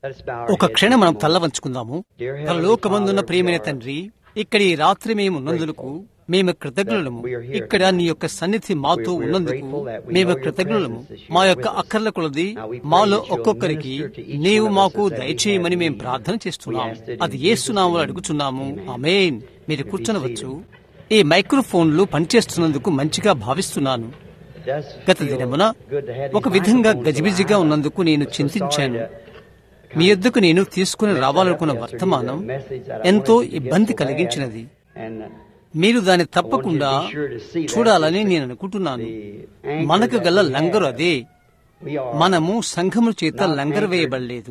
ఒక క్షణం మనం తల్ల వంచుకుందాము లోకమందున్న ప్రియమైన తండ్రి ఇక్కడ ఈ రాత్రి మేము ఉన్నందుకు మేము కృతజ్ఞులము ఇక్కడ నీ యొక్క సన్నిధి మాతో ఉన్నందుకు మేము కృతజ్ఞులము మా యొక్క అక్కర్ల కొలది మాలో ఒక్కొక్కరికి నీవు మాకు దయచేయమని మేము ప్రార్థన చేస్తున్నాం అది ఏసునామలు అడుగుచున్నాము ఆమెన్ మీరు కూర్చొనవచ్చు ఈ మైక్రోఫోన్లు పనిచేస్తున్నందుకు మంచిగా భావిస్తున్నాను గత దినమున ఒక విధంగా గజిబిజిగా ఉన్నందుకు నేను చింతించాను మీ యొద్దకు నేను తీసుకుని రావాలనుకున్న వర్తమానం ఎంతో ఇబ్బంది కలిగించినది మీరు దాన్ని తప్పకుండా చూడాలని నేను అనుకుంటున్నాను మనకు గల లంగరు అదే మనము సంఘము చేత లంగరు వేయబడలేదు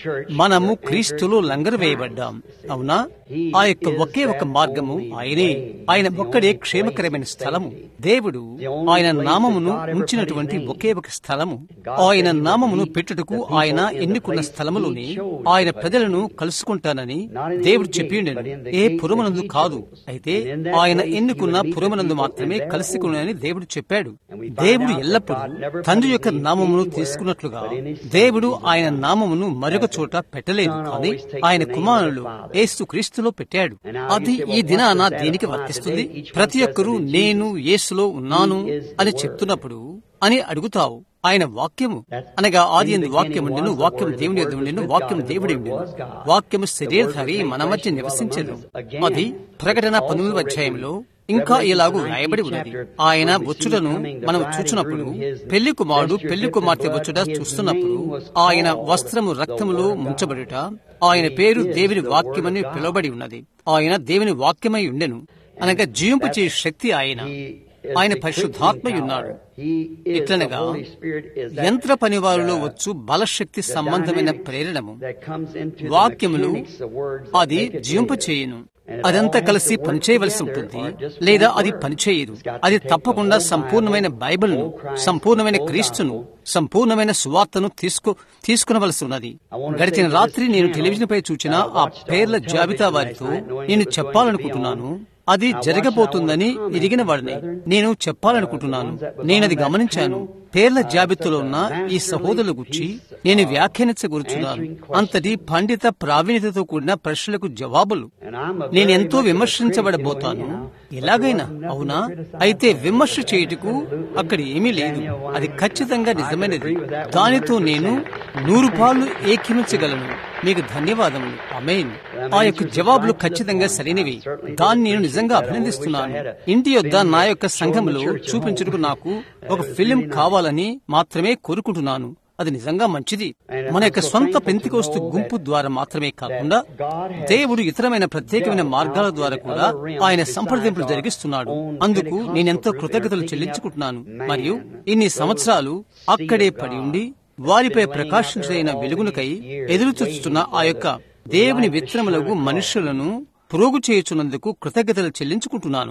మనము క్రీస్తులో లంగరు వేయబడ్డాం అవునా ఆ యొక్క ఒకే ఒక మార్గము ఆయనే ఆయన ఒక్కడే క్షేమకరమైన స్థలము దేవుడు ఆయన నామమును ఉంచినటువంటి ఒకే ఒక స్థలము ఆయన నామమును పెట్టుటకు ఆయన ఎన్నుకున్న స్థలములోనే ఆయన ప్రజలను కలుసుకుంటానని దేవుడు చెప్పిండను ఏ పురమనందు కాదు అయితే ఆయన ఎన్నుకున్న పురమనందు మాత్రమే కలుసుకున్నానని దేవుడు చెప్పాడు దేవుడు ఎల్లప్పుడూ తండ్రి యొక్క నామమును తీసుకున్నట్లుగా దేవుడు ఆయన నామమును మరొక చోట పెట్టలేదు కానీ ఆయన కుమారులు ఏసు క్రీస్తులో పెట్టాడు అది ఈ దినాన దేనికి వర్తిస్తుంది ప్రతి ఒక్కరూ నేను యేసులో ఉన్నాను అని చెప్తున్నప్పుడు అని అడుగుతావు ఆయన వాక్యము అనగా ఆది ఎందు వాక్యం ఉండెను వాక్యం దేవుని యొద్ద ఉండెను వాక్యం దేవుడి ఉండెను వాక్యము శరీరధారి మన మధ్య నివసించదు అది ప్రకటన పంతొమ్మిది అధ్యాయంలో ఇంకా ఇలాగూ రాయబడి ఉన్నది ఆయన వచ్చుటను మనం చూచినప్పుడు పెళ్లి కుమారుడు పెళ్లి కుమార్తె వచ్చుట చూస్తున్నప్పుడు ఆయన వస్త్రము రక్తములో ముంచబడుట ఆయన పేరు దేవుని వాక్యమని పిలువబడి ఉన్నది ఆయన దేవుని వాక్యమై ఉండెను అనగా జీవింపు చే శక్తి ఆయన ఆయన పరిశుద్ధాత్మై ఉన్నాడు ఇట్లనగా యంత్ర పనివారులో వచ్చు బలశక్తి సంబంధమైన ప్రేరణము వాక్యములు అది జీవింప చేయును అదంతా కలిసి పనిచేయవలసి ఉంటుంది లేదా అది పనిచేయదు అది తప్పకుండా సంపూర్ణమైన బైబిల్ను సంపూర్ణమైన క్రీస్తును సంపూర్ణమైన సువార్తను తీసుకు తీసుకునవలసి ఉన్నది గడిచిన రాత్రి నేను టెలివిజన్ పై చూచిన ఆ పేర్ల జాబితా వారితో నేను చెప్పాలనుకుంటున్నాను అది జరగబోతుందని ఎరిగిన వాడిని నేను చెప్పాలనుకుంటున్నాను నేనది గమనించాను పేర్ల జాబితాలో ఉన్న ఈ సహోదరుల గురించి నేను వ్యాఖ్యానించగూర్చున్నాను అంతటి పండిత ప్రావీణ్యతతో కూడిన ప్రశ్నలకు జవాబులు నేనెంతో విమర్శించబడబోతాను ఎలాగైనా అవునా అయితే విమర్శ చేయుటకు అక్కడ ఏమీ లేదు అది ఖచ్చితంగా నిజమైనది దానితో నేను నూరు పాలు ఏకీమించగలను మీకు ధన్యవాదములు అమేన్ ఆ యొక్క జవాబులు ఖచ్చితంగా సరైనవి దాన్ని నేను నిజంగా అభినందిస్తున్నాను ఇంటి యొద్ద నా యొక్క సంఘములో చూపించుటకు నాకు ఒక ఫిలిం కావాలని మాత్రమే కోరుకుంటున్నాను అది నిజంగా మంచిది మన యొక్క సొంత పెంతికోస్తు గుంపు ద్వారా మాత్రమే కాకుండా దేవుడు ఇతరమైన ప్రత్యేకమైన మార్గాల ద్వారా కూడా ఆయన సంప్రదింపులు జరిగిస్తున్నాడు అందుకు నేనెంతో కృతజ్ఞతలు చెల్లించుకుంటున్నాను మరియు ఇన్ని సంవత్సరాలు అక్కడే పడి ఉండి వారిపై ప్రకాశించైన వెలుగునకై ఎదురు చూస్తున్న ఆ యొక్క దేవుని విత్తనములకు మనుషులను పురోగు చేయుచున్నందుకు కృతజ్ఞతలు చెల్లించుకుంటున్నాను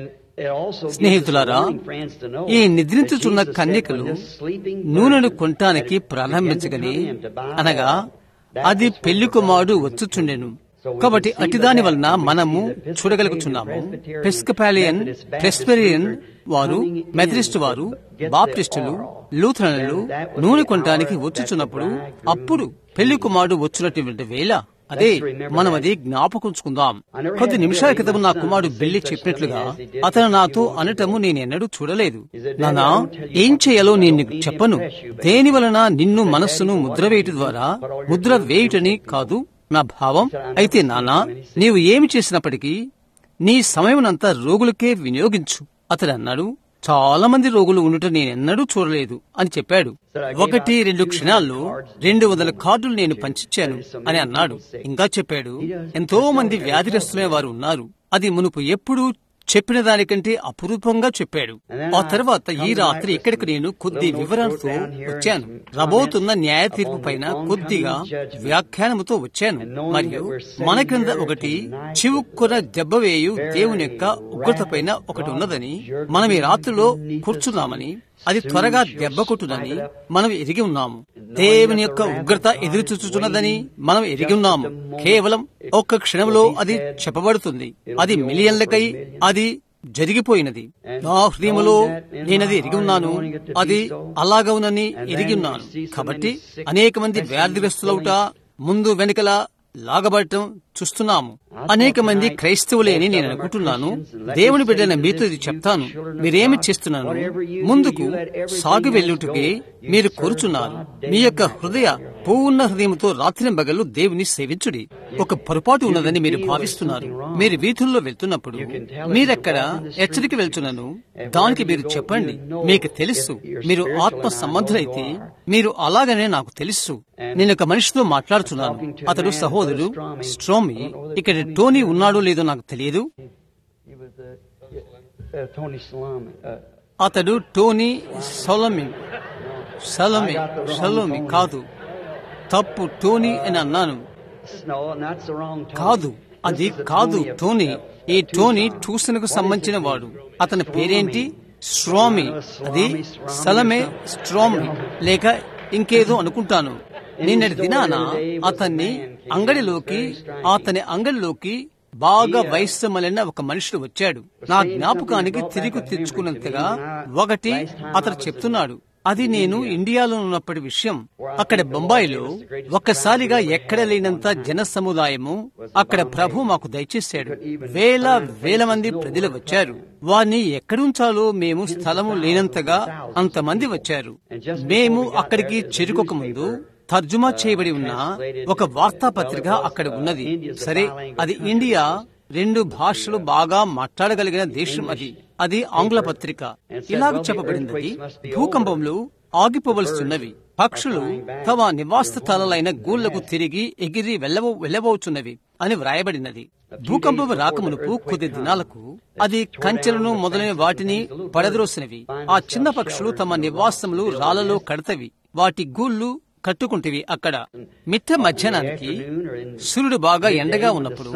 స్నేహితులారా ఈ నిద్రించుచున్న కన్యకలు నూనెను కొనటానికి ప్రారంభించగని అనగా అది పెళ్లి కుమారుడు వచ్చుచుండెను కాబట్టి అటిదాని వలన మనము చూడగలుగుతున్నాము పెస్కపాలియన్ ప్రెస్పెరియన్ వారు మెథడిస్ట్ వారు బాప్టిస్టులు లూథరన్లు నూనె కొనటానికి వచ్చుచున్నప్పుడు అప్పుడు పెళ్లి కుమారుడు వచ్చినటువంటి వేళ అదే మనం అది జ్ఞాపకుంచుకుందాం కొద్ది నిమిషాల క్రితం నా కుమారుడు బెల్లి చెప్పినట్లుగా అతను నాతో అనటము నేనెన్నడూ చూడలేదు నానా ఏం చేయాలో నేను నీకు చెప్పను దేని వలన నిన్ను మనస్సును ముద్ర వేయట ద్వారా ముద్ర వేయుటని కాదు నా భావం అయితే నానా నీవు ఏమి చేసినప్పటికీ నీ సమయమునంతా రోగులకే వినియోగించు అతడు అన్నాడు చాలా మంది రోగులు ఉండటం నేనెన్నడూ చూడలేదు అని చెప్పాడు ఒకటి రెండు క్షణాల్లో రెండు వందల కార్డులు నేను పంచిచ్చాను అని అన్నాడు ఇంకా చెప్పాడు ఎంతో మంది వ్యాధిగ్రస్తులైన వారు ఉన్నారు అది మునుపు ఎప్పుడూ చెప్పిన దానికంటే అపురూపంగా చెప్పాడు ఆ తర్వాత ఈ రాత్రి ఇక్కడికి నేను కొద్ది వివరణతో వచ్చాను రాబోతున్న న్యాయ తీర్పు పైన కొద్దిగా వ్యాఖ్యానముతో వచ్చాను మరియు మన క్రింద ఒకటి చివుక్కున దెబ్బ వేయు దేవుని యొక్క ఉగ్రత పైన ఒకటి ఉన్నదని మనం ఈ రాత్రిలో కూర్చున్నామని అది త్వరగా దెబ్బ కొట్టుదని మనం ఎరిగి ఉన్నాము దేవుని యొక్క ఉగ్రత ఎదురు చూచుచున్నదని మనం ఎరిగి ఉన్నాము కేవలం ఒక్క క్షణంలో అది చెప్పబడుతుంది అది మిలియన్లకై అది జరిగిపోయినది నా హృదయములో నేనది ఎరిగి ఉన్నాను అది అలాగవునని ఎరిగి ఉన్నాను కాబట్టి అనేక మంది వ్యాధిగ్రస్తులవుట ముందు వెనుకల లాగబడటం చూస్తున్నాము అనేక మంది క్రైస్తవులే అని నేను అనుకుంటున్నాను దేవుని బిడ్డన మీతో ఇది చెప్తాను మీరేమి చేస్తున్నాను ముందుకు సాగు వెళ్ళుటకే మీరు కోరుచున్నారు మీ యొక్క హృదయ పూర్ణ హృదయంతో రాత్రి బగలు దేవుని సేవించుడి ఒక పొరపాటు ఉన్నదని మీరు భావిస్తున్నారు మీరు వీధుల్లో వెళ్తున్నప్పుడు మీరెక్కడ హెచ్చరిక వెళ్తున్నాను దానికి మీరు చెప్పండి మీకు తెలుసు మీరు ఆత్మ సంబంధులైతే మీరు అలాగనే నాకు తెలుసు నేను ఒక మనిషితో మాట్లాడుతున్నాను అతడు సహోదరుడు స్ట్రోమి ఇక్కడ టోనీ ఉన్నాడో లేదో నాకు తెలియదు He was uh, uh, Tony Salami. Uh, అతడు టోనీ సొలమి సలోమి సలోమి కాదు తప్పు టోనీ అని అన్నాను no, and that's the wrong Tony. కాదు అది This is a కాదు Tony of- టోనీ of ఈ టోనీ Tucson. ట్యూషన్కు సంబంధించిన వాడు అతని పేరేంటి స్వామి అది సలమే స్ట్రామి లేక ఇంకేదో అనుకుంటాను నిన్నటి దినాన అతన్ని అంగడిలోకి అతని అంగడిలోకి బాగా వయస్సు మలిన ఒక మనుషుడు వచ్చాడు నా జ్ఞాపకానికి తిరిగి తెచ్చుకున్నంతగా ఒకటి అతడు చెప్తున్నాడు అది నేను ఇండియాలో ఉన్నప్పటి విషయం అక్కడ బొంబాయిలో ఒక్కసారిగా ఎక్కడ లేనంత జన సముదాయము అక్కడ ప్రభు మాకు దయచేశాడు వేల వేల మంది ప్రజలు వచ్చారు వారిని ఎక్కడుంచాలో మేము స్థలము లేనంతగా అంతమంది వచ్చారు మేము అక్కడికి చేరుకోక ముందు తర్జుమా చేయబడి ఉన్న ఒక వార్తాపత్రిక అక్కడ ఉన్నది సరే అది ఇండియా రెండు భాషలు బాగా మాట్లాడగలిగిన దేశం అది అది ఆంగ్ల పత్రిక ఇలాగ చెప్పబడింది భూకంపంలో ఆగిపోవలసిన్నవి పక్షులు తమ నివాస స్థలాలైన గూళ్లకు తిరిగి ఎగిరి వెళ్ళవ వెళ్ళబోచున్నవి అని వ్రాయబడినది భూకంపం రాకమునుపు కొద్ది దినాలకు అది కంచెలను మొదలైన వాటిని పడద్రోసినవి ఆ చిన్న పక్షులు తమ నివాసములు రాళ్లలో కడతవి వాటి గూళ్ళు కట్టుకుంటేవి అక్కడ మిట్ట మధ్యాహ్నానికి సూర్యుడు బాగా ఎండగా ఉన్నప్పుడు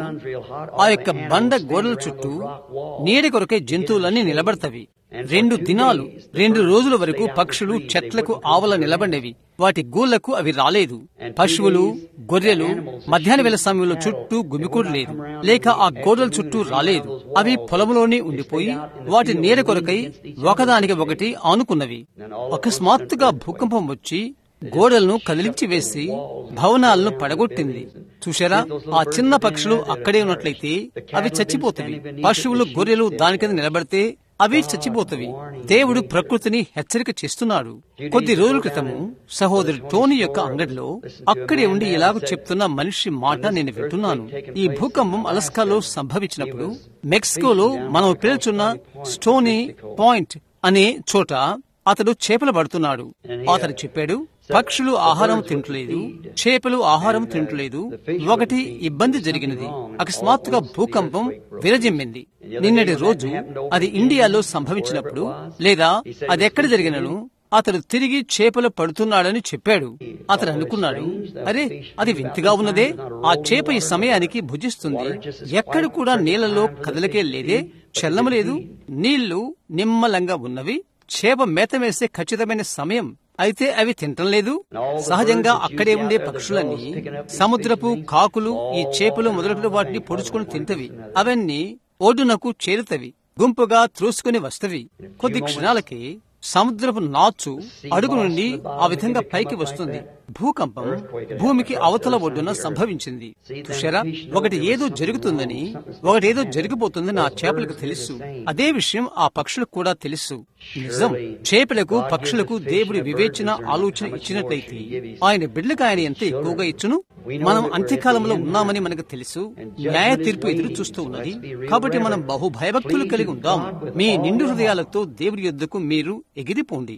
ఆ యొక్క బండ గోడల చుట్టూ నీడ కొరకే జంతువులన్నీ నిలబడతవి రెండు దినాలు రెండు రోజుల వరకు పక్షులు చెట్లకు ఆవల నిలబడేవి వాటి గూళ్లకు అవి రాలేదు పశువులు గొర్రెలు మధ్యాహ్న వేళ సమయంలో చుట్టూ గుమికూడలేదు లేక ఆ గోడల చుట్టూ రాలేదు అవి పొలంలోనే ఉండిపోయి వాటి నీడ కొరకై ఒకదానికి ఒకటి ఆనుకున్నవి అకస్మాత్తుగా భూకంపం వచ్చి గోడలను కదిలించి వేసి భవనాలను పడగొట్టింది చూశారా ఆ చిన్న పక్షులు అక్కడే ఉన్నట్లయితే అవి చచ్చిపోతవి పశువులు గొర్రెలు దాని కింద నిలబడితే అవి చచ్చిపోతవి దేవుడు ప్రకృతిని హెచ్చరిక చేస్తున్నాడు కొద్ది రోజుల క్రితము సహోదరు టోనీ యొక్క అంగడిలో అక్కడే ఉండి ఇలాగ చెప్తున్న మనిషి మాట నేను వింటున్నాను ఈ భూకంపం అలస్కాలో సంభవించినప్పుడు మెక్సికోలో మనం పిలుచున్న స్టోనీ పాయింట్ అనే చోట అతడు చేపలు పడుతున్నాడు అతడు చెప్పాడు పక్షులు ఆహారం తింటలేదు చేపలు ఆహారం తింటలేదు ఒకటి ఇబ్బంది జరిగినది అకస్మాత్తుగా భూకంపం విరజిమ్మింది నిన్నటి రోజు అది ఇండియాలో సంభవించినప్పుడు లేదా అది ఎక్కడ జరిగినను అతడు తిరిగి చేపలు పడుతున్నాడని చెప్పాడు అతడు అనుకున్నాడు అరే అది వింతగా ఉన్నదే ఆ చేప ఈ సమయానికి భుజిస్తుంది ఎక్కడ కూడా నీళ్లలో కదలకే లేదే చల్లము లేదు నీళ్లు నిమ్మలంగా ఉన్నవి చేప మేత వేసే ఖచ్చితమైన సమయం అయితే అవి తింటం లేదు సహజంగా అక్కడే ఉండే పక్షులన్నీ సముద్రపు కాకులు ఈ చేపలు మొదలైన వాటిని పొడుచుకుని తింటవి అవన్నీ ఒడ్డునకు చేరుతవి గుంపుగా త్రూసుకుని వస్తవి కొద్ది క్షణాలకి సముద్రపు నాచు అడుగు నుండి ఆ విధంగా పైకి వస్తుంది భూకంపం భూమికి అవతల ఒడ్డున సంభవించింది చూశారా ఒకటి ఏదో జరుగుతుందని ఒకటి ఏదో జరిగిపోతుందని ఆ చేపలకు తెలుసు అదే విషయం ఆ పక్షులకు కూడా తెలుసు నిజం చేపలకు పక్షులకు దేవుడి వివేచన ఆలోచన ఇచ్చినట్లయితే ఆయన బిడ్డలకు ఆయన ఎంత ఎక్కువగా ఇచ్చును మనం అంత్యకాలంలో ఉన్నామని మనకు తెలుసు న్యాయ తీర్పు ఎదురు చూస్తూ ఉన్నది కాబట్టి మనం బహు భయభక్తులు కలిగి ఉందాం మీ నిండు హృదయాలతో దేవుడి యొద్దకు మీరు ఎగిరిపోండి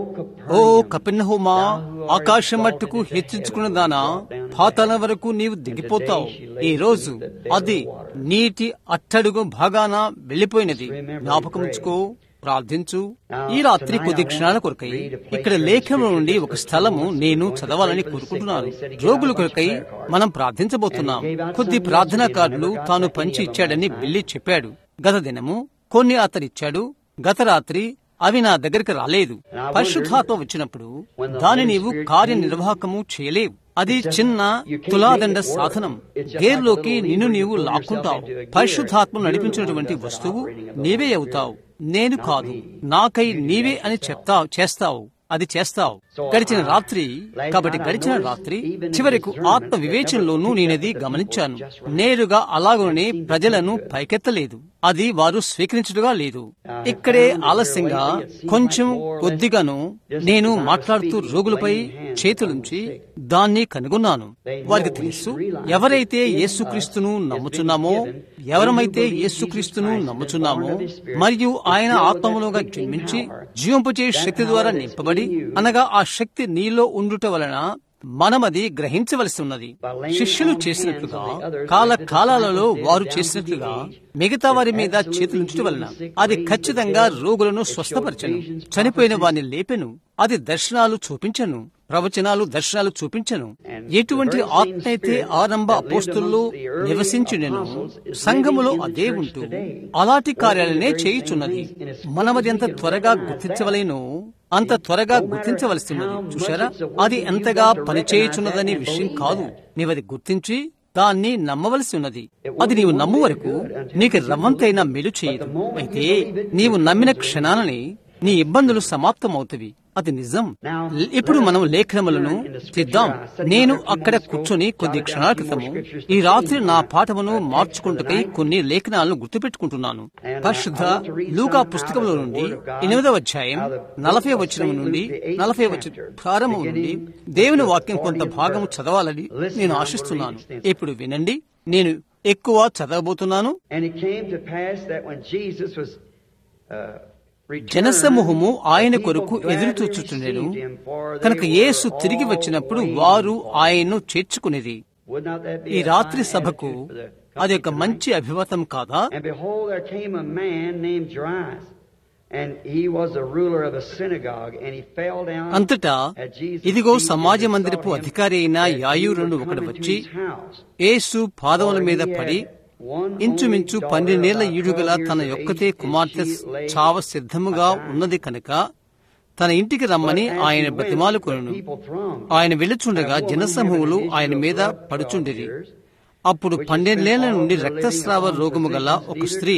ఓ కపిన్నహోమా ఆకాశం మట్టుకు హెచ్చించుకున్న దానా పాతాల వరకు నీవు దిగిపోతావు ఈ రోజు అది నీటి అట్టడుగు భాగాన వెళ్లిపోయినది జ్ఞాపకం ఉంచుకో ప్రార్థించు ఈ రాత్రి కొద్ది క్షణాల కొరకై ఇక్కడ లేఖలో నుండి ఒక స్థలము నేను చదవాలని కోరుకుంటున్నాను రోగుల కొరకై మనం ప్రార్థించబోతున్నాం కొద్ది ప్రార్థనా కార్డులు తాను పంచి ఇచ్చాడని బిల్లి చెప్పాడు గత దినము కొన్ని అతడిచ్చాడు గత రాత్రి అవి నా దగ్గరికి రాలేదు పరిశుద్ధాత్మ వచ్చినప్పుడు దాని నీవు కార్యనిర్వాహకము చేయలేవు అది చిన్న తులాదండ సాధనం గేర్లోకి నిన్ను నీవు లాక్కుంటావు పరిశుద్ధాత్మ నడిపించినటువంటి వస్తువు నీవే అవుతావు నేను కాదు నాకై నీవే అని చెప్తావు చేస్తావు అది చేస్తావు గడిచిన రాత్రి కాబట్టి గడిచిన రాత్రి చివరకు ఆత్మ వివేచనలోనూ నేనది గమనించాను నేరుగా అలాగనే ప్రజలను పైకెత్తలేదు అది వారు స్వీకరించడుగా లేదు ఇక్కడే ఆలస్యంగా కొంచెం కొద్దిగాను నేను మాట్లాడుతూ రోగులపై చేతులుంచి దాన్ని కనుగొన్నాను వారికి తెలుసు ఎవరైతే యేసుక్రీస్తును నమ్ముచున్నామో ఎవరమైతే యేసుక్రీస్తును నమ్ముచున్నామో మరియు ఆయన ఆత్మములుగా జన్మించి జీవింపచే శక్తి ద్వారా నింపబడి అనగా ఆ శక్తి నీలో ఉండుట వలన మనమది గ్రహించవలసి ఉన్నది శిష్యులు చేసినట్లుగా కాల కాలాలలో వారు చేసినట్లుగా మిగతా వారి మీద చేతులుంచడం వలన అది ఖచ్చితంగా రోగులను స్వస్థపరచను చనిపోయిన వారిని లేపెను అది దర్శనాలు చూపించను ప్రవచనాలు దర్శనాలు చూపించను ఎటువంటి ఆత్మ అయితే ఆరంభ అపోస్తుల్లో నివసించునెను సంఘములో అదే ఉంటూ అలాంటి కార్యాలనే చేయుచున్నది మనమది ఎంత త్వరగా గుర్తించవలేనో అంత త్వరగా గుర్తించవలసి ఉన్నది చూశారా అది ఎంతగా పనిచేయుచున్నదనే విషయం కాదు నీవది గుర్తించి దాన్ని నమ్మవలసి ఉన్నది అది నీవు నమ్ము వరకు నీకు రవ్వంతైనా మెలు చేయదు అయితే నీవు నమ్మిన క్షణాలని నీ ఇబ్బందులు సమాప్తమవుతవి అది నిజం ఇప్పుడు మనం లేఖనములను తీద్దాం నేను అక్కడ కూర్చొని కొద్ది క్షణాల క్రితము ఈ రాత్రి నా పాఠమును మార్చుకుంటకై కొన్ని లేఖనాలను గుర్తుపెట్టుకుంటున్నాను పరిశుద్ధ లూకా పుస్తకంలో నుండి ఎనిమిదవ అధ్యాయం నలభై వచనం నుండి నలభై వచ్చిన ప్రారంభం నుండి దేవుని వాక్యం కొంత భాగము చదవాలని నేను ఆశిస్తున్నాను ఇప్పుడు వినండి నేను ఎక్కువ చదవబోతున్నాను And it came to pass that when Jesus was uh, జనసమూహము ఆయన కొరకు ఎదురు చూచుచుండెను కనుక యేసు తిరిగి వచ్చినప్పుడు వారు ఆయన్ను చేర్చుకునేది ఈ రాత్రి సభకు అది ఒక మంచి అభిమతం కాదా And behold, there came a man named Jairus, and he was a ruler of a synagogue, and he fell down అంతటా at Jesus' ఇదిగో feet సమాజ and మందిరపు besought him అధికారి అయిన that he యాయూరును would ఒకడు come into వచ్చి his house. యేసు పాదముల మీద పడి ఇంచుమించు పన్నెండేళ్ల ఈడుగల తన యొక్కతే కుమార్తె చావ సిద్ధముగా ఉన్నది కనుక తన ఇంటికి రమ్మని ఆయన బ్రతిమాలుకొను ఆయన వెళ్ళుచుండగా జనసమూహములు ఆయన మీద పడుచుండిరి అప్పుడు పన్నెండేళ్ల నుండి రక్తస్రావ రోగము గల ఒక స్త్రీ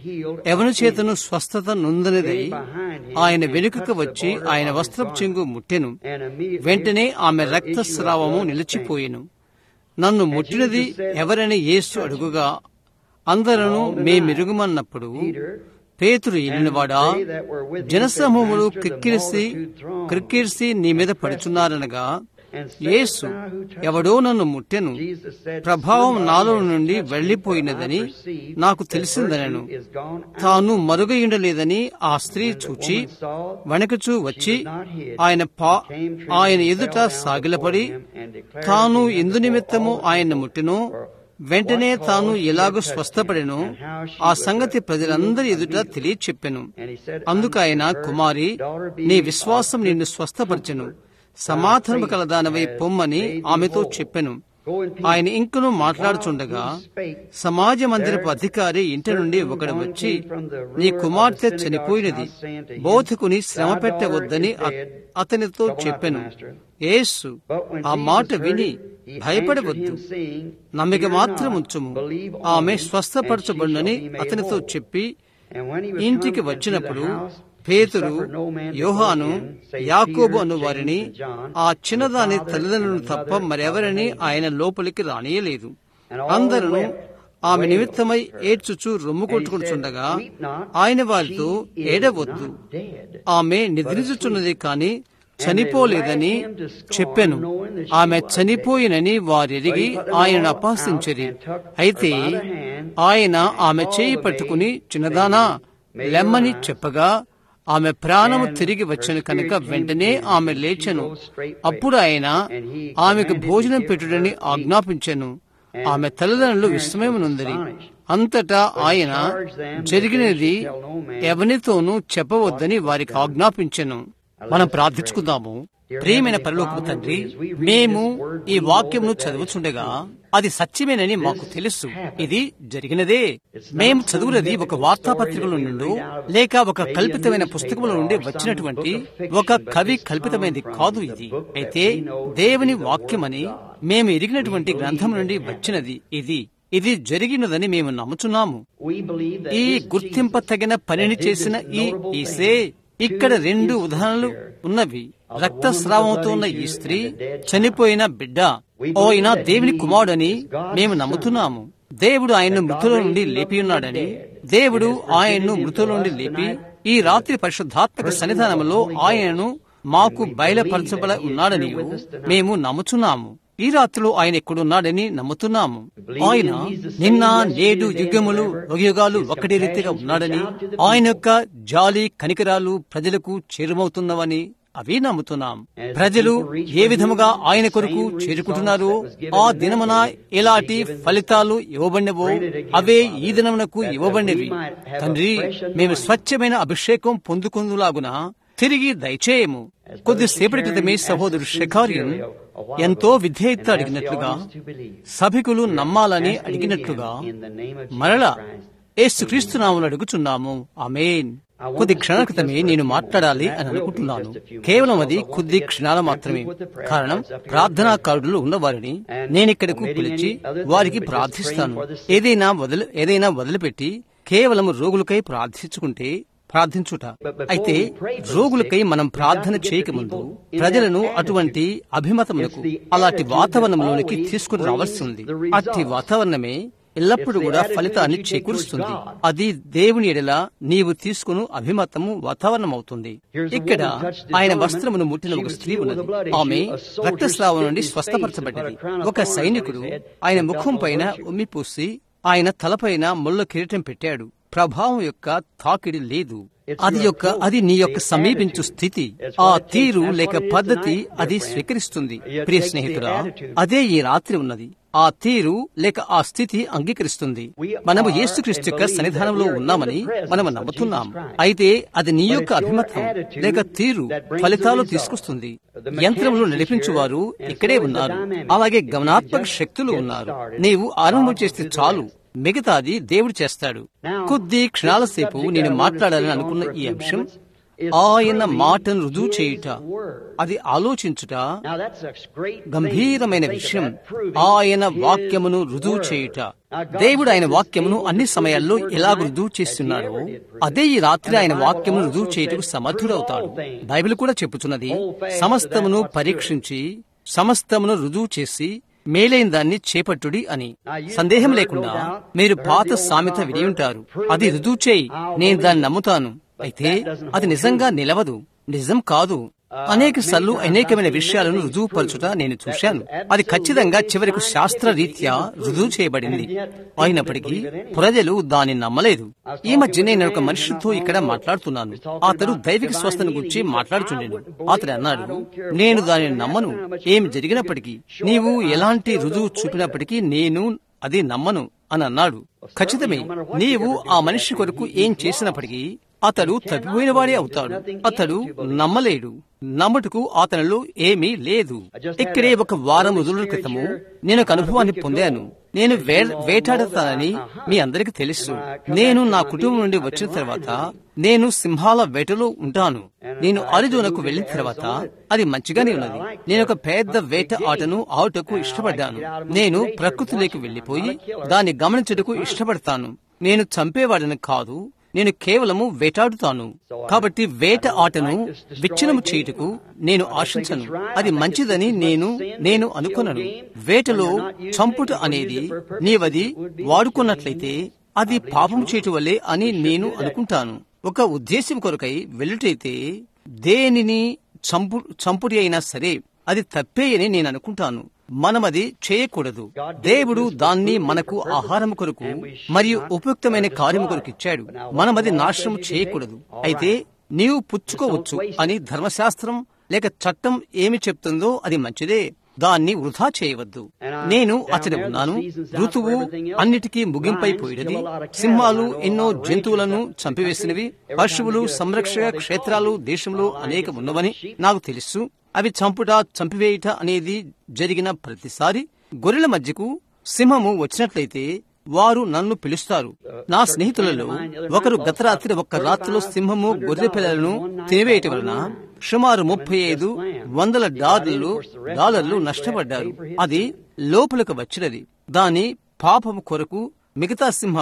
ఎవరి చేతను స్వస్థత నొందనిదై ఆయన వెనుకకు వచ్చి ఆయన వస్త్రపు చెంగు ముట్టెను వెంటనే ఆమె రక్తస్రావము నిలిచిపోయెను నన్ను ముట్టినది ఎవరని యేసు అడుగుగా అందరూ మేమెరుగుమన్నప్పుడు పేతురు ఎలినవాడా జనసమూహములు క్రిక్కిరిసి క్రిక్కిరిసి నీ మీద పడుచున్నారనగా యేసు ఎవడో నన్ను ముట్టెను ప్రభావం నాలో నుండి వెళ్లిపోయినదని నాకు తెలిసిందనను తాను మరుగయుండలేదని ఆ స్త్రీ చూచి వణకుచూ వచ్చి ఆయన పా ఆయన ఎదుట సాగిలపడి తాను ఎందు నిమిత్తము ఆయన ముట్టెనో వెంటనే తాను ఎలాగో స్వస్థపడెనో ఆ సంగతి ప్రజలందరి ఎదుట తెలియచెప్పెను అందుకు ఆయన కుమారి నీ విశ్వాసం నిన్ను స్వస్థపరచెను సమాధానము కలదానవై పొమ్మని ఆమెతో చెప్పెను ఆయన ఇంకను మాట్లాడుచుండగా సమాజ మందిరపు అధికారి ఇంటి నుండి ఒకడు వచ్చి నీ కుమార్తె చనిపోయినది బోధకుని శ్రమ పెట్టవద్దని అతనితో చెప్పెను యేసు ఆ మాట విని భయపడవద్దు నమ్మిక మాత్రం ఉంచుము ఆమె స్వస్థపరచబడునని అతనితో చెప్పి ఇంటికి వచ్చినప్పుడు పేతురు యోహాను యాకోబు అను వారిని ఆ చిన్నదాని తల్లిదండ్రులను తప్ప మరెవరిని ఆయన లోపలికి రానియలేదు అందరూ ఆమె నిమిత్తమై ఏడ్చుచు రొమ్ము కొట్టుకుంటుండగా ఆయన వారితో ఏడవద్దు ఆమె నిద్రించుచున్నది కాని చనిపోలేదని చెప్పెను ఆమె చనిపోయినని వారెరిగి ఆయనను అపహసించరి అయితే ఆయన ఆమె చేయి పట్టుకుని చిన్నదానా లెమ్మని చెప్పగా ఆమె ప్రాణము తిరిగి వచ్చను కనుక వెంటనే ఆమె లేచెను అప్పుడు ఆయన ఆమెకు భోజనం పెట్టుడని ఆజ్ఞాపించెను ఆమె తల్లిదండ్రులు విస్మయమునుందరి అంతటా ఆయన జరిగినది ఎవనితోనూ చెప్పవద్దని వారికి ఆజ్ఞాపించెను మనం ప్రార్థించుకుందాము ప్రియమైన పరలోకపు తండ్రి మేము ఈ వాక్యంను చదువుచుండగా అది సత్యమేనని మాకు తెలుసు ఇది జరిగినదే మేము చదువునది ఒక వార్తాపత్రికల నుండి లేక ఒక కల్పితమైన పుస్తకముల నుండి వచ్చినటువంటి ఒక కవి కల్పితమైనది కాదు ఇది అయితే దేవుని వాక్యమని మేము ఎరిగినటువంటి గ్రంథం నుండి వచ్చినది ఇది ఇది జరిగినదని మేము నమ్ముచున్నాము ఈ గుర్తింపతగిన పనిని చేసిన ఈ ఈసే ఇక్కడ రెండు ఉదాహరణలు ఉన్నవి రక్తస్రావంతో ఉన్న ఈ స్త్రీ చనిపోయిన బిడ్డ ఆయన దేవుని కుమారుడని మేము నమ్ముతున్నాము దేవుడు ఆయన్ను మృతుల నుండి లేపి ఉన్నాడని దేవుడు ఆయన్ను మృతుల నుండి లేపి ఈ రాత్రి పరిశుద్ధాత్మక సన్నిధానంలో ఆయనను మాకు బయలుపరచబడ ఉన్నాడని మేము నమ్ముచున్నాము ఈ రాత్రిలో ఆయన ఎక్కడున్నాడని నమ్ముతున్నాము ఆయన నిన్న నేడు యుగములు యుగాలు ఒకటి రీతిగా ఉన్నాడని ఆయన యొక్క జాలి కనికరాలు ప్రజలకు చేరుమవుతున్నవని అవి నమ్ముతున్నాం ప్రజలు ఏ విధముగా ఆయన కొరకు చేరుకుంటున్నారో ఆ దినమున ఎలాంటి ఫలితాలు ఇవ్వబడినవో అవే ఈ దినమునకు ఇవ్వబడినవి తండ్రి మేము స్వచ్ఛమైన అభిషేకం పొందుకుందులాగున తిరిగి దయచేయము కొద్దిసేపటి క్రితమే సహోదరు షెకారియన్ ఎంతో విధేయత అడిగినట్లుగా సభికులు నమ్మాలని అడిగినట్లుగా మరలా ఏసుక్రీస్తు నామలు అడుగుచున్నాము ఆమెన్ కొద్ది క్షణాల క్రితమే నేను మాట్లాడాలి అని అనుకుంటున్నాను కేవలం అది కొద్ది క్షణాల మాత్రమే కారణం ప్రార్థనాకారుడులు ఉన్నవారిని నేనిక్కడకు పిలిచి వారికి ప్రార్థిస్తాను ఏదైనా వదిలి ఏదైనా వదిలిపెట్టి కేవలం రోగులకై ప్రార్థించుకుంటే ప్రార్థించుట అయితే రోగులకై మనం ప్రార్థన చేయకముందు ప్రజలను అటువంటి అభిమతములకు అలాంటి వాతావరణంలోనికి తీసుకుని రావాల్సి ఉంది అట్టి వాతావరణమే ఎల్లప్పుడూ కూడా ఫలితాన్ని చేకూరుస్తుంది అది దేవుని ఎడల నీవు తీసుకుని అభిమతము వాతావరణం అవుతుంది ఇక్కడ ఆయన వస్త్రమును ముట్టిన ఒక స్త్రీ ఉన్నది ఆమె రక్తస్రావం నుండి స్వస్థపరచబడ్డది ఒక సైనికుడు ఆయన ముఖం పైన ఉమ్మిపూసి ఆయన తలపైన ముళ్ళ కిరీటం పెట్టాడు ప్రభావం యొక్క తాకిడి లేదు అది యొక్క అది నీ యొక్క సమీపించు స్థితి ఆ తీరు లేక పద్ధతి అది స్వీకరిస్తుంది ప్రియ స్నేహితుడా అదే ఈ రాత్రి ఉన్నది ఆ తీరు లేక ఆ స్థితి అంగీకరిస్తుంది మనము యేసుక్రీస్తు యొక్క సన్నిధానంలో ఉన్నామని మనము నమ్ముతున్నాం అయితే అది నీ యొక్క అభిమతం లేక తీరు ఫలితాలు తీసుకొస్తుంది యంత్రములు నడిపించువారు ఇక్కడే ఉన్నారు అలాగే గమనాత్మక శక్తులు ఉన్నారు నీవు ఆరంభం చేస్తే చాలు మిగతాది దేవుడు చేస్తాడు కొద్ది క్షణాల సేపు నేను మాట్లాడాలని అనుకున్న ఈ అంశం ఆయన మాటను రుజువు చేయుట అది ఆలోచించుట గంభీరమైన విషయం ఆయన వాక్యమును రుజువు చేయుట దేవుడు ఆయన వాక్యమును అన్ని సమయాల్లో ఎలాగ రుజువు చేస్తున్నాడో అదే ఈ రాత్రి ఆయన వాక్యమును రుజువు చేయుటకు సమర్థుడవుతాడు బైబిల్ కూడా చెప్పుచున్నది సమస్తమును పరీక్షించి సమస్తమును రుజువు చేసి మేలైన దాన్ని చేపట్టుడి అని సందేహం లేకుండా మీరు పాత సామెత విని ఉంటారు అది రుజువు చేయి నేను దాన్ని నమ్ముతాను అయితే అది నిజంగా నిలవదు నిజం కాదు అనేక సార్లు అనేకమైన విషయాలను రుజువుపరచుట నేను చూశాను అది ఖచ్చితంగా చివరికి శాస్త్ర రీత్యా రుజువు చేయబడింది అయినప్పటికీ ప్రజలు దాన్ని నమ్మలేదు ఈ మధ్య నేను ఒక మనిషితో ఇక్కడ మాట్లాడుతున్నాను అతడు దైవిక స్వస్థను గురించి మాట్లాడుచుండెను అతడు అన్నాడు నేను దానిని నమ్మను ఏమి జరిగినప్పటికీ నీవు ఎలాంటి రుజువు చూపినప్పటికీ నేను అది నమ్మను అని అన్నాడు ఖచ్చితమే నీవు ఆ మనిషి కొరకు ఏం చేసినప్పటికీ అతడు తప్పిపోయినవాడే అవుతాడు అతడు నమ్మలేడు నమ్మటకు అతనిలో ఏమీ లేదు ఇక్కడే ఒక వారం రోజుల క్రితము నేను ఒక అనుభవాన్ని పొందాను నేను వేటాడతానని మీ అందరికి తెలుసు నేను నా కుటుంబం నుండి వచ్చిన తర్వాత నేను సింహాల వేటలో ఉంటాను నేను అరిజోనకు వెళ్లిన తర్వాత అది మంచిగానే ఉన్నది నేను ఒక పెద్ద వేట ఆటను ఆటకు ఇష్టపడ్డాను నేను ప్రకృతిలోకి వెళ్లిపోయి దాన్ని గమనించుటకు ఇష్టపడతాను నేను చంపేవాడిని కాదు నేను కేవలము వేటాడుతాను కాబట్టి వేట ఆటను విచ్ఛిన్నము చేయుటకు నేను ఆశించను అది మంచిదని నేను నేను అనుకున్నాను వేటలో చంపుట అనేది నీవది వాడుకున్నట్లయితే అది పాపం చేయటం వల్లే అని నేను అనుకుంటాను ఒక ఉద్దేశం కొరకై వెళ్ళుటైతే దేనిని చంపు చంపుడి అయినా సరే అది తప్పేయని నేను అనుకుంటాను మనమది చేయకూడదు దేవుడు దాన్ని మనకు ఆహారం కొరకు మరియు ఉపయుక్తమైన కార్యము కొరకు ఇచ్చాడు మనమది నాశనం చేయకూడదు అయితే నీవు పుచ్చుకోవచ్చు అని ధర్మశాస్త్రం లేక చట్టం ఏమి చెప్తుందో అది మంచిదే దాన్ని వృధా చేయవద్దు నేను అతడి ఉన్నాను ఋతువు అన్నిటికీ ముగింపైపోయినది సింహాలు ఎన్నో జంతువులను చంపివేసినవి పశువులు సంరక్షక క్షేత్రాలు దేశంలో అనేక ఉన్నవని నాకు తెలుసు అవి చంపుట చంపివేయుట అనేది జరిగిన ప్రతిసారి గొర్రెల మధ్యకు సింహము వచ్చినట్లయితే వారు నన్ను పిలుస్తారు నా స్నేహితులలో ఒకరు గత రాత్రి ఒక్క రాత్రిలో సింహము గొర్రె పిల్లలను తినివేయటం వలన సుమారు ముప్పై ఐదు వందల డాలర్లు డాలర్లు నష్టపడ్డారు అది లోపలికి వచ్చినది దాని పాపము కొరకు మిగతా సింహాలు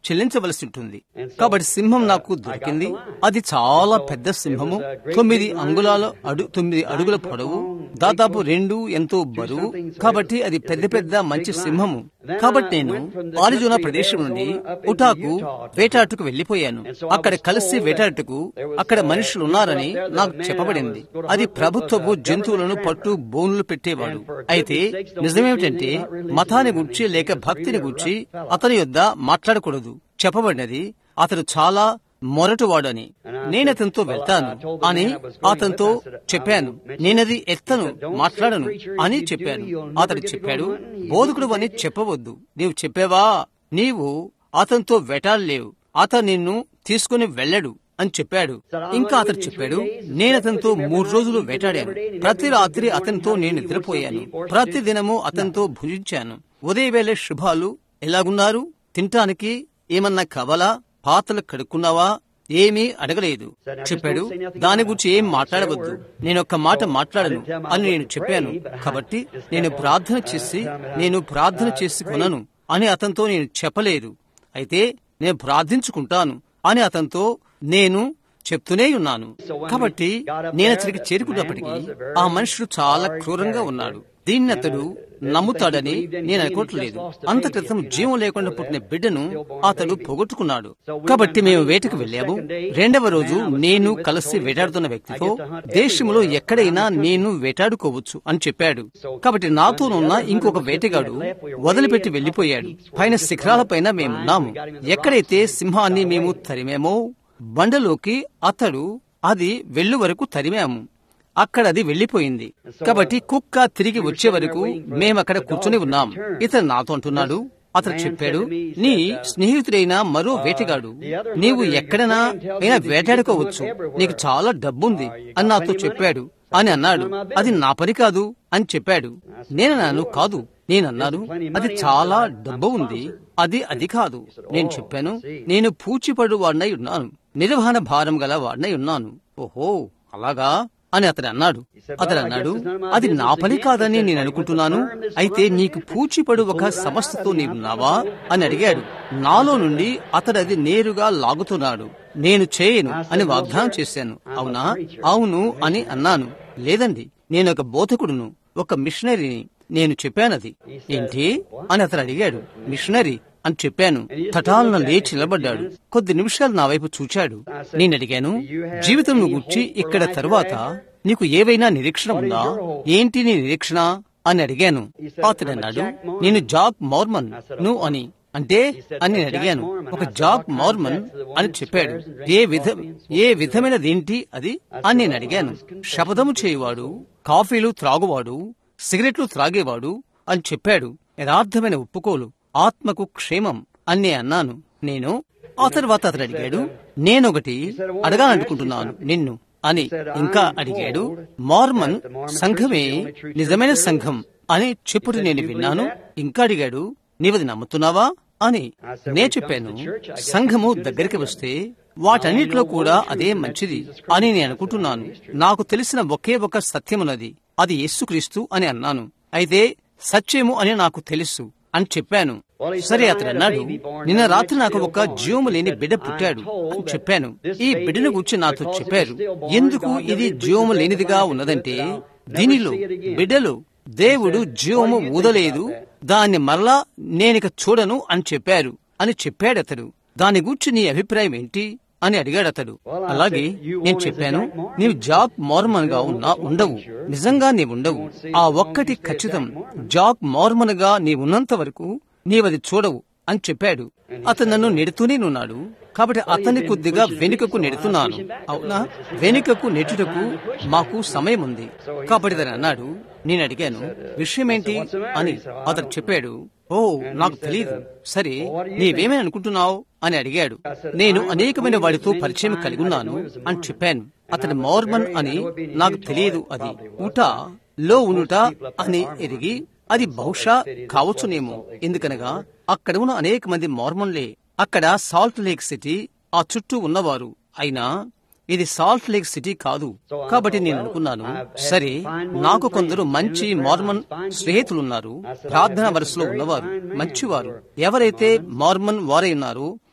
చెల్లించవలసి ఉంటుంది కాబట్టి సింహం నాకు దొరికింది అది చాలా పెద్ద సింహము తొమ్మిది అంగుళాల అడు తొమ్మిది అడుగుల పొడవు దాదాపు రెండు ఎంతో బరువు కాబట్టి అది పెద్ద పెద్ద మంచి సింహము కాబట్టి నేను ఆరిజోనా ప్రదేశం నుండి ఉటాకు వేటాటుకు వెళ్లిపోయాను అక్కడ కలిసి వేటాటుకు అక్కడ మనుషులు ఉన్నారని నాకు చెప్పబడింది అది ప్రభుత్వపు జంతువులను పట్టు బోన్లు పెట్టేవాడు అయితే నిజమేమిటంటే మతాన్ని గుర్చి లేక భక్తిని గుర్చి అతని యొద్ద మాట్లాడకూడదు చెప్పబడినది అతడు చాలా మొరటువాడని నేనతనితో వెళ్తాను అని అతనితో చెప్పాను నేనది ఎత్తను మాట్లాడను అని చెప్పాను అతడు చెప్పాడు బోధకుడు అని చెప్పవద్దు నీవు చెప్పావా నీవు అతనితో వెటాడలేవు అతను నిన్ను తీసుకుని వెళ్ళడు అని చెప్పాడు ఇంకా అతడు చెప్పాడు నేను అతనితో మూడు రోజులు వేటాడాను ప్రతి రాత్రి అతనితో నేను నిద్రపోయాను ప్రతి దినము అతనితో భుజించాను ఉదయవేళ శుభాలు ఎలాగున్నారు తినటానికి ఏమన్నా కావాలా పాత్రలు కడుక్కున్నావా ఏమీ అడగలేదు చెప్పాడు దాని గురించి ఏం మాట్లాడవద్దు నేను ఒక్క మాట మాట్లాడను అని నేను చెప్పాను కాబట్టి నేను ప్రార్థన చేసి నేను ప్రార్థన చేసి కొనను అని అతనితో నేను చెప్పలేదు అయితే నేను ప్రార్థించుకుంటాను అని అతనితో నేను చెప్తూనే ఉన్నాను కాబట్టి నేను అతడికి చేరుకున్నప్పటికీ ఆ మనుషుడు చాలా క్రూరంగా ఉన్నాడు దీన్ని అతడు నమ్ముతాడని నేను అనుకోవట్లేదు అంత క్రితం జీవం లేకుండా పుట్టిన బిడ్డను అతడు పోగొట్టుకున్నాడు కాబట్టి మేము వేటకు వెళ్ళాము రెండవ రోజు నేను కలిసి వేటాడుతున్న వ్యక్తితో దేశంలో ఎక్కడైనా నేను వేటాడుకోవచ్చు అని చెప్పాడు కాబట్టి నాతోనున్న ఇంకొక వేటగాడు వదిలిపెట్టి వెళ్లిపోయాడు పైన శిఖరాలపైన మేమున్నాము ఎక్కడైతే సింహాన్ని మేము తరిమేమో బండలోకి అతడు అది వెళ్ళు వరకు తరిమాము అక్కడ అది వెళ్లిపోయింది కాబట్టి కుక్క తిరిగి వచ్చే వరకు మేమక్కడ కూర్చుని ఉన్నాం ఇతను నాతో అంటున్నాడు అతను చెప్పాడు నీ స్నేహితుడైన మరో వేటగాడు నీవు ఎక్కడైనా అయినా వేటాడుకోవచ్చు నీకు చాలా డబ్బుంది అని నాతో చెప్పాడు అని అన్నాడు అది నా పని కాదు అని చెప్పాడు నేనన్నాను కాదు నేనన్నాను అది చాలా డబ్బు ఉంది అది అది కాదు నేను చెప్పాను నేను పూచిపడు వాడినై ఉన్నాను నిర్వహణ భారం గల వాడినై ఉన్నాను ఓహో అలాగా అని అతడు అన్నాడు అతడు అన్నాడు అది నా పని కాదని నేను అనుకుంటున్నాను అయితే నీకు పూచిపడు ఒక సమస్యతో నీవున్నావా అని అడిగాడు నాలో నుండి అతడు అది నేరుగా లాగుతున్నాడు నేను చేయను అని వాగ్దానం చేశాను అవునా అవును అని అన్నాను లేదండి నేను ఒక బోధకుడును ఒక మిషనరీని నేను చెప్పానది ఏంటి అని అతను అడిగాడు మిషనరీ అని చెప్పాను తటాలన లేచి నిలబడ్డాడు కొద్ది నిమిషాలు నా వైపు చూచాడు నేను అడిగాను జీవితం గుర్చి ఇక్కడ తరువాత నీకు ఏవైనా నిరీక్షణ ఉందా ఏంటి నీ నిరీక్షణ అని అడిగాను అతడు అన్నాడు నేను జాక్ మోర్మన్ ను అని అంటే అని నేను అడిగాను ఒక జాక్ మోర్మన్ అని చెప్పాడు ఏ విధ ఏ విధమైనదేంటి అది అని నేను అడిగాను శపథము చేయువాడు కాఫీలు త్రాగువాడు సిగరెట్లు త్రాగేవాడు అని చెప్పాడు యథార్థమైన ఒప్పుకోలు ఆత్మకు క్షేమం అని నేను అన్నాను నేను ఆ తర్వాత అతను అడిగాడు నేనొకటి అడగాలనుకుంటున్నాను నిన్ను అని ఇంకా అడిగాడు మార్మన్ సంఘమే నిజమైన సంఘం అని చెప్పుడు నేను విన్నాను ఇంకా అడిగాడు నీవది నమ్ముతున్నావా అని నే చెప్పాను సంఘము దగ్గరికి వస్తే వాటన్నిటిలో కూడా అదే మంచిది అని నేను అనుకుంటున్నాను నాకు తెలిసిన ఒకే ఒక సత్యమున్నది అది యేసుక్రీస్తు అని అన్నాను అయితే సత్యము అని నాకు తెలుసు అని చెప్పాను సరే అతడు అన్నాడు నిన్న రాత్రి నాకు ఒక జీవము లేని బిడ్డ పుట్టాడు అని చెప్పాను ఈ బిడ్డను గురించి నాతో చెప్పారు ఎందుకు ఇది జీవము లేనిదిగా ఉన్నదంటే దీనిలో బిడ్డలు దేవుడు జీవము ఊదలేదు దాన్ని మరలా నేనిక చూడను అని చెప్పారు అని చెప్పాడు అతడు దాని గురించి నీ అభిప్రాయం ఏంటి అని అడిగాడు అతడు అలాగే నేను చెప్పాను నీవు జాబ్ మార్మన్ గా ఉన్నా ఉండవు నిజంగా నీవుండవు ఆ ఒక్కటి ఖచ్చితం జాబ్ మార్మన్ గా నీవున్నంత వరకు నీవది చూడవు అని చెప్పాడు అతను నన్ను నెడుతూనే ఉన్నాడు కాబట్టి అతన్ని కొద్దిగా వెనుకకు నెడుతున్నాను అవునా వెనుకకు నెట్టుటకు మాకు సమయం ఉంది కాబట్టి అతను అన్నాడు నేను అడిగాను విషయమేంటి అని అతను చెప్పాడు ఓ నాకు తెలియదు సరే నీవేమని అనుకుంటున్నావు అని అడిగాడు నేను అనేకమైన వాడితో పరిచయం కలిగి ఉన్నాను అని చెప్పాను అతని మోర్మన్ అని నాకు తెలియదు అది ఊట లో ఉనుట అని ఎరిగి అది బహుశా కావచ్చునేమో ఎందుకనగా అక్కడ ఉన్న అనేక మంది మార్మన్లే అక్కడ సాల్ట్ లేక్ సిటీ ఆ చుట్టూ ఉన్నవారు అయినా ఇది సాల్ట్ లేక్ సిటీ కాదు కాబట్టి నేను అనుకున్నాను సరే నాకు కొందరు మంచి మార్మన్ స్నేహితులున్నారు ప్రార్థన వరుసలో ఉన్నవారు మంచివారు ఎవరైతే మార్మన్ వారై ఉన్నారో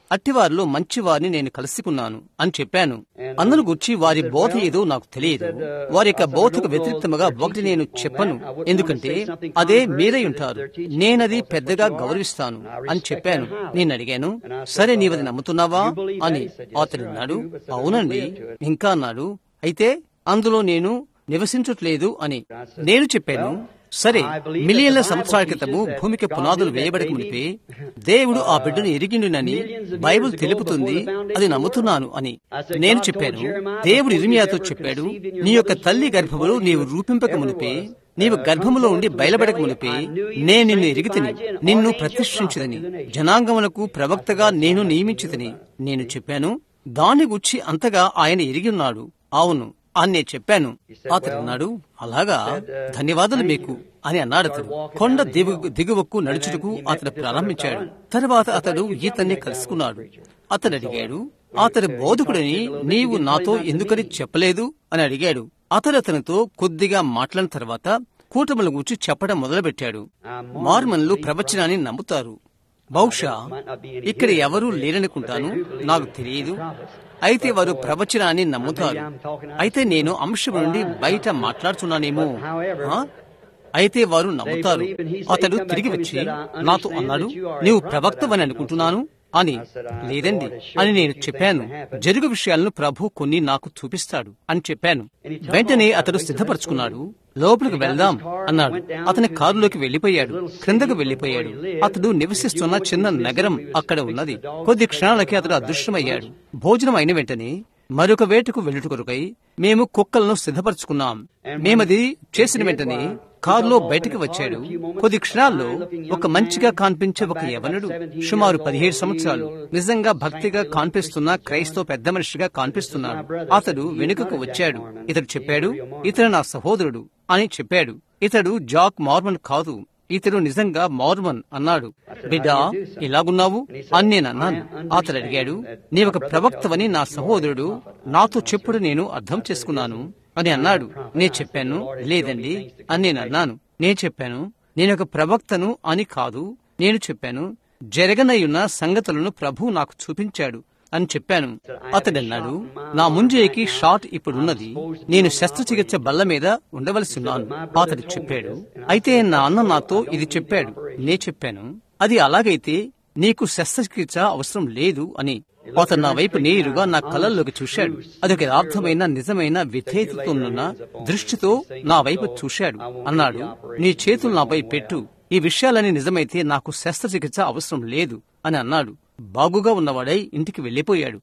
అట్టివారిలో మంచివారిని నేను కలుసుకున్నాను అని చెప్పాను అందును గుర్చి వారి బోధ ఏదో నాకు తెలియదు వారి యొక్క బోధకు వ్యతిరేక్తముగా ఒకటి నేను చెప్పను ఎందుకంటే అదే మీరై ఉంటారు నేనది పెద్దగా గౌరవిస్తాను అని చెప్పాను నేను అడిగాను సరే నీవది నమ్ముతున్నావా అని అతడు అన్నాడు అవునండి ఇంకా అన్నాడు అయితే అందులో నేను నివసించట్లేదు అని నేను చెప్పాను సరే మిలియన్ల సంవత్సరాల క్రితము భూమికి పునాదులు వేయబడక మునిపే దేవుడు ఆ బిడ్డను ఎరిగిండునని బైబిల్ తెలుపుతుంది అది నమ్ముతున్నాను అని నేను చెప్పాను దేవుడు ఇరిమియాతో చెప్పాడు నీ యొక్క తల్లి గర్భములు నీవు రూపింపక మునిపే నీవు గర్భములో ఉండి బయలుపడక మునిపే నేను నిన్ను ఎరిగితిని నిన్ను ప్రతిష్ఠించదని జనాంగములకు ప్రవక్తగా నేను నియమించితిని నేను చెప్పాను దాని గుచ్చి అంతగా ఆయన ఎరిగి ఉన్నాడు అవును అని నేను చెప్పాను అతడు అన్నాడు అలాగా ధన్యవాదాలు మీకు అని అన్నాడు అతడు కొండ దిగు దిగువకు నడుచుటకు అతడు ప్రారంభించాడు తర్వాత అతడు ఈతన్ని కలుసుకున్నాడు అతడు అడిగాడు అతడి బోధకుడిని నీవు నాతో ఎందుకని చెప్పలేదు అని అడిగాడు అతడు అతనితో కొద్దిగా మాట్లాడిన తర్వాత కూటముల గురించి చెప్పడం మొదలుపెట్టాడు మార్మన్లు ప్రవచనాన్ని నమ్ముతారు బహుశా ఇక్కడ ఎవరూ లేరనుకుంటాను నాకు తెలియదు అయితే వారు ప్రవచనాన్ని నమ్ముతారు అయితే నేను అంశం నుండి బయట మాట్లాడుతున్నానేమో ఆ? అయితే వారు నమ్ముతారు అతడు తిరిగి వచ్చి నాతో అన్నాడు నీవు ప్రవక్తవని అనుకుంటున్నాను అని లేదండి అని నేను చెప్పాను జరుగు విషయాలను ప్రభు కొన్ని నాకు చూపిస్తాడు అని చెప్పాను వెంటనే అతడు సిద్ధపరచుకున్నాడు లోపలికి వెళ్దాం అన్నాడు అతని కారులోకి వెళ్లిపోయాడు క్రిందకు వెళ్లిపోయాడు అతడు నివసిస్తున్న చిన్న నగరం అక్కడ ఉన్నది కొద్ది క్షణాలకి అతడు అదృశ్యమయ్యాడు భోజనం అయిన వెంటనే మరొక వేటకు వెళ్ళుట కొరకై మేము కుక్కలను సిద్ధపరచుకున్నాం మేమది చేసిన వెంటనే కారులో బయటికి వచ్చాడు కొద్ది క్షణాల్లో ఒక మంచిగా కనిపించే ఒక యవనుడు సుమారు పదిహేడు సంవత్సరాలు నిజంగా భక్తిగా కాన్పిస్తున్న క్రైస్తవ పెద్ద మనిషిగా కాన్పిస్తున్నాడు అతడు వెనుకకు వచ్చాడు ఇతడు చెప్పాడు ఇతడు నా సహోదరుడు అని చెప్పాడు ఇతడు జాక్ మార్మన్ కాదు ఇతడు నిజంగా మార్మన్ అన్నాడు బిడ్డ ఇలాగున్నావు అని నేను అన్నాను అతడు అడిగాడు నీవొక ప్రవక్తవని నా సహోదరుడు నాతో చెప్పుడు నేను అర్థం చేసుకున్నాను అని అన్నాడు నేను చెప్పాను లేదండి అని నేను అన్నాను నేను చెప్పాను నేను ఒక ప్రవక్తను అని కాదు నేను చెప్పాను జరగనయ్యున్న సంగతులను ప్రభు నాకు చూపించాడు అని చెప్పాను అతడన్నాడు నా ముంజేకి షాట్ ఇప్పుడున్నది నేను శస్త్రచికిత్స బల్ల మీద ఉండవలసి ఉన్నాను అతడు చెప్పాడు అయితే నా అన్న నాతో ఇది చెప్పాడు నే చెప్పాను అది అలాగైతే నీకు శస్త్రచికిత్స అవసరం లేదు అని అతను నా వైపు నేరుగా నా కళ్ళల్లోకి చూశాడు అదొక యథార్థమైన నిజమైన విధేయతతోనున్న దృష్టితో నా వైపు చూశాడు అన్నాడు నీ చేతులు నాపై పెట్టు ఈ విషయాలని నిజమైతే నాకు శస్త్రచికిత్స అవసరం లేదు అని అన్నాడు బాగుగా ఉన్నవాడై ఇంటికి వెళ్లిపోయాడు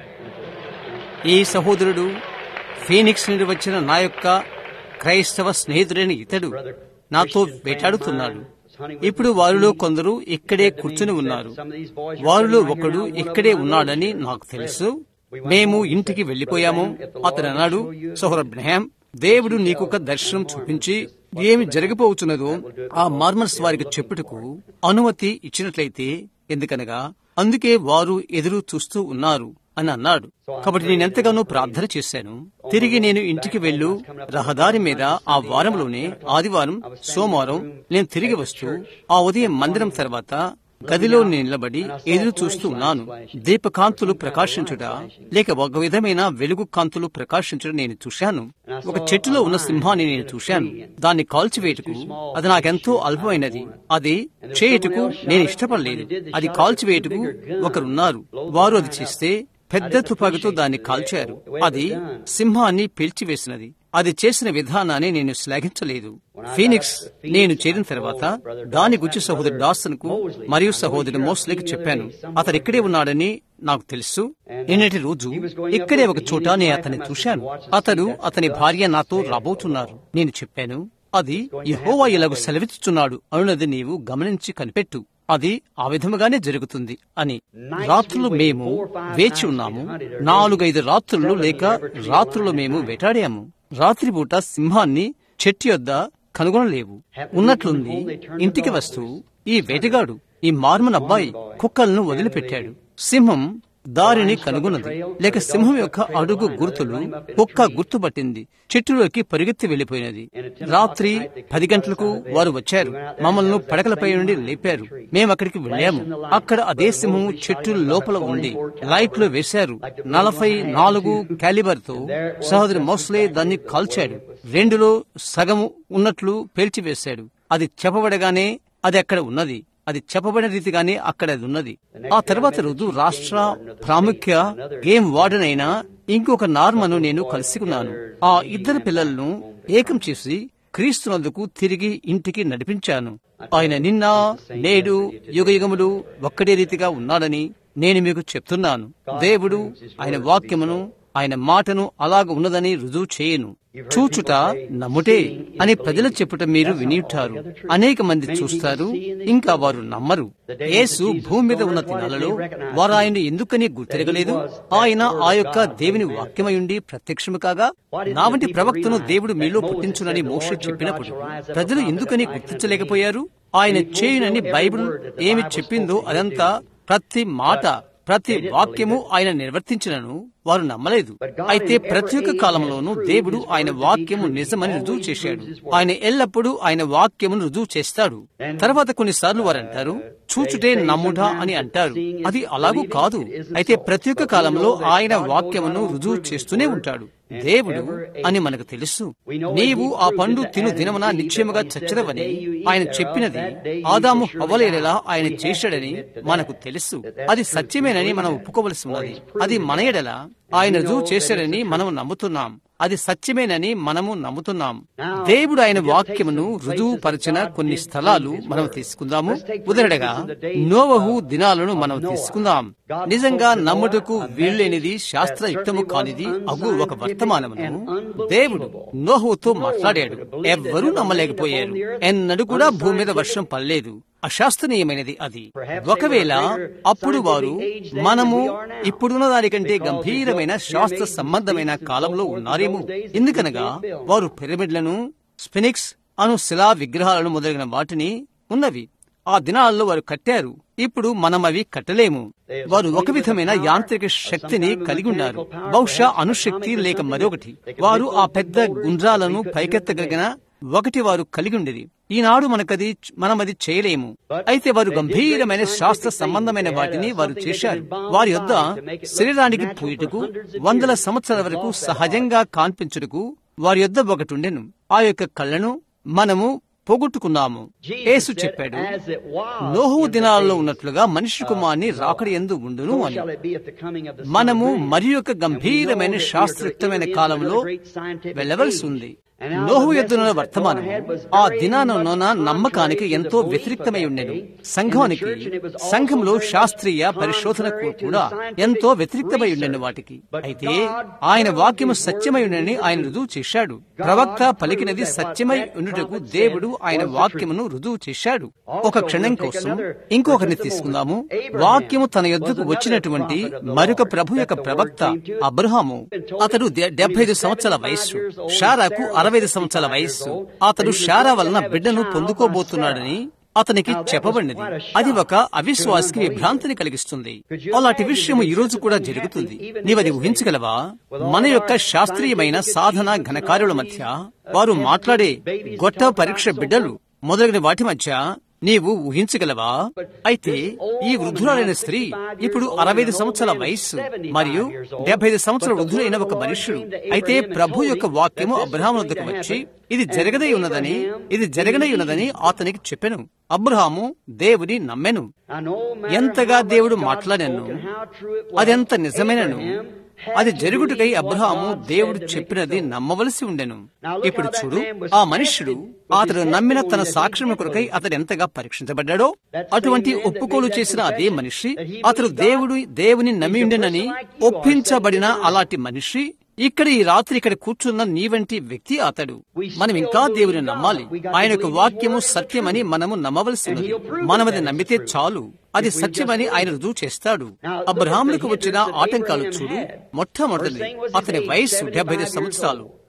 ఈ సహోదరుడు ఫీనిక్స్ నుండి వచ్చిన నా యొక్క క్రైస్తవ స్నేహితుడైన ఇతడు నాతో వేటాడుతున్నాడు ఇప్పుడు వారిలో కొందరు ఇక్కడే కూర్చుని ఉన్నారు వారిలో ఒకడు ఇక్కడే ఉన్నాడని నాకు తెలుసు మేము ఇంటికి వెళ్లిపోయాము అతడు అన్నాడు సోహరబ్రహాం దేవుడు నీకొక దర్శనం చూపించి ఏమి జరగబోతున్నదో ఆ మార్మల్స్ వారికి చెప్పుటకు అనుమతి ఇచ్చినట్లయితే ఎందుకనగా అందుకే వారు ఎదురు చూస్తూ ఉన్నారు అని అన్నాడు కాబట్టి నేనెంతగానో ప్రార్థన చేశాను తిరిగి నేను ఇంటికి వెళ్ళు రహదారి మీద ఆ వారంలోనే ఆదివారం సోమవారం నేను తిరిగి వస్తూ ఆ ఉదయం మందిరం తర్వాత గదిలో నిలబడి ఎదురు చూస్తూ ఉన్నాను దీపకాంతులు ప్రకాశించుట లేక ఒక విధమైన వెలుగు కాంతులు ప్రకాశించడం నేను చూశాను ఒక చెట్టులో ఉన్న సింహాన్ని నేను చూశాను దాన్ని కాల్చివేయటకు అది నాకెంతో అల్పమైనది అది చేయుటకు నేను ఇష్టపడలేదు అది కాల్చివేయటకు ఒకరున్నారు వారు అది చేస్తే పెద్ద తుపాకీతో దాన్ని కాల్చారు అది సింహాన్ని పీల్చివేసినది అది చేసిన విధానాన్ని నేను శ్లాఘించలేదు ఫీనిక్స్ నేను చేరిన తర్వాత దాని గురించి సహోదరు డాసన్ కు మరియు సహోదరు మోస్లేకి చెప్పాను అతడు ఇక్కడే ఉన్నాడని నాకు తెలుసు నిన్నటి రోజు ఇక్కడే ఒక చోట నేను అతన్ని చూశాను అతడు అతని భార్య నాతో రాబోతున్నారు నేను చెప్పాను అది యహోవా ఇలాగ సెలవిస్తున్నాడు అనున్నది నీవు గమనించి కనిపెట్టు అది ఆ విధముగానే జరుగుతుంది అని రాత్రులు మేము వేచి ఉన్నాము నాలుగైదు రాత్రులు లేక రాత్రులు మేము వేటాడాము రాత్రిపూట సింహాన్ని చెట్టు యొద్ద కనుగొనలేవు ఉన్నట్లుంది ఇంటికి వస్తూ ఈ వేటగాడు ఈ మార్మన్ అబ్బాయి కుక్కలను వదిలిపెట్టాడు సింహం దారిని కనుగొన్నది లేక సింహం యొక్క అడుగు గుర్తులు కుక్క గుర్తుపట్టింది చెట్టులోకి పరిగెత్తి వెళ్లిపోయినది రాత్రి పది గంటలకు వారు వచ్చారు మమ్మల్ని పడకలపై నుండి లేపారు మేము అక్కడికి వెళ్ళాము అక్కడ అదే సింహం చెట్టు లోపల ఉండి లైట్లు వేశారు నలభై నాలుగు క్యాలిబర్ తో సహోదరి మోస్లే దాన్ని కాల్చాడు రెండులో సగము ఉన్నట్లు పేల్చివేశాడు అది చెప్పబడగానే అది అక్కడ ఉన్నది అది చెప్పబడిన రీతిగానే అక్కడ అది ఉన్నది ఆ తర్వాత రోజు రాష్ట్ర ప్రాముఖ్య గేమ్ వార్డెన్ అయిన ఇంకొక నార్మను నేను కలుసుకున్నాను ఆ ఇద్దరు పిల్లలను ఏకం చేసి క్రీస్తునందుకు తిరిగి ఇంటికి నడిపించాను ఆయన నిన్న నేడు యుగ యుగములు ఒక్కడే రీతిగా ఉన్నాడని నేను మీకు చెప్తున్నాను దేవుడు ఆయన వాక్యమును ఆయన మాటను అలాగ ఉన్నదని రుజువు చేయను చూచుట నమ్ముటే అని ప్రజలు చెప్పుట మీరు వినియుంటారు అనేక మంది చూస్తారు ఇంకా వారు నమ్మరు యేసు భూమి మీద ఉన్న దినాలలో వారు ఆయన ఎందుకని గుర్తిరగలేదు ఆయన ఆ యొక్క దేవుని వాక్యమయుండి ప్రత్యక్షము కాగా నా వంటి ప్రవక్తను దేవుడు మీలో పుట్టించునని మోష చెప్పినప్పుడు ప్రజలు ఎందుకని గుర్తించలేకపోయారు ఆయన చేయునని బైబిల్ ఏమి చెప్పిందో అదంతా ప్రతి మాట ప్రతి వాక్యము ఆయన నిర్వర్తించినను వారు నమ్మలేదు అయితే ప్రతి ఒక్క కాలంలోనూ దేవుడు ఆయన వాక్యము నిజమని రుజువు చేశాడు ఆయన ఎల్లప్పుడూ ఆయన వాక్యమును రుజువు చేస్తాడు తర్వాత కొన్నిసార్లు వారు అంటారు చూచుటే నమ్ముట అని అంటారు అది అలాగూ కాదు అయితే ప్రతి ఒక్క కాలంలో ఆయన వాక్యమును రుజువు చేస్తూనే ఉంటాడు దేవుడు అని మనకు తెలుసు నీవు ఆ పండు తిను దినమున నిశ్చయముగా చచ్చదవని ఆయన చెప్పినది ఆదాము హవలేలా ఆయన చేశాడని మనకు తెలుసు అది సత్యమేనని మనం ఒప్పుకోవలసి ఉన్నది అది మన ఎడల ఆయన రుజువు చేశాడని మనం నమ్ముతున్నాం అది సత్యమేనని మనము నమ్ముతున్నాం దేవుడు ఆయన వాక్యమును రుజువు పరిచిన కొన్ని స్థలాలు మనం తీసుకుందాము ఉదాహరణగా నోవహు దినాలను మనం తీసుకుందాం నిజంగా నమ్ముటకు వీల్లేనిది శాస్త్రయుక్తము కానిది అగు ఒక వర్తమానమును దేవుడు నోహుతో మాట్లాడాడు ఎవ్వరూ నమ్మలేకపోయారు ఎన్నడూ కూడా భూమి మీద వర్షం పడలేదు అశాస్త్రీయమైనది అది ఒకవేళ అప్పుడు వారు మనము ఇప్పుడున్న దానికంటే గంభీరమైన శాస్త్ర సంబంధమైన కాలంలో ఉన్నారేమో ఎందుకనగా వారు పిరమిడ్లను స్పినిక్స్ అను శిలా విగ్రహాలను మొదలైన వాటిని ఉన్నవి ఆ దినాల్లో వారు కట్టారు ఇప్పుడు మనం అవి కట్టలేము వారు ఒక విధమైన యాంత్రిక శక్తిని కలిగి ఉన్నారు బహుశా అణుశక్తి లేక మరొకటి వారు ఆ పెద్ద గుండ్రాలను పైకెత్తగలిగిన ఒకటి వారు కలిగి ఉండేది ఈనాడు మనకది మనం అది చేయలేము అయితే వారు గంభీరమైన శాస్త్ర సంబంధమైన వాటిని వారు చేశారు వారి యొద్ద శరీరానికి పూయటకు వందల సంవత్సరాల వరకు సహజంగా కాన్పించుటకు వారి యొద్ద ఒకటి ఉండెను ఆ యొక్క కళ్ళను మనము పోగొట్టుకున్నాము యేసు చెప్పాడు నోహు దినాల్లో ఉన్నట్లుగా మనిషి కుమార్ని రాకడి ఎందు ఉండును అని మనము మరి యొక్క గంభీరమైన శాస్త్రయుక్తమైన కాలంలో వెళ్ళవలసి ఉంది నోహు ఎద్దున వర్తమానం ఆ దినానలోన నమ్మకానికి ఎంతో వ్యతిరిక్తమై ఉండెను సంఘానికి సంఘంలో శాస్త్రీయ పరిశోధనకు కూడా ఎంతో వ్యతిరిక్తమై ఉండెను వాటికి అయితే ఆయన వాక్యము సత్యమై ఉండని ఆయన రుజువు చేశాడు ప్రవక్త పలికినది సత్యమై ఉండుటకు దేవుడు ఆయన వాక్యమును రుజువు చేశాడు ఒక క్షణం కోసం ఇంకొకరిని తీసుకుందాము వాక్యము తన యొద్దకు వచ్చినటువంటి మరొక ప్రభు యొక్క ప్రవక్త అబ్రహాము అతడు డెబ్బై ఐదు సంవత్సరాల వయస్సు షారాకు అరవై ఐదు సంవత్సరాల వయస్సు అతడు షారా వలన బిడ్డను పొందుకోబోతున్నాడని అతనికి చెప్పబడినది అది ఒక అవిశ్వాసికి విభ్రాంతిని కలిగిస్తుంది అలాంటి విషయం ఈ రోజు కూడా జరుగుతుంది నీవది ఊహించగలవా మన యొక్క శాస్త్రీయమైన సాధన ఘనకార్యుల మధ్య వారు మాట్లాడే గొట్ట పరీక్ష బిడ్డలు మొదలైన వాటి మధ్య నీవు ఊహించగలవా అయితే ఈ వృద్ధురాలైన స్త్రీ ఇప్పుడు అరవై ఐదు సంవత్సరాల వయస్సు మరియు డెబ్బై ఐదు సంవత్సరాల వృద్ధులైన ఒక మనుష్యుడు అయితే ప్రభు యొక్క వాక్యము అబ్రహాం వద్దకు వచ్చి ఇది జరగదై ఉన్నదని ఇది జరగనై ఉన్నదని అతనికి చెప్పెను అబ్రహాము దేవుని నమ్మెను ఎంతగా దేవుడు మాట్లాడాను అదెంత నిజమైనను అది జరుగుటకై అబ్రహాము దేవుడు చెప్పినది నమ్మవలసి ఉండెను ఇప్పుడు చూడు ఆ మనుష్యుడు అతడు నమ్మిన తన సాక్ష్యం కొరకై అతడు ఎంతగా పరీక్షించబడ్డాడో అటువంటి ఒప్పుకోలు చేసిన అదే మనిషి అతడు దేవుడు దేవుని నమ్మి ఉండెనని ఒప్పించబడిన అలాంటి మనిషి ఇక్కడ ఈ రాత్రి ఇక్కడ కూర్చున్న నీ వంటి వ్యక్తి అతడు మనం ఇంకా దేవుని నమ్మాలి ఆయన యొక్క వాక్యము సత్యమని మనము నమ్మవలసి ఉన్నది మనం అది నమ్మితే చాలు అది సత్యమని ఆయన రుజువు చేస్తాడు అబ్రహాములకు వచ్చిన ఆటంకాలు చూడు మొట్టమొదటి అతని వయస్సు డెబ్బై సంవత్సరాలు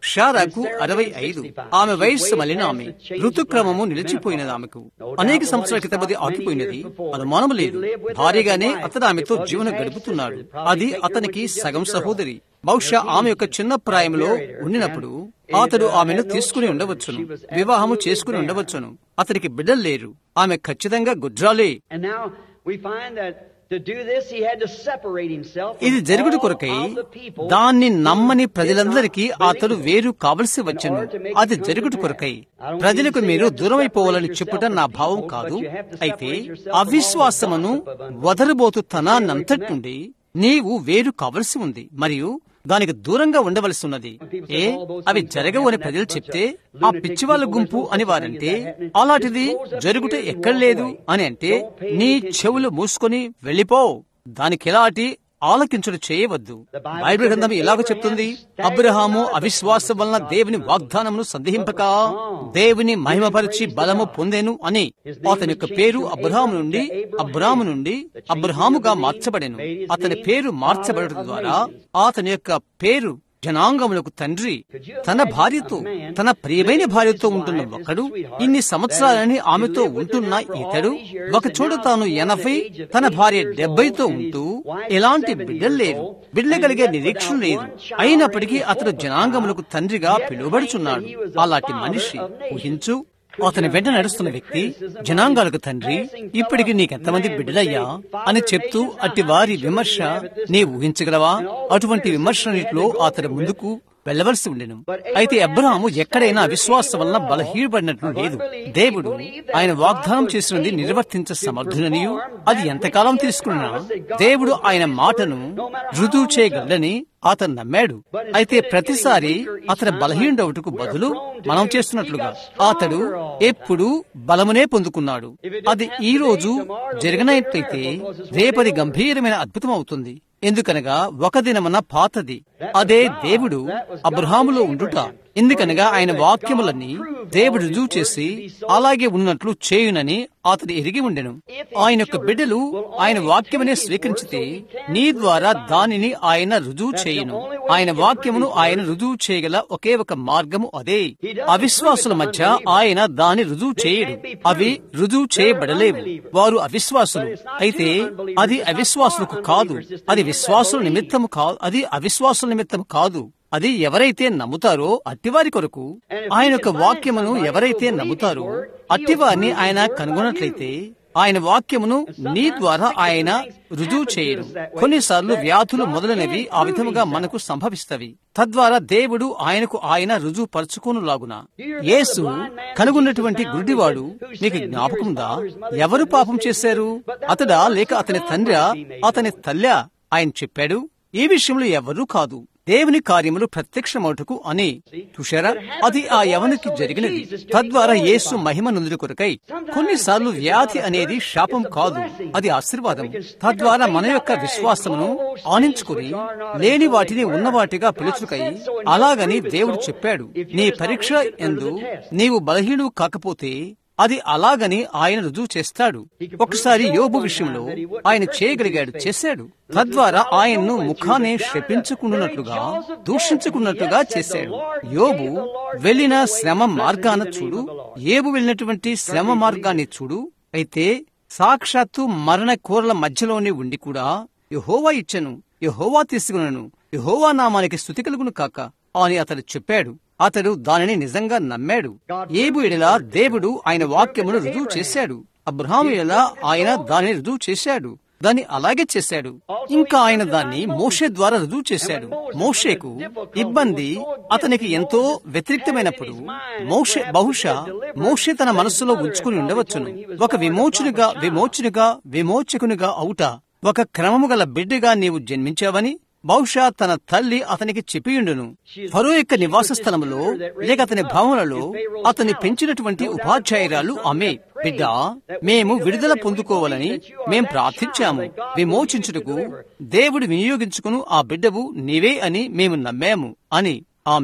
షారాకు అరవై ఐదు ఆమె వయస్సు మళ్ళిన ఆమె ఋతుక్రమము నిలిచిపోయినది ఆమెకు అనేక సంవత్సరాల క్రితం అది ఆగిపోయినది అనుమానం లేదు భారీగానే అతడు ఆమెతో జీవనం గడుపుతున్నాడు అది అతనికి సగం సహోదరి బహుశా ఆమె యొక్క చిన్న ప్రాయంలో ఉండినప్పుడు అతడు ఆమెను తీసుకుని ఉండవచ్చును వివాహము చేసుకుని ఉండవచ్చును అతనికి బిడ్డలు లేరు ఆమె ఖచ్చితంగా గుడ్రాలే And now we find that to do this, he had to separate himself from ఇది జరుగుడు all కొరకై of the people దాన్ని who నమ్మని did ప్రజలందరికీ not అతడు believe. వేరు కావలసి వచ్చును అది జరుగుడు కొరకై ప్రజలకు మీరు దూరమైపోవాలని చెప్పుట నా భావం కాదు అయితే అవిశ్వాసమును వదరుబోతు తనాన్నంతటి నుండి నీవు వేరు కావలసి ఉంది మరియు దానికి దూరంగా ఉండవలసి ఉన్నది ఏ అవి జరగవు అని ప్రజలు చెప్తే ఆ పిచ్చివాళ్ళ గుంపు అని వారంటే అలాంటిది జరుగుట ఎక్కడ లేదు అని అంటే నీ చెవులు మూసుకొని వెళ్ళిపో దానికి ఎలాంటి ఆలకించుడు చేయవద్దు బైబిల్ గ్రంథం ఎలాగ చెప్తుంది అబ్రహాము అవిశ్వాసం వలన దేవుని వాగ్దానమును సందేహింపక దేవుని మహిమపరిచి బలము పొందేను అని అతని యొక్క పేరు అబ్రహాము నుండి అబ్రాము నుండి అబ్రహాముగా మార్చబడెను అతని పేరు మార్చబడటం ద్వారా అతని యొక్క పేరు జనాంగములకు తండ్రి తన భార్యతో తన ప్రియమైన భార్యతో ఉంటున్న ఒకడు ఇన్ని సంవత్సరాలని ఆమెతో ఉంటున్న ఇతడు ఒక చోట తాను ఎనభై తన భార్య డెబ్బైతో ఉంటూ ఎలాంటి బిడ్డలు లేరు బిడ్డలు కలిగే నిరీక్షణ లేదు అయినప్పటికీ అతడు జనాంగములకు తండ్రిగా పిలువబడుచున్నాడు అలాంటి మనిషి ఊహించు అతని వెంట నడుస్తున్న వ్యక్తి జనాంగాలకు తండ్రి ఇప్పటికి నీకెంతమంది బిడ్డలయ్యా అని చెప్తూ అట్టి వారి విమర్శ నీ ఊహించగలవా అటువంటి విమర్శనిట్లో అతడు ముందుకు వెళ్లవలసి ఉండెను అయితే అబ్రహాము ఎక్కడైనా అవిశ్వాసం వలన బలహీనపడినట్లు లేదు దేవుడు ఆయన వాగ్దానం చేసినది నిర్వర్తించ సమర్థుననియు అది ఎంతకాలం తీసుకున్నా దేవుడు ఆయన మాటను రుజువు చేయగలని అతను నమ్మాడు అయితే ప్రతిసారి అతని బలహీనుడవుటకు బదులు మనం చేస్తున్నట్లుగా అతడు ఎప్పుడు బలమునే పొందుకున్నాడు అది ఈ రోజు జరిగినట్లయితే రేపది గంభీరమైన అద్భుతం అవుతుంది ఎందుకనగా ఒక దినమున పాతది అదే దేవుడు అబ్రహాములో ఉండుట ఎందుకనగా ఆయన వాక్యములన్నీ దేవుడు రుజువు చేసి అలాగే ఉన్నట్లు చేయునని అతడు ఎరిగి ఉండెను ఆయన యొక్క బిడ్డలు ఆయన వాక్యమునే స్వీకరించితే నీ ద్వారా దానిని ఆయన రుజువు చేయును ఆయన వాక్యమును ఆయన రుజువు చేయగల ఒకే ఒక మార్గము అదే అవిశ్వాసుల మధ్య ఆయన దాని రుజువు చేయడు అవి రుజువు చేయబడలేవు వారు అవిశ్వాసులు అయితే అది అవిశ్వాసులకు కాదు అది విశ్వాసుల నిమిత్తము కాదు అది అవిశ్వాసుల నిమిత్తం కాదు అది ఎవరైతే నమ్ముతారో అట్టివారి కొరకు ఆయన యొక్క వాక్యమును ఎవరైతే నమ్ముతారో అట్టివారిని ఆయన కనుగొన్నట్లయితే ఆయన వాక్యమును నీ ద్వారా ఆయన రుజువు చేయడు కొన్నిసార్లు వ్యాధులు మొదలైనవి ఆ విధముగా మనకు సంభవిస్తవి తద్వారా దేవుడు ఆయనకు ఆయన రుజువు పరుచుకోనులాగున యేసు కనుగొన్నటువంటి గుడ్డివాడు మీకు జ్ఞాపకముందా ఎవరు పాపం చేశారు అతడా లేక అతని తండ్రి అతని తల్లా ఆయన చెప్పాడు ఈ విషయంలో ఎవరూ కాదు దేవుని కార్యములు ప్రత్యక్షమవుటకు అని చూశారా అది ఆ యవనికి జరిగినది తద్వారా యేసు మహిమ నుండి కొరకై కొన్నిసార్లు వ్యాధి అనేది శాపం కాదు అది ఆశీర్వాదం తద్వారా మన యొక్క విశ్వాసమును ఆనించుకుని లేని వాటిని ఉన్నవాటిగా పిలుచుకై అలాగని దేవుడు చెప్పాడు నీ పరీక్ష ఎందు నీవు బలహీనుడు కాకపోతే అది అలాగని ఆయన రుజువు చేస్తాడు ఒకసారి యోబు విషయంలో ఆయన చేయగలిగాడు చేశాడు తద్వారా ఆయన్ను ముఖానే శపించుకున్నట్లుగా దూషించుకున్నట్లుగా చేశాడు యోబు వెళ్లిన శ్రమ మార్గాన చూడు ఏబు వెళ్ళినటువంటి శ్రమ మార్గాన్ని చూడు అయితే సాక్షాత్తు మరణ కూరల మధ్యలోనే ఉండి కూడా యహోవా ఇచ్చను యహోవా తీసుకున్నాను యహోవా నామానికి స్థుతి కలుగును కాక అని అతడు చెప్పాడు అతడు దానిని నిజంగా నమ్మాడు ఏబు ఎడలా దేవుడు ఆయన వాక్యమును రుజువు చేశాడు అబ్రహాము ఎడలా ఆయన దానిని రుజువు చేశాడు దాన్ని అలాగే చేశాడు ఇంకా ఆయన దాన్ని మోషే ద్వారా రుజువు చేశాడు మోషేకు ఇబ్బంది అతనికి ఎంతో వ్యతిరేక్తమైనప్పుడు మోషే బహుశా మోషే తన మనస్సులో ఉంచుకుని ఉండవచ్చును ఒక విమోచునిగా విమోచునిగా విమోచకునిగా అవుట ఒక క్రమము గల బిడ్డగా నీవు జన్మించావని బహుశా తన తల్లి అతనికి చెప్పియుండును ఫరో యొక్క నివాస స్థలములో లేక అతని భవనంలో అతని పెంచినటువంటి ఉపాధ్యాయురాలు ఆమె బిడ్డ మేము విడుదల పొందుకోవాలని మేం ప్రార్థించాము విమోచించుటకు దేవుడు వినియోగించుకును ఆ బిడ్డవు నీవే అని మేము నమ్మాము అని ఆమె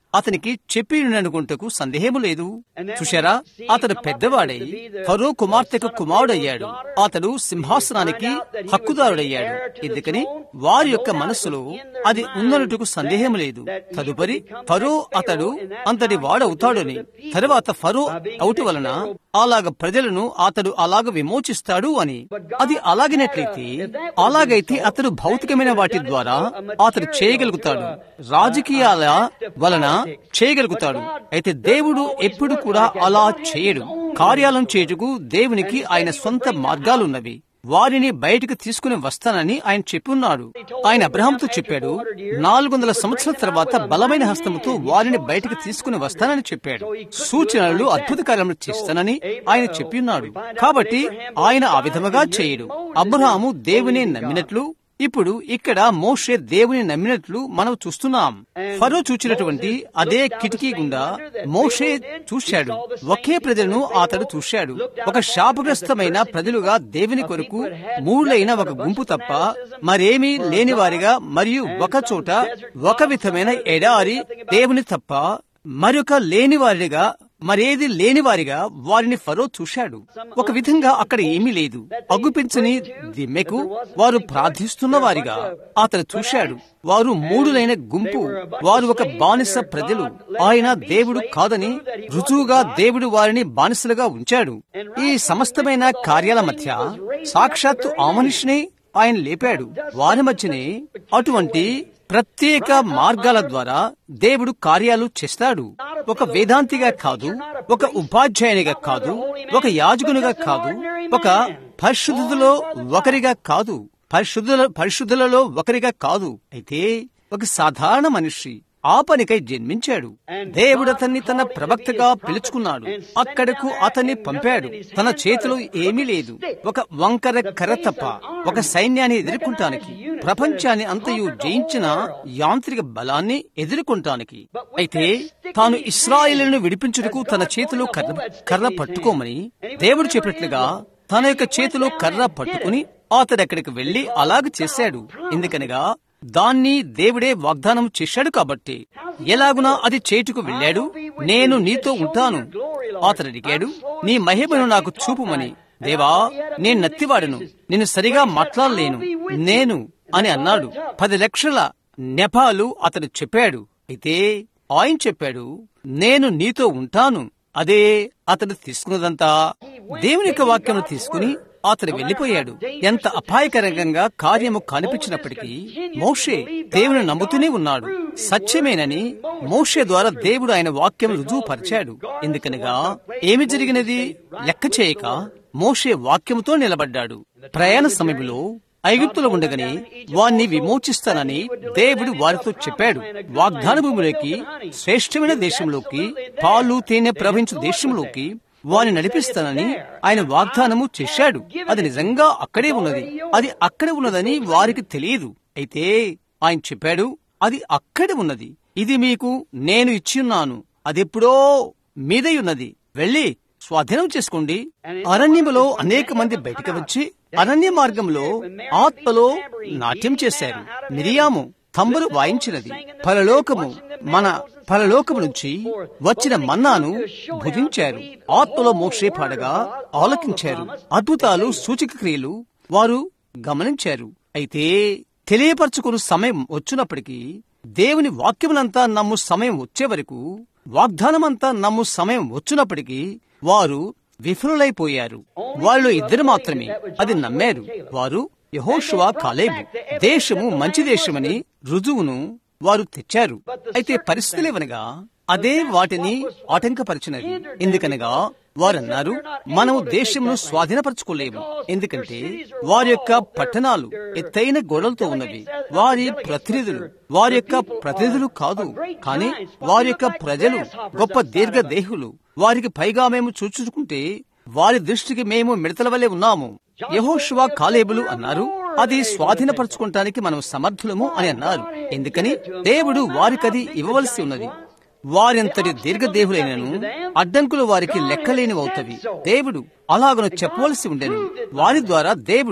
అతనికి చెప్పి అనుకుంటకు సందేహము లేదు చూశారా అతడు పెద్దవాడై ఫరో కుమార్తెకు కుమారుడయ్యాడు అతడు సింహాసనానికి హక్కుదారుడయ్యాడు ఎందుకని వారి యొక్క మనస్సులో అది ఉందన్నట్టుకు సందేహం లేదు తదుపరి ఫరో అతడు అంతటి వాడవుతాడని తరువాత ఫరో అవుట వలన అలాగ ప్రజలను అతడు అలాగ విమోచిస్తాడు అని అది అలాగినట్లయితే అలాగైతే అతడు భౌతికమైన వాటి ద్వారా అతడు చేయగలుగుతాడు రాజకీయాల వలన చేయగలుగుతాడు అయితే దేవుడు ఎప్పుడు కూడా అలా చేయడు కార్యాలను చేయుటకు దేవునికి ఆయన సొంత మార్గాలున్నవి వారిని బయటకు తీసుకుని వస్తానని ఆయన చెప్పున్నాడు ఆయన అబ్రహాంతో చెప్పాడు నాలుగు వందల సంవత్సరాల తర్వాత బలమైన హస్తముతో వారిని బయటకు తీసుకుని వస్తానని చెప్పాడు సూచనలు అద్భుత కార్యములు చేస్తానని ఆయన చెప్పిన్నాడు కాబట్టి ఆయన ఆ విధముగా చేయడు అబ్రహాము దేవుని నమ్మినట్లు ఇప్పుడు ఇక్కడ మోషే దేవుని నమ్మినట్లు మనం చూస్తున్నాం ఫరో చూచినటువంటి అదే కిటికీ గుండా మోషే చూశాడు ఒకే ప్రజలను అతడు చూశాడు ఒక శాపగ్రస్తమైన ప్రజలుగా దేవుని కొరకు మూడులైన ఒక గుంపు తప్ప మరేమీ లేని వారిగా మరియు ఒక చోట ఒక విధమైన ఎడారి దేవుని తప్ప మరొక లేనివారిగా మరేది లేనివారిగా వారిని ఫరో చూశాడు ఒక విధంగా అక్కడ ఏమీ లేదు అగుపించని దిమ్మెకు వారు ప్రార్థిస్తున్న వారిగా అతను చూశాడు వారు మూడులైన గుంపు వారు ఒక బానిస ప్రజలు ఆయన దేవుడు కాదని రుజువుగా దేవుడు వారిని బానిసలుగా ఉంచాడు ఈ సమస్తమైన కార్యాల మధ్య సాక్షాత్తు ఆ మనిషిని ఆయన లేపాడు వారి మధ్యనే అటువంటి ప్రత్యేక మార్గాల ద్వారా దేవుడు కార్యాలు చేస్తాడు ఒక వేదాంతిగా కాదు ఒక ఉపాధ్యాయునిగా కాదు ఒక యాజకునిగా కాదు ఒక పరిశుద్ధులో ఒకరిగా కాదు పరిశుద్ధుల పరిశుద్ధులలో ఒకరిగా కాదు అయితే ఒక సాధారణ మనిషి ఆ పనికై జన్మించాడు దేవుడు అతన్ని తన ప్రవక్తగా పిలుచుకున్నాడు అక్కడకు అతన్ని పంపాడు తన చేతిలో ఏమీ లేదు ఒక వంకర కర్ర తప్ప ఒక సైన్యాన్ని ఎదుర్కొంటానికి ప్రపంచాన్ని అంతయు జయించిన యాంత్రిక బలాన్ని ఎదుర్కొంటానికి అయితే తాను ఇస్రాయిలను విడిపించుటకు తన చేతిలో కర్ర కర్ర పట్టుకోమని దేవుడు చెప్పినట్లుగా తన యొక్క చేతిలో కర్ర పట్టుకుని అతడు అక్కడికి వెళ్లి అలాగ చేశాడు ఎందుకనగా దాన్ని దేవుడే వాగ్దానం చేశాడు కాబట్టి ఎలాగునా అది చేటుకు వెళ్ళాడు నేను నీతో ఉంటాను అతడు అడిగాడు నీ మహిమను నాకు చూపుమని దేవా నేను నత్తివాడును నేను సరిగా మాట్లాడలేను నేను అని అన్నాడు పది లక్షల నెపాలు అతడు చెప్పాడు అయితే ఆయన చెప్పాడు నేను నీతో ఉంటాను అదే అతడు తీసుకున్నదంతా దేవుని యొక్క వాక్యము తీసుకుని అతడు వెళ్లిపోయాడు ఎంత అపాయకరంగా కార్యము కనిపించినప్పటికీ మోషే దేవుని నమ్ముతూనే ఉన్నాడు సత్యమేనని మోషే ద్వారా దేవుడు ఆయన వాక్యం రుజువుపరిచాడు ఎందుకనగా ఏమి జరిగినది లెక్క చేయక మోషే వాక్యముతో నిలబడ్డాడు ప్రయాణ సమయంలో ఐగుప్తులో ఉండగానే వాణ్ణి విమోచిస్తానని దేవుడు వారితో చెప్పాడు వాగ్దాన భూమిలోకి శ్రేష్టమైన దేశంలోకి పాలు తేనె ప్రవహించు దేశంలోకి వారిని నడిపిస్తానని ఆయన వాగ్దానము చేశాడు అది నిజంగా అక్కడే ఉన్నది అది అక్కడే ఉన్నదని వారికి తెలియదు అయితే ఆయన చెప్పాడు అది అక్కడే ఉన్నది ఇది మీకు నేను ఇచ్చిన్నాను అదెప్పుడో మీదై ఉన్నది వెళ్ళి స్వాధీనం చేసుకోండి అరణ్యములో అనేక మంది బయటకు వచ్చి అరణ్య మార్గంలో ఆత్మలో నాట్యం చేశారు మిరియాము తంబులు వాయించినది పరలోకము మన పరలోకము నుంచి వచ్చిన మన్నాను భుజించారు ఆత్మలో మోక్షే పాడగా ఆలకించారు అద్భుతాలు సూచక క్రియలు వారు గమనించారు అయితే తెలియపరచుకుని సమయం వచ్చినప్పటికీ దేవుని వాక్యములంతా నమ్ము సమయం వచ్చే వరకు వాగ్దానమంతా నమ్ము సమయం వచ్చినప్పటికీ వారు విఫలులైపోయారు వాళ్ళు ఇద్దరు మాత్రమే అది నమ్మారు వారు యహోషువా కాలేబు దేశము మంచి దేశమని రుజువును వారు తెచ్చారు అయితే పరిస్థితులేవనగా అదే వాటిని ఆటంకపరిచినది ఎందుకనగా వారన్నారు మనము దేశమును స్వాధీనపరచుకోలేము ఎందుకంటే వారి యొక్క పట్టణాలు ఎత్తైన గోడలతో ఉన్నవి వారి ప్రతినిధులు వారి యొక్క ప్రతినిధులు కాదు కానీ వారి యొక్క ప్రజలు గొప్ప దీర్ఘ దేహులు వారికి పైగా మేము చూచుకుంటే వారి దృష్టికి మేము మిడతల వల్లే ఉన్నాము యహోషువా కాలేబులు అన్నారు అది స్వాధీనపరచుకోవటానికి మనం సమర్థులము అని అన్నారు ఎందుకని దేవుడు వారికది ఇవ్వవలసి ఉన్నది వారింతటి దీర్ఘదేహులైనను అడ్డంకులు వారికి లెక్కలేనివవుతవి దేవుడు అలాగను చెప్పవలసి ఉండెను వారి ద్వారా దేవుడు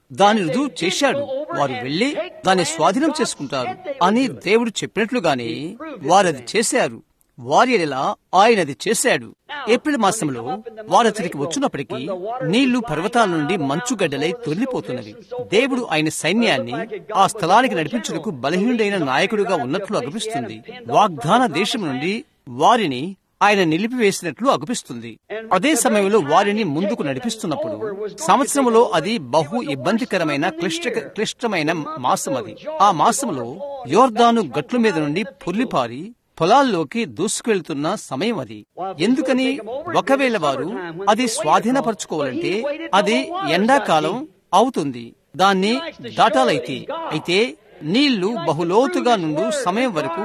దాని రుజువు చేశాడు వారు వెళ్లి దాన్ని స్వాధీనం చేసుకుంటారు అని దేవుడు చెప్పినట్లుగానే వారది చేశారు వారి ఎడల ఆయన అది చేశాడు ఏప్రిల్ మాసంలో వారు అతనికి వచ్చినప్పటికీ నీళ్లు పర్వతాల నుండి మంచుగడ్డలై తొలిపోతున్నవి దేవుడు ఆయన సైన్యాన్ని ఆ స్థలానికి నడిపించుటకు బలహీనుడైన నాయకుడుగా ఉన్నట్లు అనిపిస్తుంది వాగ్దాన దేశం నుండి వారిని ఆయన నిలిపివేసినట్లు అగుపిస్తుంది అదే సమయంలో వారిని ముందుకు నడిపిస్తున్నప్పుడు సంవత్సరంలో అది బహు ఇబ్బందికరమైన క్లిష్ట క్లిష్టమైన మాసం అది ఆ మాసంలో యోర్దాను గట్ల మీద నుండి పొర్లిపారి పొలాల్లోకి దూసుకువెళ్తున్న సమయం అది ఎందుకని ఒకవేళ వారు అది స్వాధీనపరచుకోవాలంటే అది ఎండాకాలం అవుతుంది దాన్ని దాటాలైతే అయితే నీళ్లు బహులోతుగా నుండు సమయం వరకు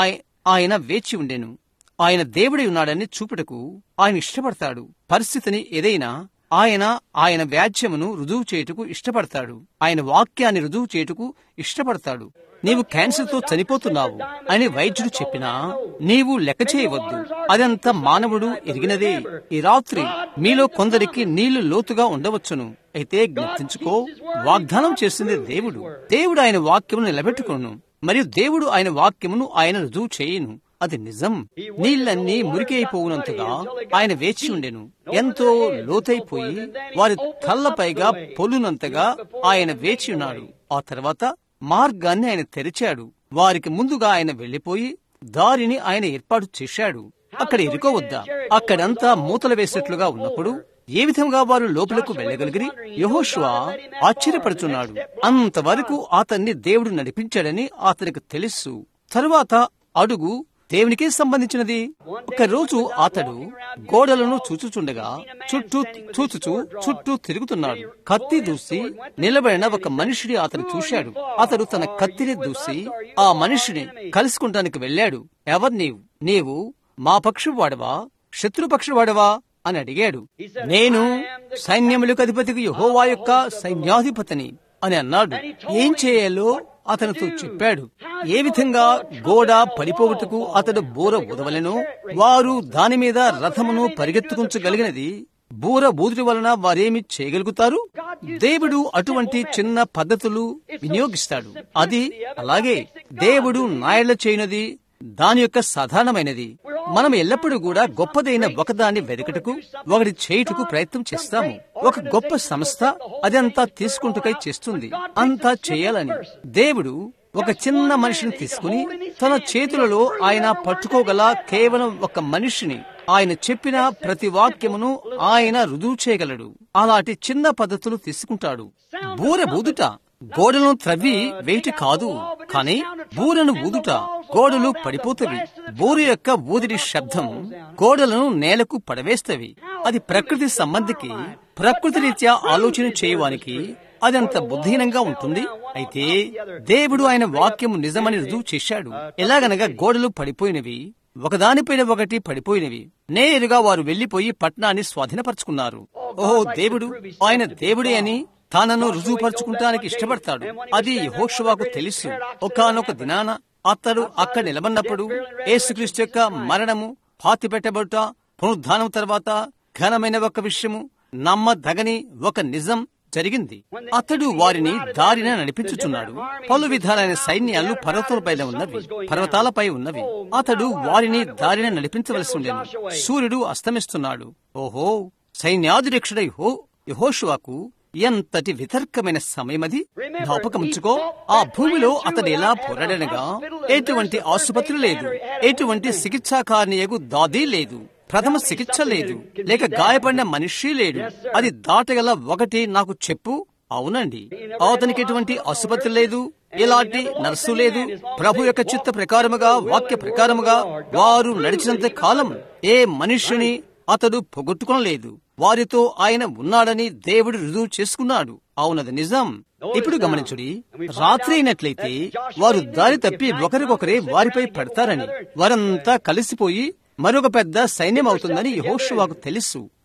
ఆయన వేచి ఉండెను ఆయన దేవుడై ఉన్నాడని చూపుటకు ఆయన ఇష్టపడతాడు పరిస్థితిని ఏదైనా ఆయన ఆయన వ్యాజ్యమును రుజువు చేయుటకు ఇష్టపడతాడు ఆయన వాక్యాన్ని రుజువు చేయుటకు ఇష్టపడతాడు నీవు క్యాన్సర్ తో చనిపోతున్నావు అని వైద్యుడు చెప్పినా నీవు లెక్క చేయవద్దు అదంతా మానవుడు ఎరిగినదే ఈ రాత్రి మీలో కొందరికి నీళ్లు లోతుగా ఉండవచ్చును అయితే గుర్తించుకో వాగ్దానం చేసింది దేవుడు దేవుడు ఆయన వాక్యమును నిలబెట్టుకోను మరియు దేవుడు ఆయన వాక్యమును ఆయన రుజువు చేయును అది నిజం నీళ్లన్నీ మురికి అయిపోవునంతగా ఆయన వేచి ఉండెను ఎంతో లోతైపోయి వారి తల్లపైగా పొల్లునంతగా ఆయన వేచి ఉన్నాడు ఆ తర్వాత మార్గాన్ని ఆయన తెరిచాడు వారికి ముందుగా ఆయన వెళ్లిపోయి దారిని ఆయన ఏర్పాటు చేశాడు అక్కడ ఇరుకోవద్దా అక్కడంతా మూతలు వేసేట్లుగా ఉన్నప్పుడు ఏ విధంగా వారు లోపలకు వెళ్ళగలిగిరి యహోష్వా ఆశ్చర్యపడుచున్నాడు అంతవరకు అతన్ని దేవుడు నడిపించాడని అతనికి తెలుసు తరువాత అడుగు దేవునికే సంబంధించినది ఒక రోజు అతడు గోడలను చూచుచుండగా చుట్టూ చూచుచూ చుట్టూ తిరుగుతున్నాడు కత్తి దూసి నిలబడిన ఒక మనిషిని అతను చూశాడు అతడు తన కత్తిని దూసి ఆ మనిషిని కలుసుకుంటానికి వెళ్ళాడు ఎవరు నీవు నీవు మా పక్షు వాడవా శత్రుపక్షు వాడవా అని అడిగాడు నేను సైన్యములకు అధిపతికి యహోవా యొక్క సైన్యాధిపతిని అని అన్నాడు ఏం చేయాలో అతనితో చెప్పాడు ఏ విధంగా గోడ పడిపోవటకు అతడు బూర ఊదవలెనో వారు దాని మీద రథమును పరిగెత్తుకుంచగలిగినది బూర బూదుటి వలన వారేమి చేయగలుగుతారు దేవుడు అటువంటి చిన్న పద్ధతులు వినియోగిస్తాడు అది అలాగే దేవుడు నాయళ్ల చేయనది దాని యొక్క సాధారణమైనది మనం ఎల్లప్పుడూ కూడా గొప్పదైన ఒకదాన్ని వెదకటకు ఒకటి చేయుటకు ప్రయత్నం చేస్తాము ఒక గొప్ప సంస్థ అదంతా తీసుకుంటుకై చేస్తుంది అంతా చేయాలని దేవుడు ఒక చిన్న మనిషిని తీసుకుని తన చేతులలో ఆయన పట్టుకోగల కేవలం ఒక మనిషిని ఆయన చెప్పిన ప్రతి వాక్యమును ఆయన రుజువు చేయగలడు అలాంటి చిన్న పద్ధతులు తీసుకుంటాడు బూర బూదుట గోడలను త్రవ్వి వేటి కాదు కాని బూరను ఊదుట గోడలు పడిపోతవి బూర యొక్క ఊదిడి శబ్దం గోడలను నేలకు పడవేస్తవి అది ప్రకృతి సంబంధికి ప్రకృతి రీత్యా ఆలోచన చేయవానికి అదంత బుద్ధిహీనంగా ఉంటుంది అయితే దేవుడు ఆయన వాక్యము నిజమని రుజువు చేశాడు ఎలాగనగా గోడలు పడిపోయినవి ఒకదానిపైన ఒకటి పడిపోయినవి నేరుగా వారు వెళ్లిపోయి పట్నాన్ని స్వాధీనపరుచుకున్నారు ఓహో దేవుడు ఆయన దేవుడే అని తానను రుజువుపరుచుకుంటానికి ఇష్టపడతాడు అది యహోషువాకు తెలుసు ఒకనొక దినాన అతడు అక్కడ నిలబడినప్పుడు యేసుక్రీస్తు యొక్క మరణము పాతి పెట్టబడుట పునరుద్ధానం తర్వాత ఘనమైన ఒక విషయము నమ్మదగని ఒక నిజం జరిగింది అతడు వారిని దారిన నడిపించుచున్నాడు పలు విధాలైన సైన్యాలు పర్వతాలపై ఉన్నవి పర్వతాలపై ఉన్నవి అతడు వారిని దారిన నడిపించవలసి ఉండేను సూర్యుడు అస్తమిస్తున్నాడు ఓహో సైన్యాధిరక్షుడై హో యహోషువాకు ఎంతటి వితర్కమైన సమయమది జ్ఞాపకముంచుకో ఆ భూమిలో అతడు ఎలా పోరాడనగా ఎటువంటి ఆసుపత్రి లేదు ఎటువంటి చికిత్సాకారణియకు దాది లేదు ప్రథమ చికిత్స లేదు లేక గాయపడిన మనిషి లేడు అది దాటగల ఒకటి నాకు చెప్పు అవునండి అతనికి ఎటువంటి ఆసుపత్రి లేదు ఇలాంటి నర్సు లేదు ప్రభు యొక్క చిత్త ప్రకారముగా వాక్య ప్రకారముగా వారు నడిచినంత కాలం ఏ మనుష్యుని అతడు పొగొట్టుకోలేదు వారితో ఆయన ఉన్నాడని దేవుడు రుజువు చేసుకున్నాడు అవునది నిజం ఇప్పుడు గమనించుడి రాత్రి అయినట్లయితే వారు దారి తప్పి ఒకరికొకరే వారిపై పడతారని వారంతా కలిసిపోయి మరొక పెద్ద సైన్యం అవుతుందని యహోషువాకు తెలుసు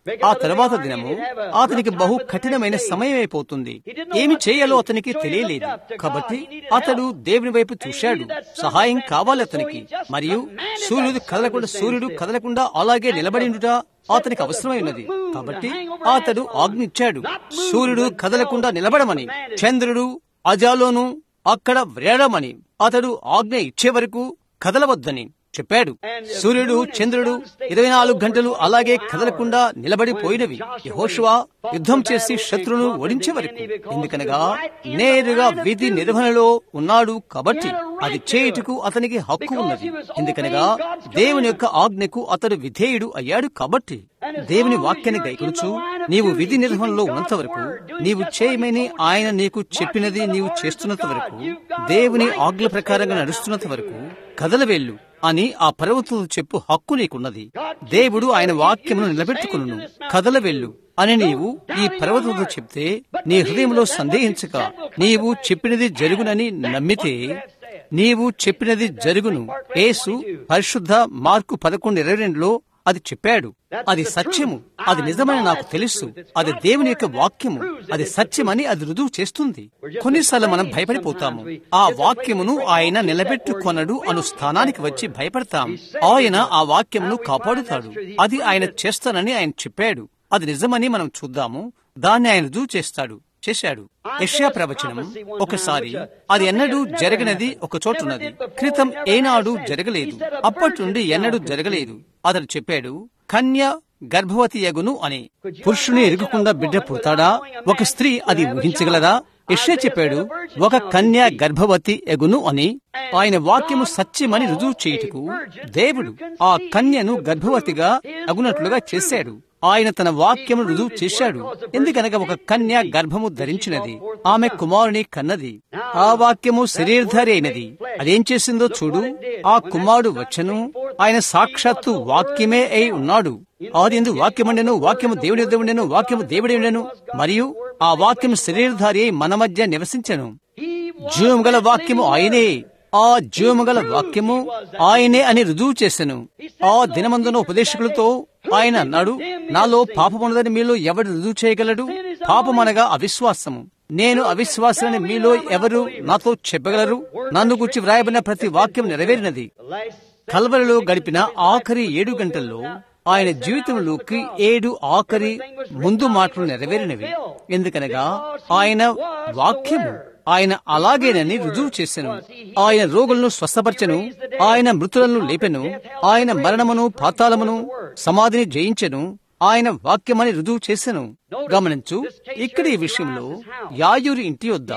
ఆ తరువాత దినము అతనికి బహు కఠినమైన సమయం అయిపోతుంది ఏమి చేయాలో అతనికి తెలియలేదు కాబట్టి అతడు దేవుని వైపు చూశాడు సహాయం కావాలి అతనికి మరియు సూర్యుడు కదలకుండా సూర్యుడు కదలకుండా అలాగే నిలబడిండుట అతనికి అవసరమైనది కాబట్టి అతడు ఆజ్ఞిచ్చాడు సూర్యుడు కదలకుండా నిలబడమని చంద్రుడు అజాలోను అక్కడ వ్రేడమని అతడు ఆజ్ఞ ఇచ్చే వరకు కదలవద్దని చెప్పాడు సూర్యుడు చంద్రుడు ఇరవై నాలుగు గంటలు అలాగే కదలకుండా నిలబడిపోయినవి యహోషువా యుద్ధం చేసి శత్రువును ఓడించే వరకు ఎందుకనగా నేరుగా విధి నిర్వహణలో ఉన్నాడు కాబట్టి అది చేయుటకు అతనికి హక్కు ఉన్నది ఎందుకనగా దేవుని యొక్క ఆజ్ఞకు అతడు విధేయుడు అయ్యాడు కాబట్టి దేవుని వాక్యాన్ని గైకొనుచు నీవు విధి నిర్వహణలో ఉన్నంత వరకు నీవు చేయమని ఆయన నీకు చెప్పినది నీవు చేస్తున్నంత వరకు దేవుని ఆజ్ఞ ప్రకారంగా నడుస్తున్నంత వరకు కదలవేళ్ళు అని ఆ పర్వతం చెప్పు హక్కు నీకున్నది దేవుడు ఆయన వాక్యమును నిలబెట్టుకును కదలవెళ్ళు అని నీవు ఈ పర్వతంతో చెప్తే నీ హృదయంలో సందేహించక నీవు చెప్పినది జరుగునని నమ్మితే నీవు చెప్పినది జరుగును యేసు పరిశుద్ధ మార్కు పదకొండు ఇరవై రెండులో అది చెప్పాడు అది సత్యము అది నిజమని నాకు తెలుసు అది దేవుని యొక్క వాక్యము అది సత్యమని అది రుజువు చేస్తుంది కొన్నిసార్లు మనం భయపడిపోతాము ఆ వాక్యమును ఆయన నిలబెట్టుకొనడు అను స్థానానికి వచ్చి భయపడతాం ఆయన ఆ వాక్యమును కాపాడుతాడు అది ఆయన చేస్తానని ఆయన చెప్పాడు అది నిజమని మనం చూద్దాము దాన్ని ఆయన రుజువు చేస్తాడు చేశాడు యష్యా ప్రవచనం ఒకసారి అది ఎన్నడూ జరగనది ఒక చోటున్నది క్రితం ఏనాడు జరగలేదు అప్పటి నుండి ఎన్నడూ జరగలేదు అతడు చెప్పాడు కన్య గర్భవతి యగును అని పురుషుని ఎరుగకుండా బిడ్డ పుడతాడా ఒక స్త్రీ అది ఊహించగలదా యష్యా చెప్పాడు ఒక కన్య గర్భవతి ఎగును అని ఆయన వాక్యము సత్యమని రుజువు చేయుటకు దేవుడు ఆ కన్యను గర్భవతిగా అగునట్లుగా చేశాడు ఆయన తన వాక్యము రుజువు చేశాడు ఎందుకనగా ఒక కన్య గర్భము ధరించినది ఆమె కుమారుని కన్నది ఆ వాక్యము శరీరధారి అయినది అదేం చేసిందో చూడు ఆ కుమారుడు వచ్చను ఆయన సాక్షాత్తు వాక్యమే అయి ఉన్నాడు ఆది ఎందు వాక్యముండెను వాక్యము దేవుడి దేవుడెను వాక్యము దేవుడి ఉండెను మరియు ఆ వాక్యము శరీరధారి అయి మన మధ్య నివసించను జీవము గల వాక్యము ఆయనే ఆ జీవము గల వాక్యము ఆయనే అని రుజువు చేసెను ఆ దినమందున ఉపదేశకులతో ఆయన అన్నాడు నాలో పాపమున్నదని మీలో ఎవడు రుజువు చేయగలడు పాపమనగా అవిశ్వాసము నేను అవిశ్వాసాన్ని మీలో ఎవరు నాతో చెప్పగలరు నన్ను గురించి వ్రాయబడిన ప్రతి వాక్యం నెరవేరినది కల్వరిలో గడిపిన ఆఖరి ఏడు గంటల్లో ఆయన జీవితంలోకి ఏడు ఆఖరి ముందు మాటలు నెరవేరినవి ఎందుకనగా ఆయన వాక్యము ఆయన అలాగేనని రుజువు చేసెను ఆయన రోగులను స్వస్థపరచెను ఆయన మృతులను లేపెను ఆయన మరణమును పాతాళమును సమాధిని జయించెను ఆయన వాక్యమని రుజువు చేసెను గమనించు ఇక్కడ ఈ విషయంలో యాయూరి ఇంటి వద్ద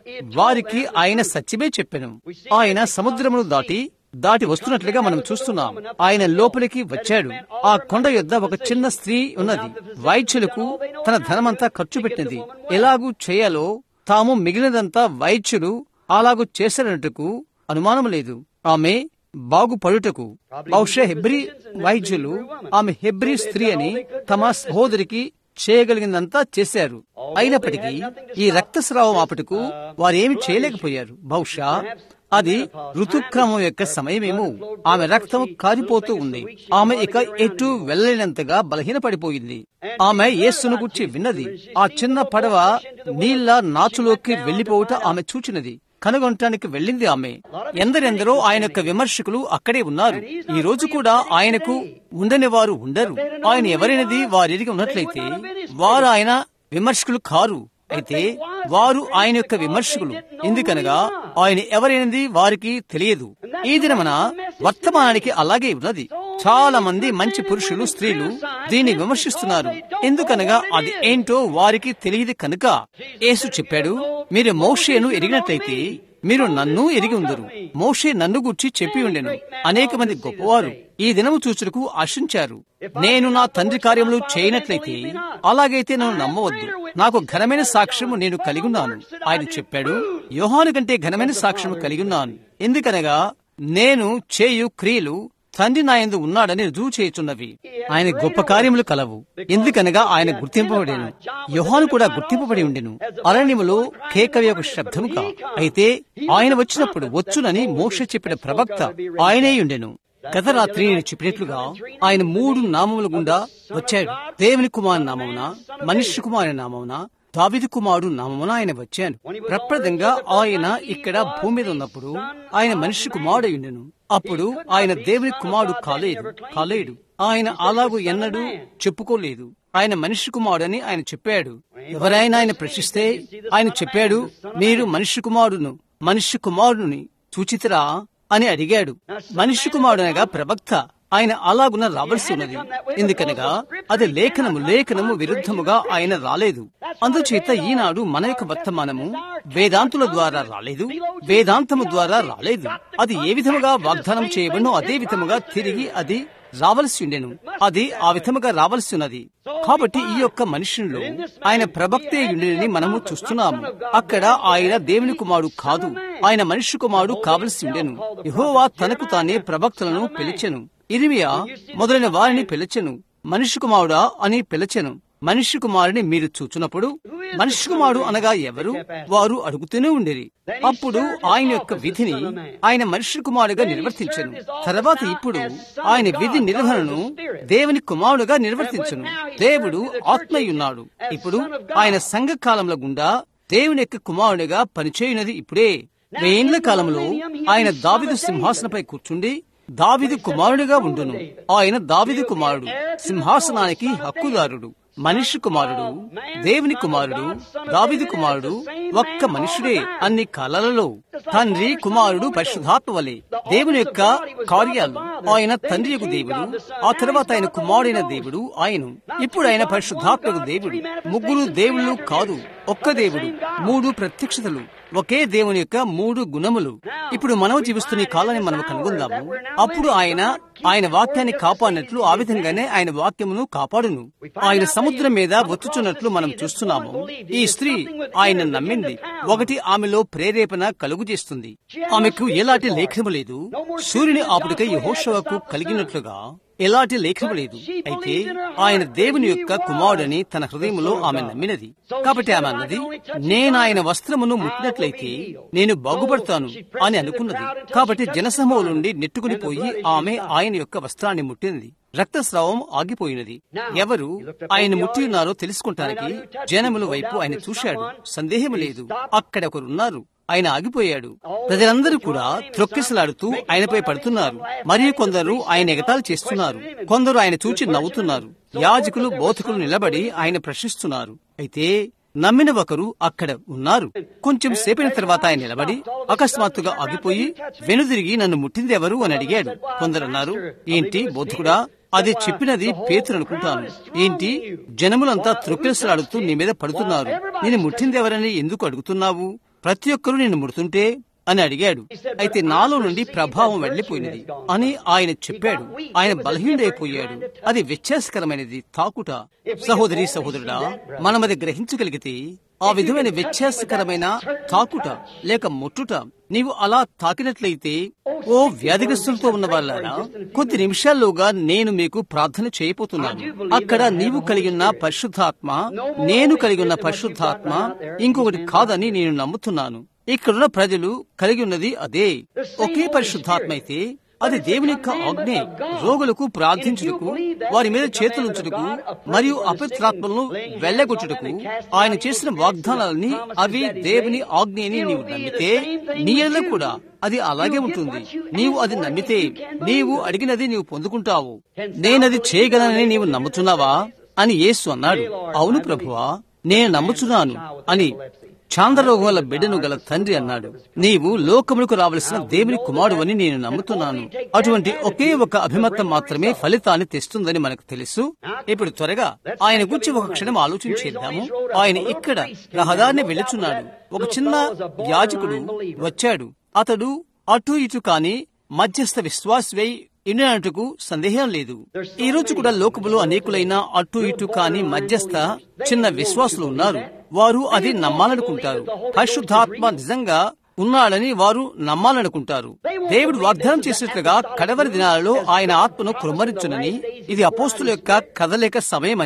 వారికి ఆయన సత్యమే చెప్పెను ఆయన సముద్రమును దాటి దాటి వస్తున్నట్లుగా మనం చూస్తున్నాం ఆయన లోపలికి వచ్చాడు ఆ కొండ యొద్ద ఒక చిన్న స్త్రీ ఉన్నది వైద్యులకు తన ధనమంతా ఖర్చు పెట్టింది ఎలాగూ చేయాలో తాము మిగిలినదంతా వైద్యులు అలాగూ చేశారన్నట్టుకు అనుమానం లేదు ఆమె బాగుపడుటకు బహుశా హెబ్రి వైద్యులు ఆమె హెబ్రి స్త్రీ అని తమ సహోదరికి చేయగలిగిందంతా చేశారు అయినప్పటికీ ఈ రక్తస్రావం ఆపటకు వారేమి చేయలేకపోయారు బహుశా అది ఋతుక్రమం యొక్క సమయమేమో ఆమె రక్తం కారిపోతూ ఉంది ఆమె ఇక ఎటు వెళ్ళలేనంతగా బలహీనపడిపోయింది ఆమె యేసును గుర్చి విన్నది ఆ చిన్న పడవ నీళ్ల నాచులోకి వెళ్లిపోవుట ఆమె చూచినది కనుగొనటానికి వెళ్ళింది ఆమె ఎందరెందరో ఆయన యొక్క విమర్శకులు అక్కడే ఉన్నారు ఈ రోజు కూడా ఆయనకు ఉండని వారు ఉండరు ఆయన ఎవరైనది వారెరిగి ఉన్నట్లయితే వారు ఆయన విమర్శకులు కారు అయితే వారు ఆయన యొక్క విమర్శకులు ఎందుకనగా ఆయన ఎవరైనది వారికి తెలియదు ఈ దినమన వర్తమానానికి అలాగే ఉన్నది చాలా మంది మంచి పురుషులు స్త్రీలు దీన్ని విమర్శిస్తున్నారు ఎందుకనగా అది ఏంటో వారికి తెలియదు కనుక యేసు చెప్పాడు మీరు మోషేను ఎరిగినట్లయితే మీరు నన్ను ఎరిగి ఉందరు మోషే నన్ను గుర్చి చెప్పి ఉండెను అనేక మంది గొప్పవారు ఈ దినము చూచుటకు ఆశించారు నేను నా తండ్రి కార్యములు చేయనట్లయితే అలాగైతే నన్ను నమ్మవద్దు నాకు ఘనమైన సాక్ష్యము నేను కలిగి ఉన్నాను ఆయన చెప్పాడు యోహాను కంటే ఘనమైన సాక్ష్యము కలిగి ఉన్నాను ఎందుకనగా నేను చేయు క్రియలు తండ్రి నా ఎందు ఉన్నాడని రుజువు చేయుచున్నవి ఆయన గొప్ప కార్యములు కలవు ఎందుకనగా ఆయన గుర్తింపబడేను యోహాను కూడా గుర్తింపబడి ఉండెను అరణ్యములో కేక యొక్క శబ్దముగా అయితే ఆయన వచ్చినప్పుడు వచ్చునని మోక్ష చెప్పిన ప్రవక్త ఆయనే ఉండెను గత రాత్రి నేను చెప్పినట్లుగా ఆయన మూడు నామముల గుండా వచ్చాడు దేవుని కుమారు నామమున మనుష్య కుమారి నామమున దావిది కుమారుడు నామమున ఆయన వచ్చాను ప్రప్రదంగా ఆయన ఇక్కడ భూమి మీద ఉన్నప్పుడు ఆయన మనిషి కుమారుడు ఉండెను అప్పుడు ఆయన దేవుని కుమారుడు కాలేదు కాలేడు ఆయన అలాగూ ఎన్నడూ చెప్పుకోలేదు ఆయన మనిషి కుమారుడని ఆయన చెప్పాడు ఎవరైనా ఆయన ప్రశ్నిస్తే ఆయన చెప్పాడు మీరు మనిషి కుమారుడును మనిషి కుమారుడిని సూచితరా అని అడిగాడు మనిషి కుమారుడనగా ప్రవక్త ఆయన అలాగున రావలసి ఉన్నది ఎందుకనగా అది లేఖనము లేఖనము విరుద్ధముగా ఆయన రాలేదు అందుచేత ఈనాడు మన యొక్క వర్తమానము వేదాంతుల ద్వారా రాలేదు వేదాంతము ద్వారా రాలేదు అది ఏ విధముగా వాగ్దానం చేయబడినో అదే విధముగా తిరిగి అది రావలసి ఉండెను అది ఆ విధముగా రావలసి ఉన్నది కాబట్టి ఈ యొక్క మనుషుల్లో ఆయన ప్రవక్తే ఉండేని మనము చూస్తున్నాము అక్కడ ఆయన దేవుని కుమారుడు కాదు ఆయన మనిషి కుమారుడు కావలసి ఉండెను యహోవా తనకు తానే ప్రవక్తలను పిలిచెను ఇరిమియా మొదలైన వారిని పిలిచెను మనిషి కుమారుడా అని పిలిచెను మనిషి కుమారుని మీరు చూచున్నప్పుడు మనిషి కుమారుడు అనగా ఎవరు వారు అడుగుతూనే ఉండేది అప్పుడు ఆయన యొక్క విధిని ఆయన మనిషి కుమారుడుగా నిర్వర్తించను తర్వాత ఇప్పుడు ఆయన విధి నిర్వహణను దేవుని కుమారుడుగా నిర్వర్తించను దేవుడు ఆత్మయున్నాడు ఇప్పుడు ఆయన సంఘ కాలంలో గుండా దేవుని యొక్క కుమారుడిగా పనిచేయునది ఇప్పుడే వేండ్ల కాలంలో ఆయన దావిదు సింహాసనపై కూర్చుండి దావిదు కుమారుడిగా ఉండును ఆయన దావిదు కుమారుడు సింహాసనానికి హక్కుదారుడు మనిషి కుమారుడు దేవుని కుమారుడు దావిది కుమారుడు ఒక్క మనుషుడే అన్ని కాలాలలో తండ్రి కుమారుడు పరిశుధాత్మ వలె దేవుని యొక్క కార్యాలు ఆయన తండ్రి యొక్క దేవుడు ఆ తర్వాత ఆయన కుమారుడైన దేవుడు ఆయన ఇప్పుడు ఆయన పరిశుద్ధాత్మకు దేవుడు ముగ్గురు దేవుళ్ళు కాదు ఒక్క దేవుడు మూడు ప్రత్యక్షతలు ఒకే దేవుని యొక్క మూడు గుణములు ఇప్పుడు మనం జీవిస్తున్న ఈ కాలాన్ని మనం కనుగొందాము అప్పుడు ఆయన ఆయన వాక్యాన్ని కాపాడినట్లు ఆ విధంగానే ఆయన వాక్యమును కాపాడును ఆయన సముద్రం మీద వచ్చుచున్నట్లు మనం చూస్తున్నాము ఈ స్త్రీ ఆయన నమ్మింది ఒకటి ఆమెలో ప్రేరేపణ కలుగు చేస్తుంది ఆమెకు ఎలాంటి లేఖనము లేదు సూర్యుని ఆపుడికై యహోషవకు కలిగినట్లుగా ఎలాంటి లేఖనం లేదు అయితే ఆయన దేవుని యొక్క కుమారుడని తన హృదయంలో ఆమె నమ్మినది కాబట్టి ఆమె అన్నది నేను ఆయన వస్త్రమును ముట్టినట్లయితే నేను బాగుపడతాను అని అనుకున్నది కాబట్టి జనసమూహం నుండి నెట్టుకుని పోయి ఆమె ఆయన యొక్క వస్త్రాన్ని ముట్టినది రక్తస్రావం ఆగిపోయినది ఎవరు ఆయన ముట్టి ఉన్నారో తెలుసుకుంటానికి జనముల వైపు ఆయన చూశాడు సందేహం లేదు అక్కడ ఒకరున్నారు ఆయన ఆగిపోయాడు ప్రజలందరూ కూడా త్రొక్కిసలాడుతూ ఆయనపై పడుతున్నారు మరియు కొందరు ఆయన ఎగతాలు చేస్తున్నారు కొందరు ఆయన చూచి నవ్వుతున్నారు యాజకులు బోధకులు నిలబడి ఆయన ప్రశ్నిస్తున్నారు అయితే నమ్మిన ఒకరు అక్కడ ఉన్నారు కొంచెం సేపిన తర్వాత ఆయన నిలబడి అకస్మాత్తుగా ఆగిపోయి వెనుదిరిగి నన్ను ముట్టింది ఎవరు అని అడిగాడు కొందరు అన్నారు ఏంటి బోధకుడా అది చెప్పినది పేతురు అనుకుంటాను ఏంటి జనములంతా త్రొక్కిసలాడుతూ నీ మీద పడుతున్నారు నేను ముట్టింది ఎవరని ఎందుకు అడుగుతున్నావు ప్రతి ఒక్కరూ నేను ముడుతుంటే అని అడిగాడు అయితే నాలో నుండి ప్రభావం వెళ్లిపోయినది అని ఆయన చెప్పాడు ఆయన బలహీనుడైపోయాడు అది వ్యత్యాసకరమైనది తాకుట సహోదరి సహోదరుడా మనం అది గ్రహించగలిగితే ఆ విధమైన వ్యత్యాసకరమైన తాకుట లేక ముట్టుట నీవు అలా తాకినట్లయితే ఓ వ్యాధిగ్రస్తులతో ఉన్న వాళ్ళారా కొద్ది నిమిషాల్లోగా నేను మీకు ప్రార్థన చేయబోతున్నాను అక్కడ నీవు కలిగి ఉన్న పరిశుద్ధాత్మ నేను కలిగి ఉన్న పరిశుద్ధాత్మ ఇంకొకటి కాదని నేను నమ్ముతున్నాను ఇక్కడున్న ప్రజలు కలిగి ఉన్నది అదే ఒకే పరిశుద్ధాత్మ అయితే అది దేవుని యొక్క ఆజ్ఞ రోగులకు ప్రార్థించుటకు వారి మీద చేతులుంచుటకు మరియు అపవిత్రాత్మలను వెళ్లగొట్టుటకు ఆయన చేసిన వాగ్దానాలని అవి దేవుని ఆజ్ఞని నీవు నమ్మితే నీ ఎడలో కూడా అది అలాగే ఉంటుంది నీవు అది నమ్మితే నీవు అడిగినది నీవు పొందుకుంటావు నేనది చేయగలనని నీవు నమ్ముతున్నావా అని యేసు అన్నాడు అవును ప్రభువా నేను నమ్ముచున్నాను అని చాంద్రరోగం వల్ల బిడ్డను గల తండ్రి అన్నాడు నీవు లోకములకు రావలసిన దేవుని కుమారుడు అని నేను నమ్ముతున్నాను అటువంటి ఒకే ఒక అభిమతం మాత్రమే ఫలితాన్ని తెస్తుందని మనకు తెలుసు ఇప్పుడు త్వరగా ఆయన గురించి ఒక క్షణం ఆలోచించేద్దాము ఆయన ఇక్కడ రహదారిని వెళుచున్నాడు ఒక చిన్న యాజకుడు వచ్చాడు అతడు అటు ఇటు కాని మధ్యస్థ విశ్వాసవై ఇండినట్టుకు సందేహం లేదు ఈ రోజు కూడా లోకములో అనేకులైన అటు ఇటు కాని మధ్యస్థ చిన్న విశ్వాసులు ఉన్నారు వారు అది నమ్మాలనుకుంటారు పరిశుద్ధాత్మ నిజంగా ఉన్నాడని వారు నమ్మాలనుకుంటారు దేవుడు వాగ్దానం చేసినట్లుగా కడవరి దినాలలో ఆయన ఆత్మను కృమ్మరించునని ఇది అపోస్తుల యొక్క కదలేక సమయమని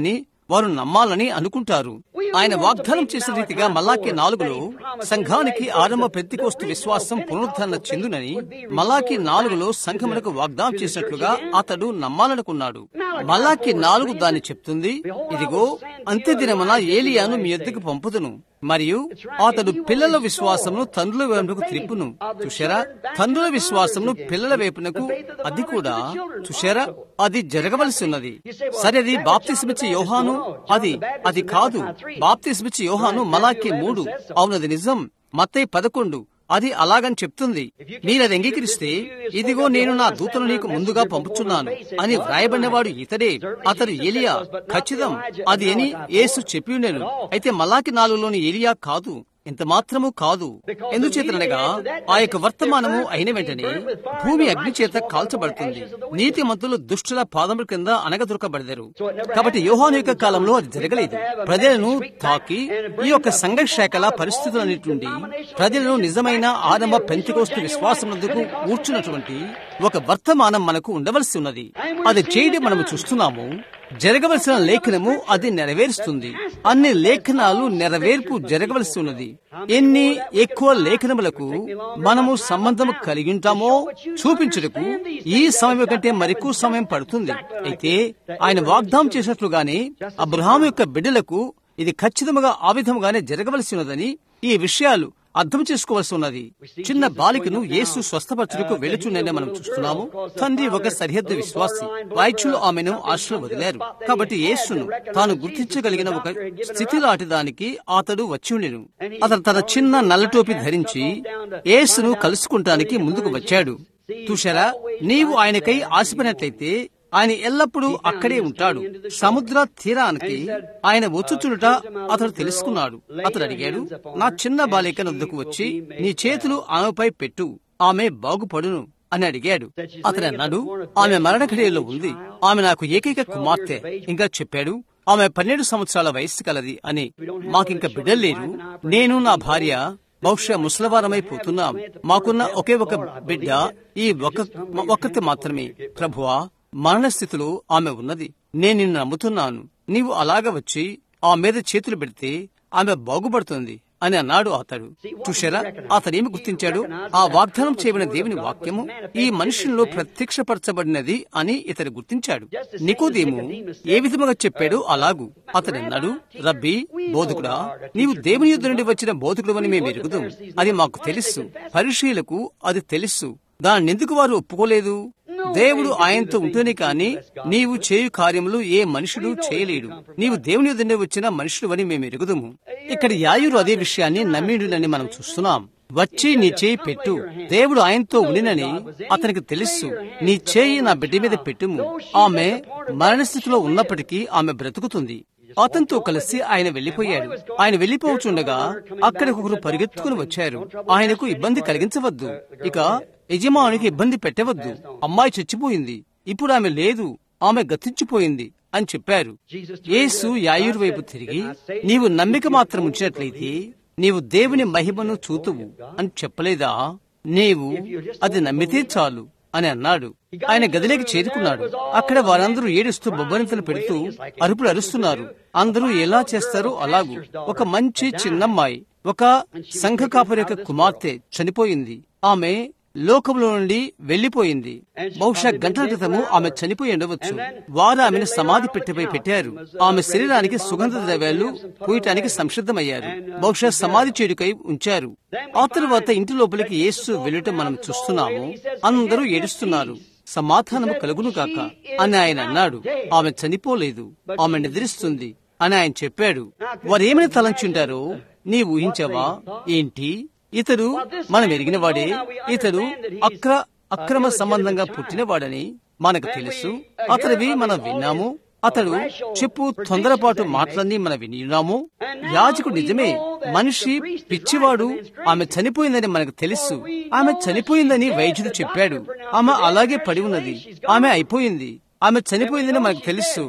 వారు నమ్మాలని అనుకుంటారు ఆయన వాగ్దానం చేసిన రీతిగా మలాకి నాలుగులో సంఘానికి ఆరంభ పెద్దికోస్తు విశ్వాసం పునరుద్ధరణ చెందునని మలాకి నాలుగులో సంఘములకు వాగ్దానం చేసినట్లుగా అతడు నమ్మాలనుకున్నాడు మలాకి నాలుగు దాన్ని చెప్తుంది ఇదిగో అంత్యదినమున ఏలియాను మీ ఎద్దుకు పంపుదును మరియు అతడు పిల్లల విశ్వాసమును తండ్రుల వైపునకు త్రిప్పును చూశారా తండ్రుల విశ్వాసమును పిల్లల వైపునకు అది కూడా చూశారా అది జరగవలసి ఉన్నది సరే అది బాప్తిస్మిచ్చి యోహాను అది అది కాదు బాప్తిస్మిచ్చి యోహాను మలాకి మూడు అవునది నిజం మత్తయి పదకొండు అది అలాగని చెప్తుంది మీరది అంగీకరిస్తే ఇదిగో నేను నా దూతను నీకు ముందుగా పంపుచున్నాను అని వ్రాయబడినవాడు ఇతడే అతడు ఏలియా ఖచ్చితం అది అని యేసు చెప్పి ఉండేను అయితే మలాకి నాలుగులోని ఏలియా కాదు ఇంత మాత్రము కాదు ఎందుచేతనగా ఆ యొక్క వర్తమానము అయిన వెంటనే భూమి అగ్ని చేత కాల్చబడుతుంది నీతి మంతులు దుష్టుల పాదముల కింద అనగదొరకబడతారు కాబట్టి యోహాను యొక్క కాలంలో అది జరగలేదు ప్రజలను తాకి ఈ యొక్క సంఘర్షకల పరిస్థితులన్నిటి నుండి ప్రజలను నిజమైన ఆరంభ పెంతికోస్తు విశ్వాసమునందుకు కూర్చున్నటువంటి ఒక వర్తమానం మనకు ఉండవలసి ఉన్నది అది చేయడం మనము చూస్తున్నాము జరగవలసిన లేఖనము అది నెరవేరుస్తుంది అన్ని లేఖనాలు నెరవేర్పు జరగవలసి ఉన్నది ఎన్ని ఎక్కువ లేఖనములకు మనము సంబంధం కలిగి ఉంటామో చూపించుటకు ఈ సమయం కంటే మరెక్కువ సమయం పడుతుంది అయితే ఆయన వాగ్దానం చేసినట్లుగానే అబ్రహాం యొక్క బిడ్డలకు ఇది ఖచ్చితంగా ఆ విధముగానే జరగవలసి ఉన్నదని ఈ విషయాలు అర్థం చేసుకోవాల్సి ఉన్నది చిన్న బాలికను యేసు స్వస్థపరచుటకు వెలుచుండని మనం చూస్తున్నాము తండ్రి ఒక సరిహద్దు విశ్వాసి వైద్యులు ఆమెను ఆశ్రయం వదిలారు కాబట్టి యేసును తాను గుర్తించగలిగిన ఒక స్థితి లాంటి దానికి అతడు వచ్చి ఉండెను అతను తన చిన్న నల్లటోపి ధరించి యేసును కలుసుకుంటానికి ముందుకు వచ్చాడు చూశారా నీవు ఆయనకై ఆశపడినట్లయితే ఆయన ఎల్లప్పుడూ అక్కడే ఉంటాడు సముద్ర తీరానికి ఆయన వచ్చుచునుట అతడు తెలుసుకున్నాడు అతడు అడిగాడు నా చిన్న బాలిక నొద్దుకు వచ్చి నీ చేతులు ఆమెపై పెట్టు ఆమె బాగుపడును అని అడిగాడు అతను అన్నాడు ఆమె మరణఘడియలో ఉంది ఆమె నాకు ఏకైక కుమార్తె ఇంకా చెప్పాడు ఆమె పన్నెండు సంవత్సరాల వయస్సు కలది అని మాకింక బిడ్డలు లేరు నేను నా భార్య బహుశా ముసలవారమైపోతున్నాం మాకున్న ఒకే ఒక బిడ్డ ఈ ఒక ఒక్కటి మాత్రమే ప్రభువా మరణ స్థితిలో ఆమె ఉన్నది నేను నిన్ను నమ్ముతున్నాను నీవు అలాగ వచ్చి ఆ మీద చేతులు పెడితే ఆమె బాగుపడుతుంది అని అన్నాడు అతడు చూశారా అతడేమి గుర్తించాడు ఆ వాగ్దానం చేయబడిన దేవుని వాక్యము ఈ మనుషుల్లో ప్రత్యక్షపరచబడినది అని ఇతడు గుర్తించాడు నికోదేము ఏ విధముగా చెప్పాడు అలాగు అతడు అన్నాడు రబ్బీ బోధకుడా నీవు దేవుని యుద్ధ నుండి వచ్చిన బోధకుడు అని మేము ఎరుగుదాం అది మాకు తెలుసు పరిశీలకు అది తెలుసు దాన్ని ఎందుకు వారు ఒప్పుకోలేదు దేవుడు ఆయనతో ఉంటేనే కాని నీవు చేయు కార్యములు ఏ మనుషుడు చేయలేడు నీవు దేవుని యుద్ధనే వచ్చిన మనుషుడు అని మేము ఎరుగుదము ఇక్కడ యాయురు అదే విషయాన్ని నమ్మిడునని మనం చూస్తున్నాం వచ్చి నీ చేయి పెట్టు దేవుడు ఆయనతో ఉండినని అతనికి తెలుసు నీ చేయి నా బిడ్డ మీద పెట్టుము ఆమె మరణస్థితిలో ఉన్నప్పటికీ ఆమె బ్రతుకుతుంది అతనితో కలిసి ఆయన వెళ్లిపోయాడు ఆయన వెళ్లిపోవచ్చుండగా అక్కడికి ఒకరు పరిగెత్తుకుని వచ్చారు ఆయనకు ఇబ్బంది కలిగించవద్దు ఇక యజమానికి ఇబ్బంది పెట్టవద్దు అమ్మాయి చచ్చిపోయింది ఇప్పుడు ఆమె లేదు ఆమె గతించిపోయింది అని చెప్పారు యేసు యాయూర్ వైపు తిరిగి నీవు నమ్మిక మాత్రం ఉంచినట్లయితే నీవు దేవుని మహిమను చూతువు అని చెప్పలేదా నీవు అది నమ్మితే చాలు అని అన్నాడు ఆయన గదిలోకి చేరుకున్నాడు అక్కడ వారందరూ ఏడుస్తూ బొబ్బరింతలు పెడుతూ అరుపులు అరుస్తున్నారు అందరూ ఎలా చేస్తారో అలాగూ ఒక మంచి చిన్నమ్మాయి ఒక సంఘ కాపరి యొక్క కుమార్తె చనిపోయింది ఆమె లోకంలో నుండి వెళ్లిపోయింది బహుశా గంటల క్రితము ఆమె చనిపోయి ఉండవచ్చు వారు ఆమెను సమాధి పెట్టెపై పెట్టారు ఆమె శరీరానికి సుగంధ ద్రవ్యాలు పూయటానికి సంసిద్ధమయ్యారు బహుశా సమాధి చేడుకై ఉంచారు ఆ తరువాత ఇంటి లోపలికి యేసు వెళ్ళటం మనం చూస్తున్నాము అందరూ ఏడుస్తున్నారు సమాధానము కలుగును కాక అని ఆయన అన్నాడు ఆమె చనిపోలేదు ఆమె నిద్రిస్తుంది అని ఆయన చెప్పాడు వారేమని తలంచుంటారో నీ ఊహించావా ఏంటి ఇతడు మనం ఎరిగిన వాడే ఇతడు అక్ర అక్రమ సంబంధంగా పుట్టినవాడని మనకు తెలుసు అతడివి మనం విన్నాము అతడు చెప్పు తొందరపాటు మాటలన్నీ మనం వినియున్నాము యాజకుడు నిజమే మనిషి పిచ్చివాడు ఆమె చనిపోయిందని మనకు తెలుసు ఆమె చనిపోయిందని వైద్యుడు చెప్పాడు ఆమె అలాగే పడి ఉన్నది ఆమె అయిపోయింది ఆమె చనిపోయిందని మనకు తెలుసు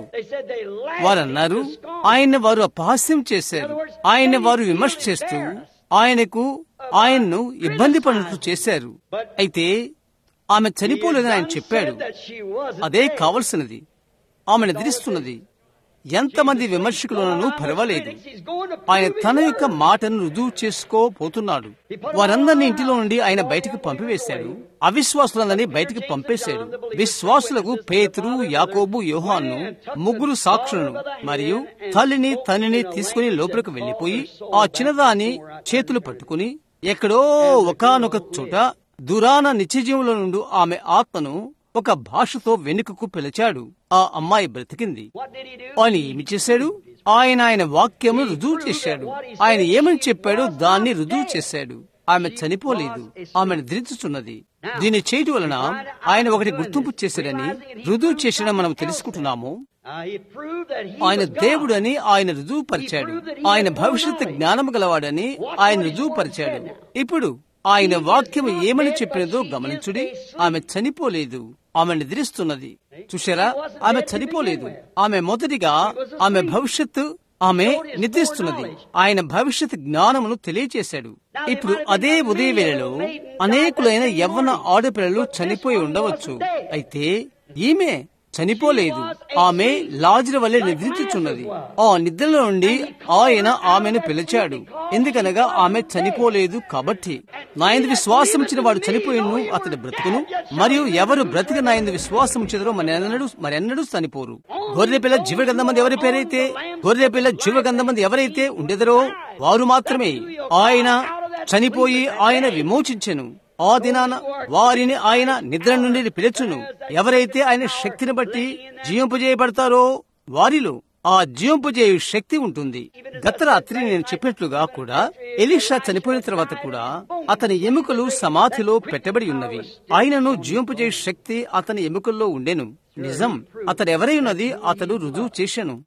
వారన్నారు ఆయన్ని వారు అపహాస్యం చేశారు ఆయన్ని వారు విమర్శ చేస్తూ ఆయనకు ఆయన్ను ఇబ్బంది పడుతూ చేశారు అయితే ఆమె చనిపోలేదని ఆయన చెప్పాడు అదే కావలసినది ఆమె నిద్రిస్తున్నది ఎంతమంది విమర్శకులను పర్వాలేదు ఆయన తన యొక్క మాటను రుజువు చేసుకోపోతున్నాడు వారందరినీ ఇంటిలో నుండి ఆయన బయటికి పంపివేశాడు అవిశ్వాసులందరినీ బయటికి పంపేశాడు విశ్వాసులకు పేతురు యాకోబు యోహాన్ను ముగ్గురు సాక్షులను మరియు తల్లిని తల్లిని తీసుకుని లోపలికి వెళ్లిపోయి ఆ చిన్నదాని చేతులు పట్టుకుని ఎక్కడో ఒకనొక చోట దురాన నిత్యజీవుల నుండి ఆమె ఆత్మను ఒక భాషతో వెనుకకు పిలిచాడు ఆ అమ్మాయి బ్రతికింది ఆయన ఏమి చేశాడు ఆయన ఆయన వాక్యము రుజువు చేశాడు ఆయన ఏమని చెప్పాడో దాన్ని రుజువు చేశాడు ఆమె చనిపోలేదు ఆమె నిద్రించుచున్నది దీన్ని చేయటం వలన ఆయన ఒకటి గుర్తింపు చేశాడని రుజువు చేశాడని మనం తెలుసుకుంటున్నాము ఆయన దేవుడని ఆయన రుజువు పరిచాడు ఆయన భవిష్యత్తు జ్ఞానము గలవాడని ఆయన రుజువు పరిచాడు ఇప్పుడు ఆయన వాక్యం ఏమని చెప్పినదో గమనించుడి ఆమె చనిపోలేదు ఆమె నిద్రిస్తున్నది చూశారా ఆమె చనిపోలేదు ఆమె మొదటిగా ఆమె భవిష్యత్తు ఆమె నిద్రిస్తున్నది ఆయన భవిష్యత్ జ్ఞానమును తెలియచేశాడు ఇప్పుడు అదే ఉదయ వేళలో అనేకులైన యవ్వన ఆడపిల్లలు చనిపోయి ఉండవచ్చు అయితే ఈమె చనిపోలేదు ఆమె లాజర్ వల్లే నిద్రించుచున్నది ఆ నిద్రలో నుండి ఆయన ఆమెను పిలిచాడు ఎందుకనగా ఆమె చనిపోలేదు కాబట్టి నా ఎందు విశ్వాసం ఇచ్చిన వాడు చనిపోయిను అతడు బ్రతుకును మరియు ఎవరు బ్రతికి నా ఎందు విశ్వాసం ఇచ్చినరో మరెన్నడూ మరెన్నడూ చనిపోరు గొర్రె పిల్ల జీవగంధమంది ఎవరి పేరైతే గొర్రె పిల్ల జీవగంధమంది ఎవరైతే ఉండేదరో వారు మాత్రమే ఆయన చనిపోయి ఆయన విమోచించెను ఆ దినాన వారిని ఆయన నిద్ర నుండి పిలుచును ఎవరైతే ఆయన శక్తిని బట్టి జీవింపజేయబడతారో వారిలో ఆ జీవింపజేయు శక్తి ఉంటుంది గత రాత్రి నేను చెప్పినట్లుగా కూడా ఎలిషా చనిపోయిన తర్వాత కూడా అతని ఎముకలు సమాధిలో పెట్టబడి ఉన్నవి ఆయనను జీవింపజేయు శక్తి అతని ఎముకల్లో ఉండెను నిజం అతడు ఎవరై ఉన్నది అతడు రుజువు చేశాను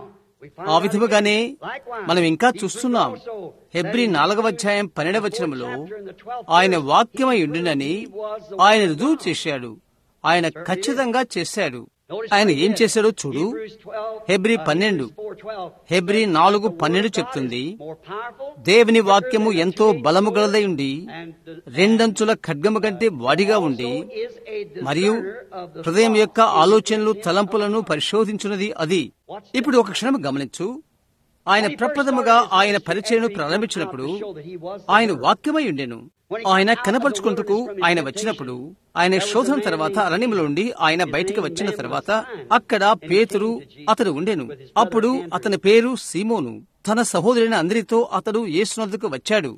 ఆ విధముగానే మనం ఇంకా చూస్తున్నాం హెబ్రి నాలుగవ అధ్యాయం పన్నెండవ వచనంలో ఆయన వాక్యమై ఉండినని ఆయన రుజువు చేశాడు ఆయన ఖచ్చితంగా చేశాడు ఆయన ఏం చేశాడో చూడు హెబ్రి పన్నెండు హెబ్రి నాలుగు పన్నెండు చెప్తుంది దేవుని వాక్యము ఎంతో బలము గలదై ఉండి రెండంచుల ఖడ్గము కంటే వాడిగా ఉండి మరియు హృదయం యొక్క ఆలోచనలు తలంపులను పరిశోధించున్నది అది ఇప్పుడు ఒక క్షణం గమనించు ఆయన ప్రప్రథముగా ఆయన పరిచయను ప్రారంభించినప్పుడు ఆయన వాక్యమై ఉండెను ఆయన కనపరుచుకుంటూ ఆయన వచ్చినప్పుడు ఆయన శోధన తర్వాత అరణ్యంలో నుండి ఆయన బయటికి వచ్చిన తర్వాత అక్కడ పేతురు అతడు ఉండెను అప్పుడు అతని పేరు సీమోను తన సహోదరుని అందరితో అతడు యేసునద్దుకు వచ్చాడు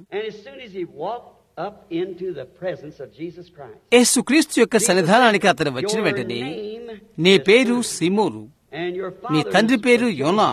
యేసుక్రీస్తు యొక్క సన్నిధానానికి అతను వచ్చిన వెంటనే నీ పేరు సీమోను నీ తండ్రి పేరు యోనా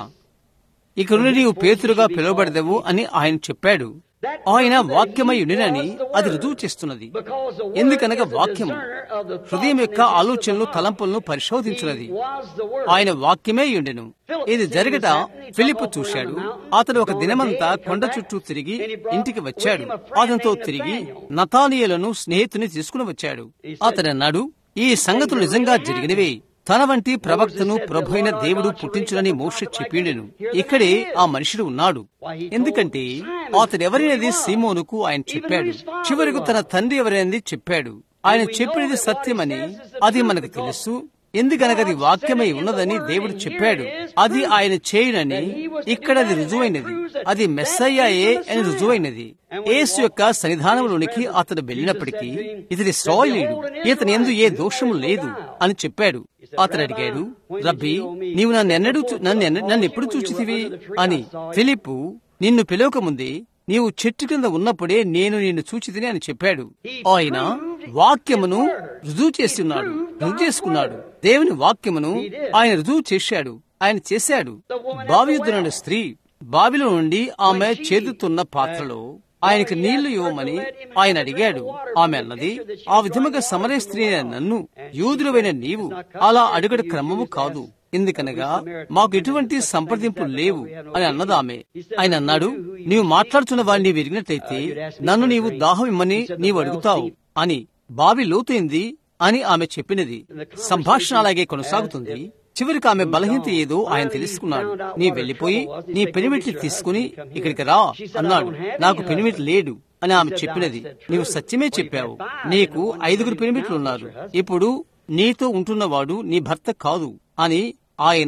ఇక నుండి నీవు పేతురుగా పిలువబడదవు అని ఆయన చెప్పాడు ఆయన వాక్యమై ఉండినని అది రుజువు చేస్తున్నది ఎందుకనగా వాక్యము హృదయం యొక్క ఆలోచనలు తలంపులను పరిశోధించున్నది ఆయన వాక్యమే ఉండెను ఇది జరగట ఫిలిప్ చూశాడు అతడు ఒక దినమంతా కొండ చుట్టూ తిరిగి ఇంటికి వచ్చాడు అతనితో తిరిగి నతానియలను స్నేహితుని తీసుకుని వచ్చాడు అతడు అన్నాడు ఈ సంగతులు నిజంగా జరిగినవే తన వంటి ప్రవక్తను ప్రభైన దేవుడు పుట్టించునని మోష చెప్పిండెను ఇక్కడే ఆ మనుషుడు ఉన్నాడు ఎందుకంటే అతడెవరైనది సీమోనుకు ఆయన చెప్పాడు చివరకు తన తండ్రి ఎవరైనది చెప్పాడు ఆయన చెప్పినది సత్యమని అది మనకు తెలుసు ఎందుకనగా అది వాక్యమై ఉన్నదని దేవుడు చెప్పాడు అది ఆయన చేయునని ఇక్కడ అది రుజువైనది అది మెస్సయ్యాయే అని రుజువైనది ఏసు యొక్క సన్నిధానంలోనికి అతడు వెళ్ళినప్పటికీ ఇతడి శ్రాయుడు ఇతని ఎందు ఏ దోషము లేదు అని చెప్పాడు అతడు అడిగాడు రబ్బీ నీవు నన్ను ఎన్నడూ నన్ను నన్ను ఎప్పుడు చూచితివి అని ఫిలిప్పు నిన్ను పిలవకముందే నీవు చెట్టు కింద ఉన్నప్పుడే నేను నిన్ను చూచితిని అని చెప్పాడు ఆయన వాక్యమును రుజువు చేస్తున్నాడు రుజువు చేసుకున్నాడు దేవుని వాక్యమును ఆయన రుజువు చేశాడు ఆయన చేశాడు బావియుద్ధున స్త్రీ బావిలో నుండి ఆమె చేదుతున్న పాత్రలో ఆయనకు నీళ్లు ఇవ్వమని ఆయన అడిగాడు ఆమె అన్నది ఆ విధముగా సమరే స్త్రీ నన్ను యూదులమైన నీవు అలా అడుగడు క్రమము కాదు ఎందుకనగా మాకు ఎటువంటి సంప్రదింపులు లేవు అని అన్నది ఆమె ఆయన అన్నాడు నీవు మాట్లాడుతున్న వాడిని విరిగినట్లయితే నన్ను నీవు దాహం ఇమ్మని నీవు అడుగుతావు అని బావి లోతైంది అని ఆమె చెప్పినది సంభాషణ అలాగే కొనసాగుతుంది చివరికి ఆమె బలహీనత ఏదో ఆయన తెలుసుకున్నాడు నీ వెళ్లిపోయి నీ పెనిమిటి తీసుకుని ఇక్కడికి రా అన్నాడు నాకు పెనిమిటి లేడు అని ఆమె చెప్పినది నీవు సత్యమే చెప్పావు నీకు ఐదుగురు పెనిమిట్లు ఉన్నారు ఇప్పుడు నీతో ఉంటున్నవాడు నీ భర్త కాదు అని ఆయన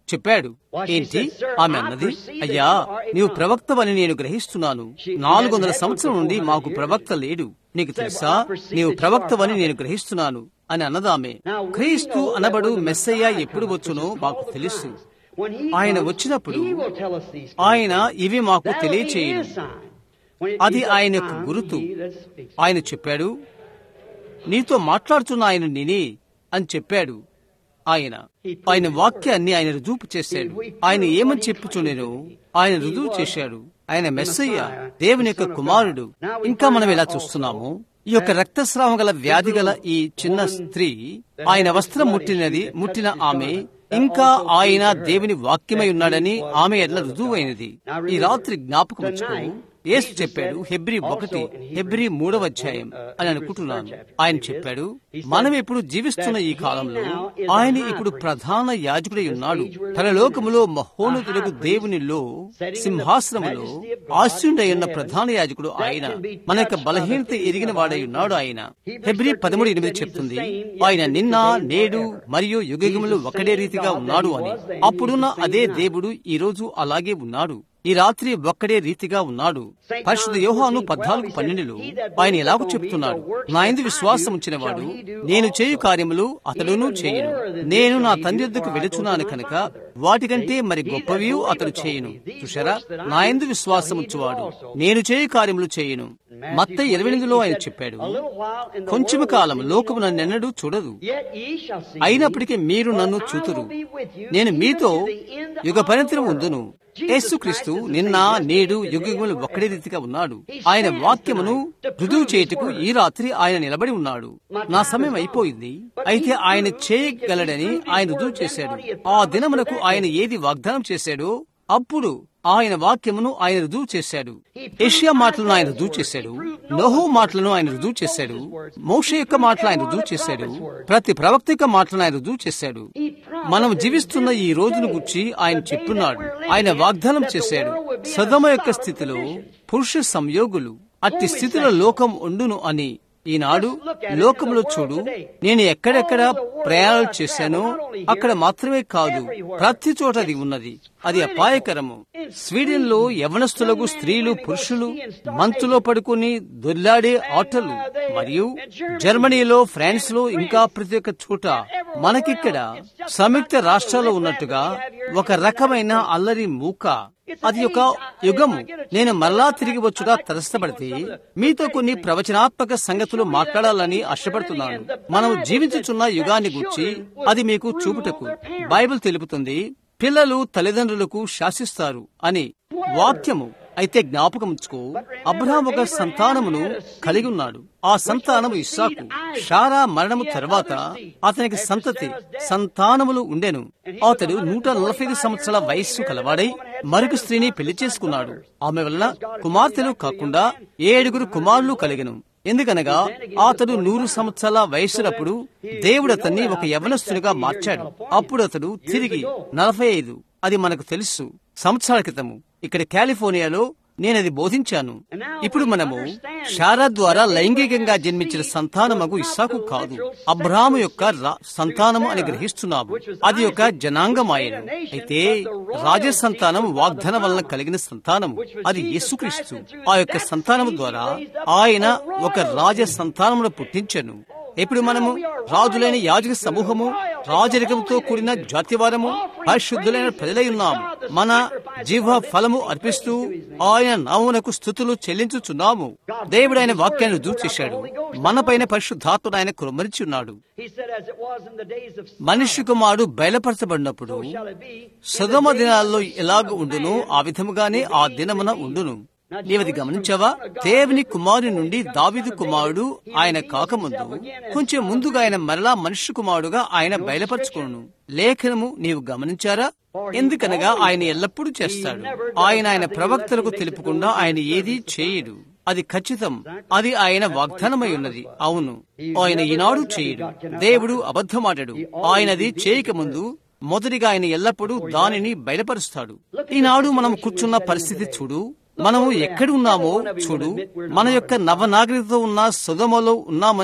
చెప్పాడు ఏంటి ఆమె అన్నది అయ్యా నీవు ప్రవక్తవని నేను గ్రహిస్తున్నాను నాలుగు వందల సంవత్సరం నుండి మాకు ప్రవక్త లేడు నీకు తెలుసా నీవు ప్రవక్తవని నేను గ్రహిస్తున్నాను అని అన్నదామె క్రీస్తు అనబడు మెస్సయ్య ఎప్పుడు వచ్చునో మాకు తెలుసు ఆయన వచ్చినప్పుడు ఆయన ఇవి మాకు తెలియచేయను అది ఆయన యొక్క గురుతు ఆయన చెప్పాడు నీతో మాట్లాడుతున్న ఆయన నేనే అని చెప్పాడు ఆయన ఆయన వాక్యాన్ని ఆయన రుజువు చేశాడు ఆయన ఏమని చెప్పుచునేనో ఆయన రుజువు చేశాడు ఆయన మెస్సయ్య దేవుని యొక్క కుమారుడు ఇంకా మనం ఎలా చూస్తున్నాము ఈ యొక్క రక్తస్రావం గల వ్యాధి గల ఈ చిన్న స్త్రీ ఆయన వస్త్రం ముట్టినది ముట్టిన ఆమె ఇంకా ఆయన దేవుని వాక్యమై ఉన్నాడని ఆమె ఎట్లా రుజువైనది ఈ రాత్రి జ్ఞాపకం వచ్చుకో యేసు చెప్పాడు హెబ్రి ఒకటి హెబ్రి మూడవ అధ్యాయం అని అనుకుంటున్నాను ఆయన చెప్పాడు మనం ఇప్పుడు జీవిస్తున్న ఈ కాలంలో ఆయన ఇప్పుడు ప్రధాన యాజకుడై ఉన్నాడు పరలోకములో మహోన్నతులకు దేవునిలో సింహాసనములో ఆశ్రుడై ఉన్న ప్రధాన యాజకుడు ఆయన మన యొక్క బలహీనత ఎరిగిన వాడై ఉన్నాడు ఆయన హెబ్రి పదమూడు ఎనిమిది చెప్తుంది ఆయన నిన్న నేడు మరియు యుగయుగములు ఒకటే రీతిగా ఉన్నాడు అని అప్పుడున్న అదే దేవుడు ఈ రోజు అలాగే ఉన్నాడు ఈ రాత్రి ఒక్కడే రీతిగా ఉన్నాడు పరిశుద్ధ యోహాను పద్నాలుగు పన్నెండులో ఆయన ఎలాగో చెప్తున్నాడు నా ఎందు విశ్వాసం ఉంచినవాడు నేను చేయు కార్యములు అతడును చేయను నేను నా తండ్రి వద్దకు వెళుచున్నాను కనుక వాటికంటే మరి గొప్పవి అతడు చేయను చూశారా నా ఎందు విశ్వాసం ఉంచువాడు నేను చేయు కార్యములు చేయను మత్త ఇరవై ఎనిమిదిలో ఆయన చెప్పాడు కొంచెము కాలం లోకము నన్నెన్నడూ చూడదు అయినప్పటికీ మీరు నన్ను చూతురు నేను మీతో యుగ పరిణతిని ఉందును యేసుక్రీస్తు నిన్న నేడు యుగములు ఒక్కడే రీతిగా ఉన్నాడు ఆయన వాక్యమును రుజువు చేయుటకు ఈ రాత్రి ఆయన నిలబడి ఉన్నాడు నా సమయం అయిపోయింది అయితే ఆయన చేయగలడని ఆయన రుజువు చేశాడు ఆ దినమునకు ఆయన ఏది వాగ్దానం చేశాడో అప్పుడు ఆయన వాక్యమును ఆయన రుజువు చేశాడు ఏషియా మాటలను ఆయన రుజువు చేశాడు నోహో మాటలను ఆయన రుజువు చేశాడు మోష యొక్క మాటలు ఆయన రుజువు చేశాడు ప్రతి ప్రవక్త యొక్క మాటలను ఆయన రుజువు చేశాడు మనం జీవిస్తున్న ఈ రోజును గురించి ఆయన చెప్పున్నాడు ఆయన వాగ్దానం చేశాడు సదమ యొక్క స్థితిలో పురుష సంయోగులు అట్టి స్థితిలో లోకం ఉండును అని ఈనాడు లోకంలో చూడు నేను ఎక్కడెక్కడ ప్రయాణాలు చేశానో అక్కడ మాత్రమే కాదు ప్రతి చోట అది ఉన్నది అది అపాయకరము స్వీడన్ లో యవనస్తులకు స్త్రీలు పురుషులు మంచులో పడుకుని దొర్లాడే ఆటలు మరియు జర్మనీలో ఫ్రాన్స్ లో ఇంకా ప్రతి ఒక్క చోట మనకిక్కడ సంయుక్త రాష్ట్రాల్లో ఉన్నట్టుగా ఒక రకమైన అల్లరి మూక అది ఒక యుగము నేను మరలా తిరిగి వచ్చుగా తరస్తపడితే మీతో కొన్ని ప్రవచనాత్మక సంగతులు మాట్లాడాలని ఆశపడుతున్నాను మనం జీవించుచున్న యుగాన్ని గురించి అది మీకు చూపుటకు బైబిల్ తెలుపుతుంది పిల్లలు తల్లిదండ్రులకు శాసిస్తారు అని వాక్యము అయితే జ్ఞాపకం ఉంచుకో అబ్రహాం ఒక సంతానమును కలిగి ఉన్నాడు ఆ సంతానము ఇస్సాకు షారా మరణము తర్వాత అతనికి సంతతి సంతానములు ఉండెను అతడు నూట నలభై ఐదు సంవత్సరాల వయస్సు కలవాడై మరొక స్త్రీని పెళ్లి చేసుకున్నాడు ఆమె వలన కుమార్తెలు కాకుండా ఏడుగురు కుమారులు కలిగెను ఎందుకనగా అతడు నూరు సంవత్సరాల వయసునప్పుడు దేవుడు అతన్ని ఒక యవనస్తునిగా మార్చాడు అప్పుడు అతడు తిరిగి నలభై ఐదు అది మనకు తెలుసు సంవత్సరాల క్రితము ఇక్కడ కాలిఫోర్నియాలో నేనది బోధించాను ఇప్పుడు మనము షారా ద్వారా లైంగికంగా జన్మించిన సంతానమగు ఇస్సాకు కాదు అబ్రాము యొక్క సంతానము అని గ్రహిస్తున్నాము అది ఒక జనాంగమాయను అయితే రాజ సంతానం వాగ్దాన వలన కలిగిన సంతానము అది యేసుక్రీస్తు ఆ యొక్క సంతానము ద్వారా ఆయన ఒక రాజ సంతానమును పుట్టించను ఇప్పుడు మనము రాజులైన యాజక సమూహము రాజరికంతో కూడిన జాతివారము పరిశుద్ధులైన ప్రజలై ఉన్నాము మన జీవ ఫలము అర్పిస్తూ ఆయన నామునకు స్థుతులు చెల్లించుచున్నాము దేవుడు ఆయన వాక్యాన్ని దూచేశాడు మనపైన పరిశుద్ధాత్ముడు ఆయన కురమరిచి ఉన్నాడు మనిషి కుమారుడు బయలుపరచబడినప్పుడు సుగమ దినాల్లో ఎలాగ ఉండును ఆ విధముగానే ఆ దినమున ఉండును నీవది గమనించావా దేవుని కుమారుని నుండి దావిదు కుమారుడు ఆయన కాకముందు కొంచెం ముందుగా ఆయన మరలా మనుష్య కుమారుడుగా ఆయన బయలుపరచుకోను లేఖనము నీవు గమనించారా ఎందుకనగా ఆయన ఎల్లప్పుడూ చేస్తాడు ఆయన ఆయన ప్రవక్తలకు తెలుపకుండా ఆయన ఏదీ చేయడు అది ఖచ్చితం అది ఆయన వాగ్దానమై ఉన్నది అవును ఆయన ఈనాడు చేయడు దేవుడు అబద్ధమాడడు ఆయనది చేయకముందు మొదటిగా ఆయన ఎల్లప్పుడూ దానిని బయలుపరుస్తాడు ఈనాడు మనం కూర్చున్న పరిస్థితి చూడు మనము ఎక్కడ ఉన్నామో చూడు మన యొక్క నవనాగరికతో ఉన్న సుగమలో ఉన్నామని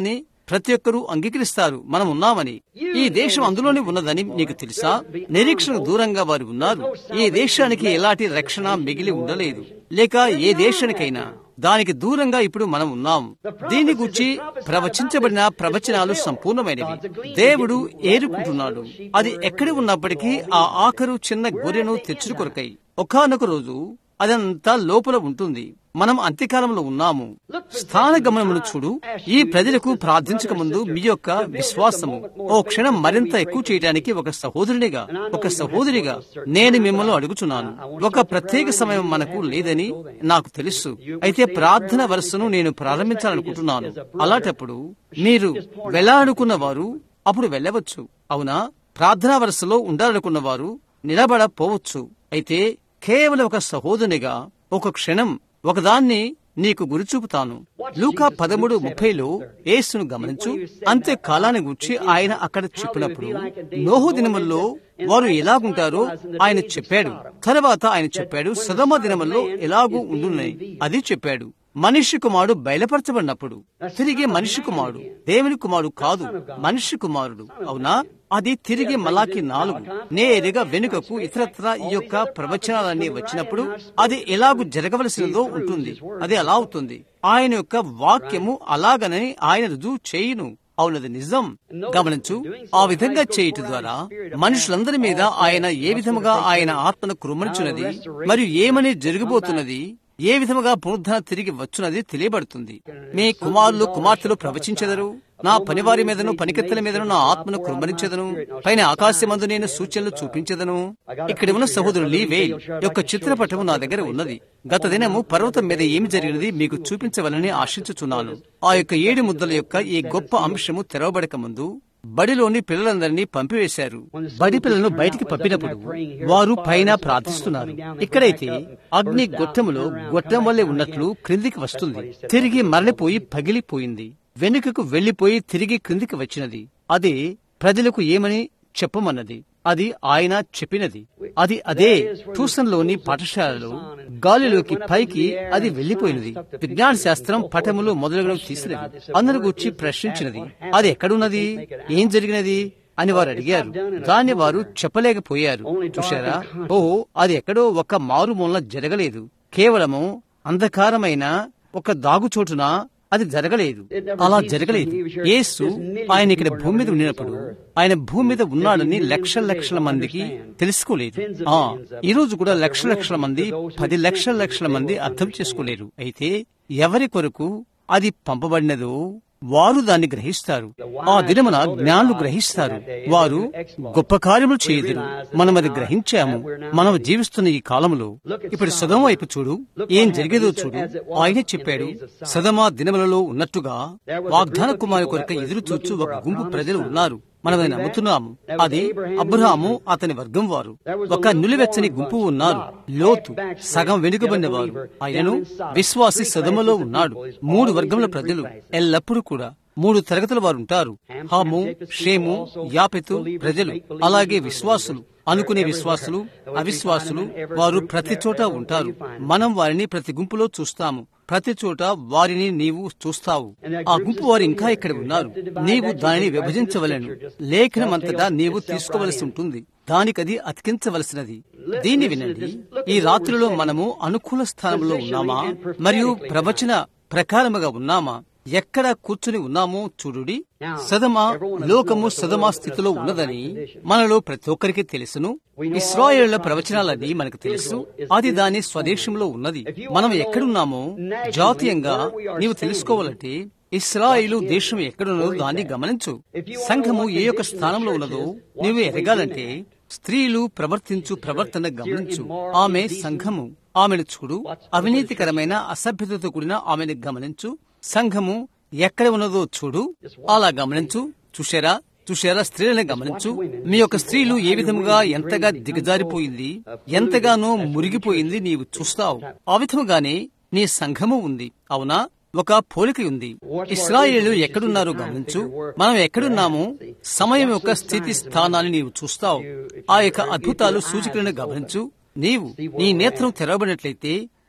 ప్రతి ఒక్కరూ అంగీకరిస్తారు మనం ఉన్నామని ఈ దేశం అందులోనే ఉన్నదని నీకు తెలుసా నిరీక్షణకు దూరంగా వారు ఉన్నారు ఈ దేశానికి ఎలాంటి రక్షణ మిగిలి ఉండలేదు లేక ఏ దేశానికైనా దానికి దూరంగా ఇప్పుడు మనం ఉన్నాం దీని గురించి ప్రవచించబడిన ప్రవచనాలు సంపూర్ణమైనవి దేవుడు ఏరుకుంటున్నాడు అది ఎక్కడ ఉన్నప్పటికీ ఆ ఆఖరు చిన్న గొర్రెను తెచ్చుడు కొరకై ఒకనొక రోజు అదంతా లోపల ఉంటుంది మనం అంత్యకాలంలో ఉన్నాము స్థాన గమనమును చూడు ఈ ప్రజలకు ప్రార్థించక ముందు మీ యొక్క విశ్వాసము ఓ క్షణం మరింత ఎక్కువ చేయడానికి ఒక సహోదరునిగా ఒక సహోదరిగా నేను మిమ్మల్ని అడుగుచున్నాను ఒక ప్రత్యేక సమయం మనకు లేదని నాకు తెలుసు అయితే ప్రార్థన వరుసను నేను ప్రారంభించాలనుకుంటున్నాను అలాంటప్పుడు మీరు వెళ్ళాలనుకున్న వారు అప్పుడు వెళ్ళవచ్చు అవునా ప్రార్థనా వరుసలో ఉండాలనుకున్న వారు నిలబడపోవచ్చు అయితే కేవలం ఒక సహోదరునిగా ఒక క్షణం ఒకదాన్ని నీకు గురి చూపుతాను లూకా పదమూడు ముప్పైలో యేసును గమనించు అంత్య కాలాన్ని గురించి ఆయన అక్కడ చెప్పినప్పుడు నోహు దినముల్లో వారు ఎలాగుంటారో ఆయన చెప్పాడు తర్వాత ఆయన చెప్పాడు సదమ దినముల్లో ఎలాగూ ఉండున్నాయి అది చెప్పాడు మనిషి కుమారుడు బయలుపరచబడినప్పుడు తిరిగి మనిషి కుమారుడు దేవుని కుమారుడు కాదు మనిషి కుమారుడు అవునా అది తిరిగి మలాకి నాలుగు నేరుగా వెనుకకు ఇతరత్ర ఈ యొక్క ప్రవచనాలన్నీ వచ్చినప్పుడు అది ఎలాగూ జరగవలసినదో ఉంటుంది అది అలా అవుతుంది ఆయన యొక్క వాక్యము అలాగనని ఆయన రుజువు చేయును అవునది నిజం గమనించు ఆ విధంగా చేయట ద్వారా మనుషులందరి మీద ఆయన ఏ విధముగా ఆయన ఆత్మను కృమ్మనిచున్నది మరియు ఏమని జరగబోతున్నది ఏ విధముగా పునరుద్ధరణ తిరిగి వచ్చున్నది తెలియబడుతుంది మీ కుమారులు కుమార్తెలు ప్రవచించెదరు నా పనివారి మీదను పనికెత్తల మీదను నా ఆత్మను కుమ్మరించెదను పైన ఆకాశమందు నేను సూచనలు చూపించదను ఇక్కడ ఉన్న సహోదరుడు లీ వేల్ యొక్క చిత్రపటము నా దగ్గర ఉన్నది గత దినము పర్వతం మీద ఏమి జరిగినది మీకు చూపించవలని ఆశించుచున్నాను ఆ యొక్క ఏడు ముద్దల యొక్క ఈ గొప్ప అంశము తెరవబడక ముందు బడిలోని పిల్లలందరినీ పంపివేశారు బడి పిల్లలను బయటికి పంపినప్పుడు వారు పైన ప్రార్థిస్తున్నారు ఇక్కడైతే అగ్ని గొట్టములో గొట్టం వల్లే ఉన్నట్లు క్రిందికి వస్తుంది తిరిగి మరలిపోయి పగిలిపోయింది వెనుకకు వెళ్లిపోయి తిరిగి క్రిందికి వచ్చినది అది ప్రజలకు ఏమని చెప్పమన్నది అది ఆయన చెప్పినది అది అదే ట్యూషన్లోని పాఠశాలలో గాలిలోకి పైకి అది వెళ్లిపోయినది విజ్ఞాన శాస్త్రం పటములు మొదలగునవి తీసినది అందరు గుర్చి ప్రశ్నించినది అది ఎక్కడున్నది ఏం జరిగినది అని వారు అడిగారు దాన్ని వారు చెప్పలేకపోయారు చూశారా ఓ అది ఎక్కడో ఒక మారుమూల జరగలేదు కేవలము అంధకారమైన ఒక దాగుచోటున అది జరగలేదు అలా జరగలేదు యేసు ఆయన ఇక్కడ భూమి మీద ఉండినప్పుడు ఆయన భూమి మీద ఉన్నాడని లక్షల లక్షల మందికి తెలుసుకోలేదు ఆ ఈ రోజు కూడా లక్షల లక్షల మంది పది లక్షల లక్షల మంది అర్థం చేసుకోలేరు అయితే ఎవరి కొరకు అది పంపబడినదో వారు దాన్ని గ్రహిస్తారు ఆ దినమున జ్ఞానులు గ్రహిస్తారు వారు గొప్ప కార్యములు చేయదురు మనం అది గ్రహించాము మనం జీవిస్తున్న ఈ కాలంలో ఇప్పుడు సదమ వైపు చూడు ఏం జరిగేదో చూడు ఆయన చెప్పాడు సదమ దినములలో ఉన్నట్టుగా వాగ్దాన కుమారు కొరకు ఎదురు చూచు ఒక గుంపు ప్రజలు ఉన్నారు మనం అది నమ్ముతున్నాము అది అబ్రహాము అతని వర్గం వారు ఒక నులివెచ్చని గుంపు ఉన్నారు లోతు సగం వెనుకబడిన వారు ఆయనను విశ్వాసి సదమలో ఉన్నాడు మూడు వర్గముల ప్రజలు ఎల్లప్పుడూ కూడా మూడు తరగతుల వారు ఉంటారు హాము షేము యాపెతు ప్రజలు అలాగే విశ్వాసులు అనుకునే విశ్వాసులు అవిశ్వాసులు వారు ప్రతి చోట ఉంటారు మనం వారిని ప్రతి గుంపులో చూస్తాము ప్రతి చోట వారిని నీవు చూస్తావు ఆ గుంపు వారు ఇంకా ఇక్కడ ఉన్నారు నీవు దానిని విభజించవలను లేఖనమంతటా నీవు తీసుకోవలసి ఉంటుంది దానికది అతికించవలసినది దీన్ని వినండి ఈ రాత్రిలో మనము అనుకూల స్థానంలో ఉన్నామా మరియు ప్రవచన ప్రకారముగా ఉన్నామా ఎక్కడ కూర్చుని ఉన్నామో చూడుడి సదమ లోకము సదమా స్థితిలో ఉన్నదని మనలో ప్రతి ఒక్కరికి తెలుసును ఇస్రాయేళ్ల ప్రవచనాలన్నీ మనకు తెలుసు అది దాని స్వదేశంలో ఉన్నది మనం ఎక్కడున్నామో జాతీయంగా నీవు తెలుసుకోవాలంటే ఇస్రాయిలు దేశం ఎక్కడున్నదో దాన్ని గమనించు సంఘము ఏ యొక్క స్థానంలో ఉన్నదో నీవు ఎదగాలంటే స్త్రీలు ప్రవర్తించు ప్రవర్తన గమనించు ఆమె సంఘము ఆమెను చూడు అవినీతికరమైన అసభ్యతతో కూడిన ఆమెను గమనించు సంఘము ఎక్కడ ఉన్నదో చూడు అలా గమనించు చూశారా చూశారా స్త్రీలను గమనించు మీ యొక్క స్త్రీలు ఏ విధముగా ఎంతగా దిగజారిపోయింది ఎంతగానో మురిగిపోయింది నీవు చూస్తావు ఆ విధముగానే నీ సంఘము ఉంది అవునా ఒక పోలిక ఉంది ఇస్రాయేలు ఎక్కడున్నారో గమనించు మనం ఎక్కడున్నామో సమయం యొక్క స్థితి స్థానాన్ని నీవు చూస్తావు ఆ యొక్క అద్భుతాలు సూచికలను గమనించు నీవు నీ నేత్రం తెరవబడినట్లయితే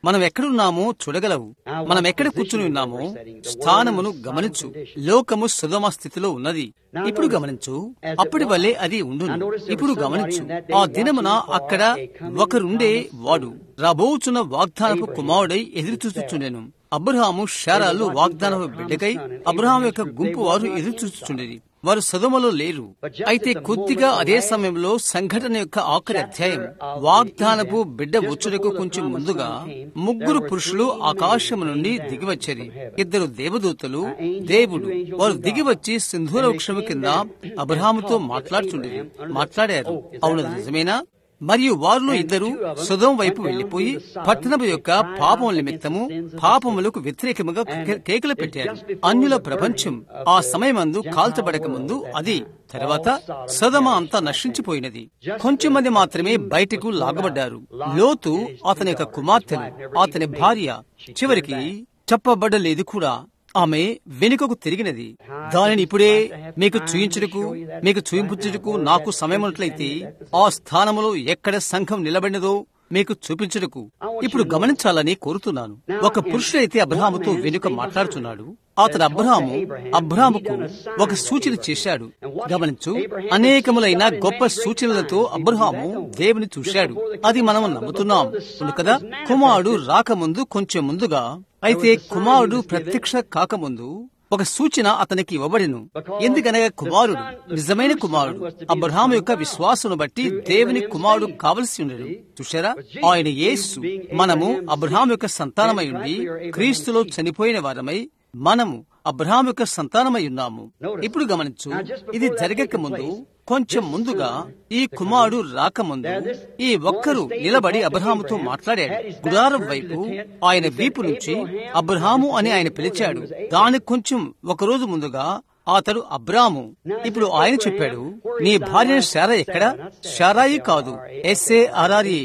మనం ఎక్కడున్నామో చూడగలవు మనం ఎక్కడ కూర్చుని ఉన్నామో స్థానమును గమనించు లోకము సుగమ స్థితిలో ఉన్నది ఇప్పుడు గమనించు అప్పటి వల్లే అది ఉండును ఇప్పుడు గమనించు ఆ దినమున అక్కడ ఒకరుండే వాడు రాబోచున్న వాగ్దానపు కుమారుడై ఎదురు చూచుచుండెను అబ్రహాము షారాలు వాగ్దానపు బిడ్డకై అబ్రహాం యొక్క గుంపు వారు ఎదురు చూచుచుండేది వారు సదుమలో లేరు అయితే కొద్దిగా అదే సమయంలో సంఘటన యొక్క ఆఖరి అధ్యాయం వాగ్దానపు బిడ్డ వచ్చుటకు కొంచెం ముందుగా ముగ్గురు పురుషులు ఆకాశము నుండి దిగివచ్చేది ఇద్దరు దేవదూతలు దేవుడు వారు దిగివచ్చి సింధూర వృక్షము కింద అబ్రహాముతో మాట్లాడుచుండేది మాట్లాడారు అవును నిజమేనా మరియు వారిలో ఇద్దరు సుధం వైపు వెళ్లిపోయి పట్టణము యొక్క పాపం నిమిత్తము పాపములకు వ్యతిరేకముగా కేకలు పెట్టారు అన్యుల ప్రపంచం ఆ సమయమందు కాల్చబడక ముందు అది తర్వాత సదమ అంతా నశించిపోయినది కొంచెం మంది మాత్రమే బయటకు లాగబడ్డారు లోతు అతని యొక్క కుమార్తెలు అతని భార్య చివరికి చెప్పబడలేదు కూడా ఆమె వెనుకకు తిరిగినది దానిని ఇప్పుడే మీకు చూయించుటకు మీకు చూయించుటకు నాకు సమయం ఉన్నట్లయితే ఆ స్థానములో ఎక్కడ సంఘం నిలబడినదో మీకు చూపించుటకు ఇప్పుడు గమనించాలని కోరుతున్నాను ఒక పురుషుడైతే అబ్రహాముతో వెనుక మాట్లాడుతున్నాడు అతడు అబ్రహాము అబ్రహాముకు ఒక సూచన చేశాడు గమనించు అనేకములైన గొప్ప సూచనలతో అబ్రహాము దేవుని చూశాడు అది మనం నమ్ముతున్నాం కదా కుమారుడు రాకముందు కొంచెం ముందుగా అయితే కుమారుడు ప్రత్యక్ష కాకముందు ఒక సూచన అతనికి ఇవ్వబడిను ఎందుకనగా కుమారుడు నిజమైన కుమారుడు అబ్రహాం యొక్క విశ్వాసను బట్టి దేవుని కుమారుడు కావలసి ఉండడు చూశారా ఆయన యేసు మనము అబ్రహాం యొక్క సంతానమై ఉండి క్రీస్తులో చనిపోయిన వారమై మనము అబ్రహాం యొక్క సంతానమై ఉన్నాము ఇప్పుడు గమనించు ఇది జరగక ముందు కొంచెం ముందుగా ఈ కుమారుడు రాకముందు ఈ ఒక్కరు నిలబడి అబ్రహాముతో మాట్లాడాడు గుడారం వైపు ఆయన వీపు నుంచి అబ్రహాము అని ఆయన పిలిచాడు దాని కొంచెం ఒకరోజు ముందుగా అతడు అబ్రాము ఇప్పుడు ఆయన చెప్పాడు నీ భార్య శారా ఎక్కడ శారాయి కాదు ఎస్ఏ ఆర్ఆర్ఏ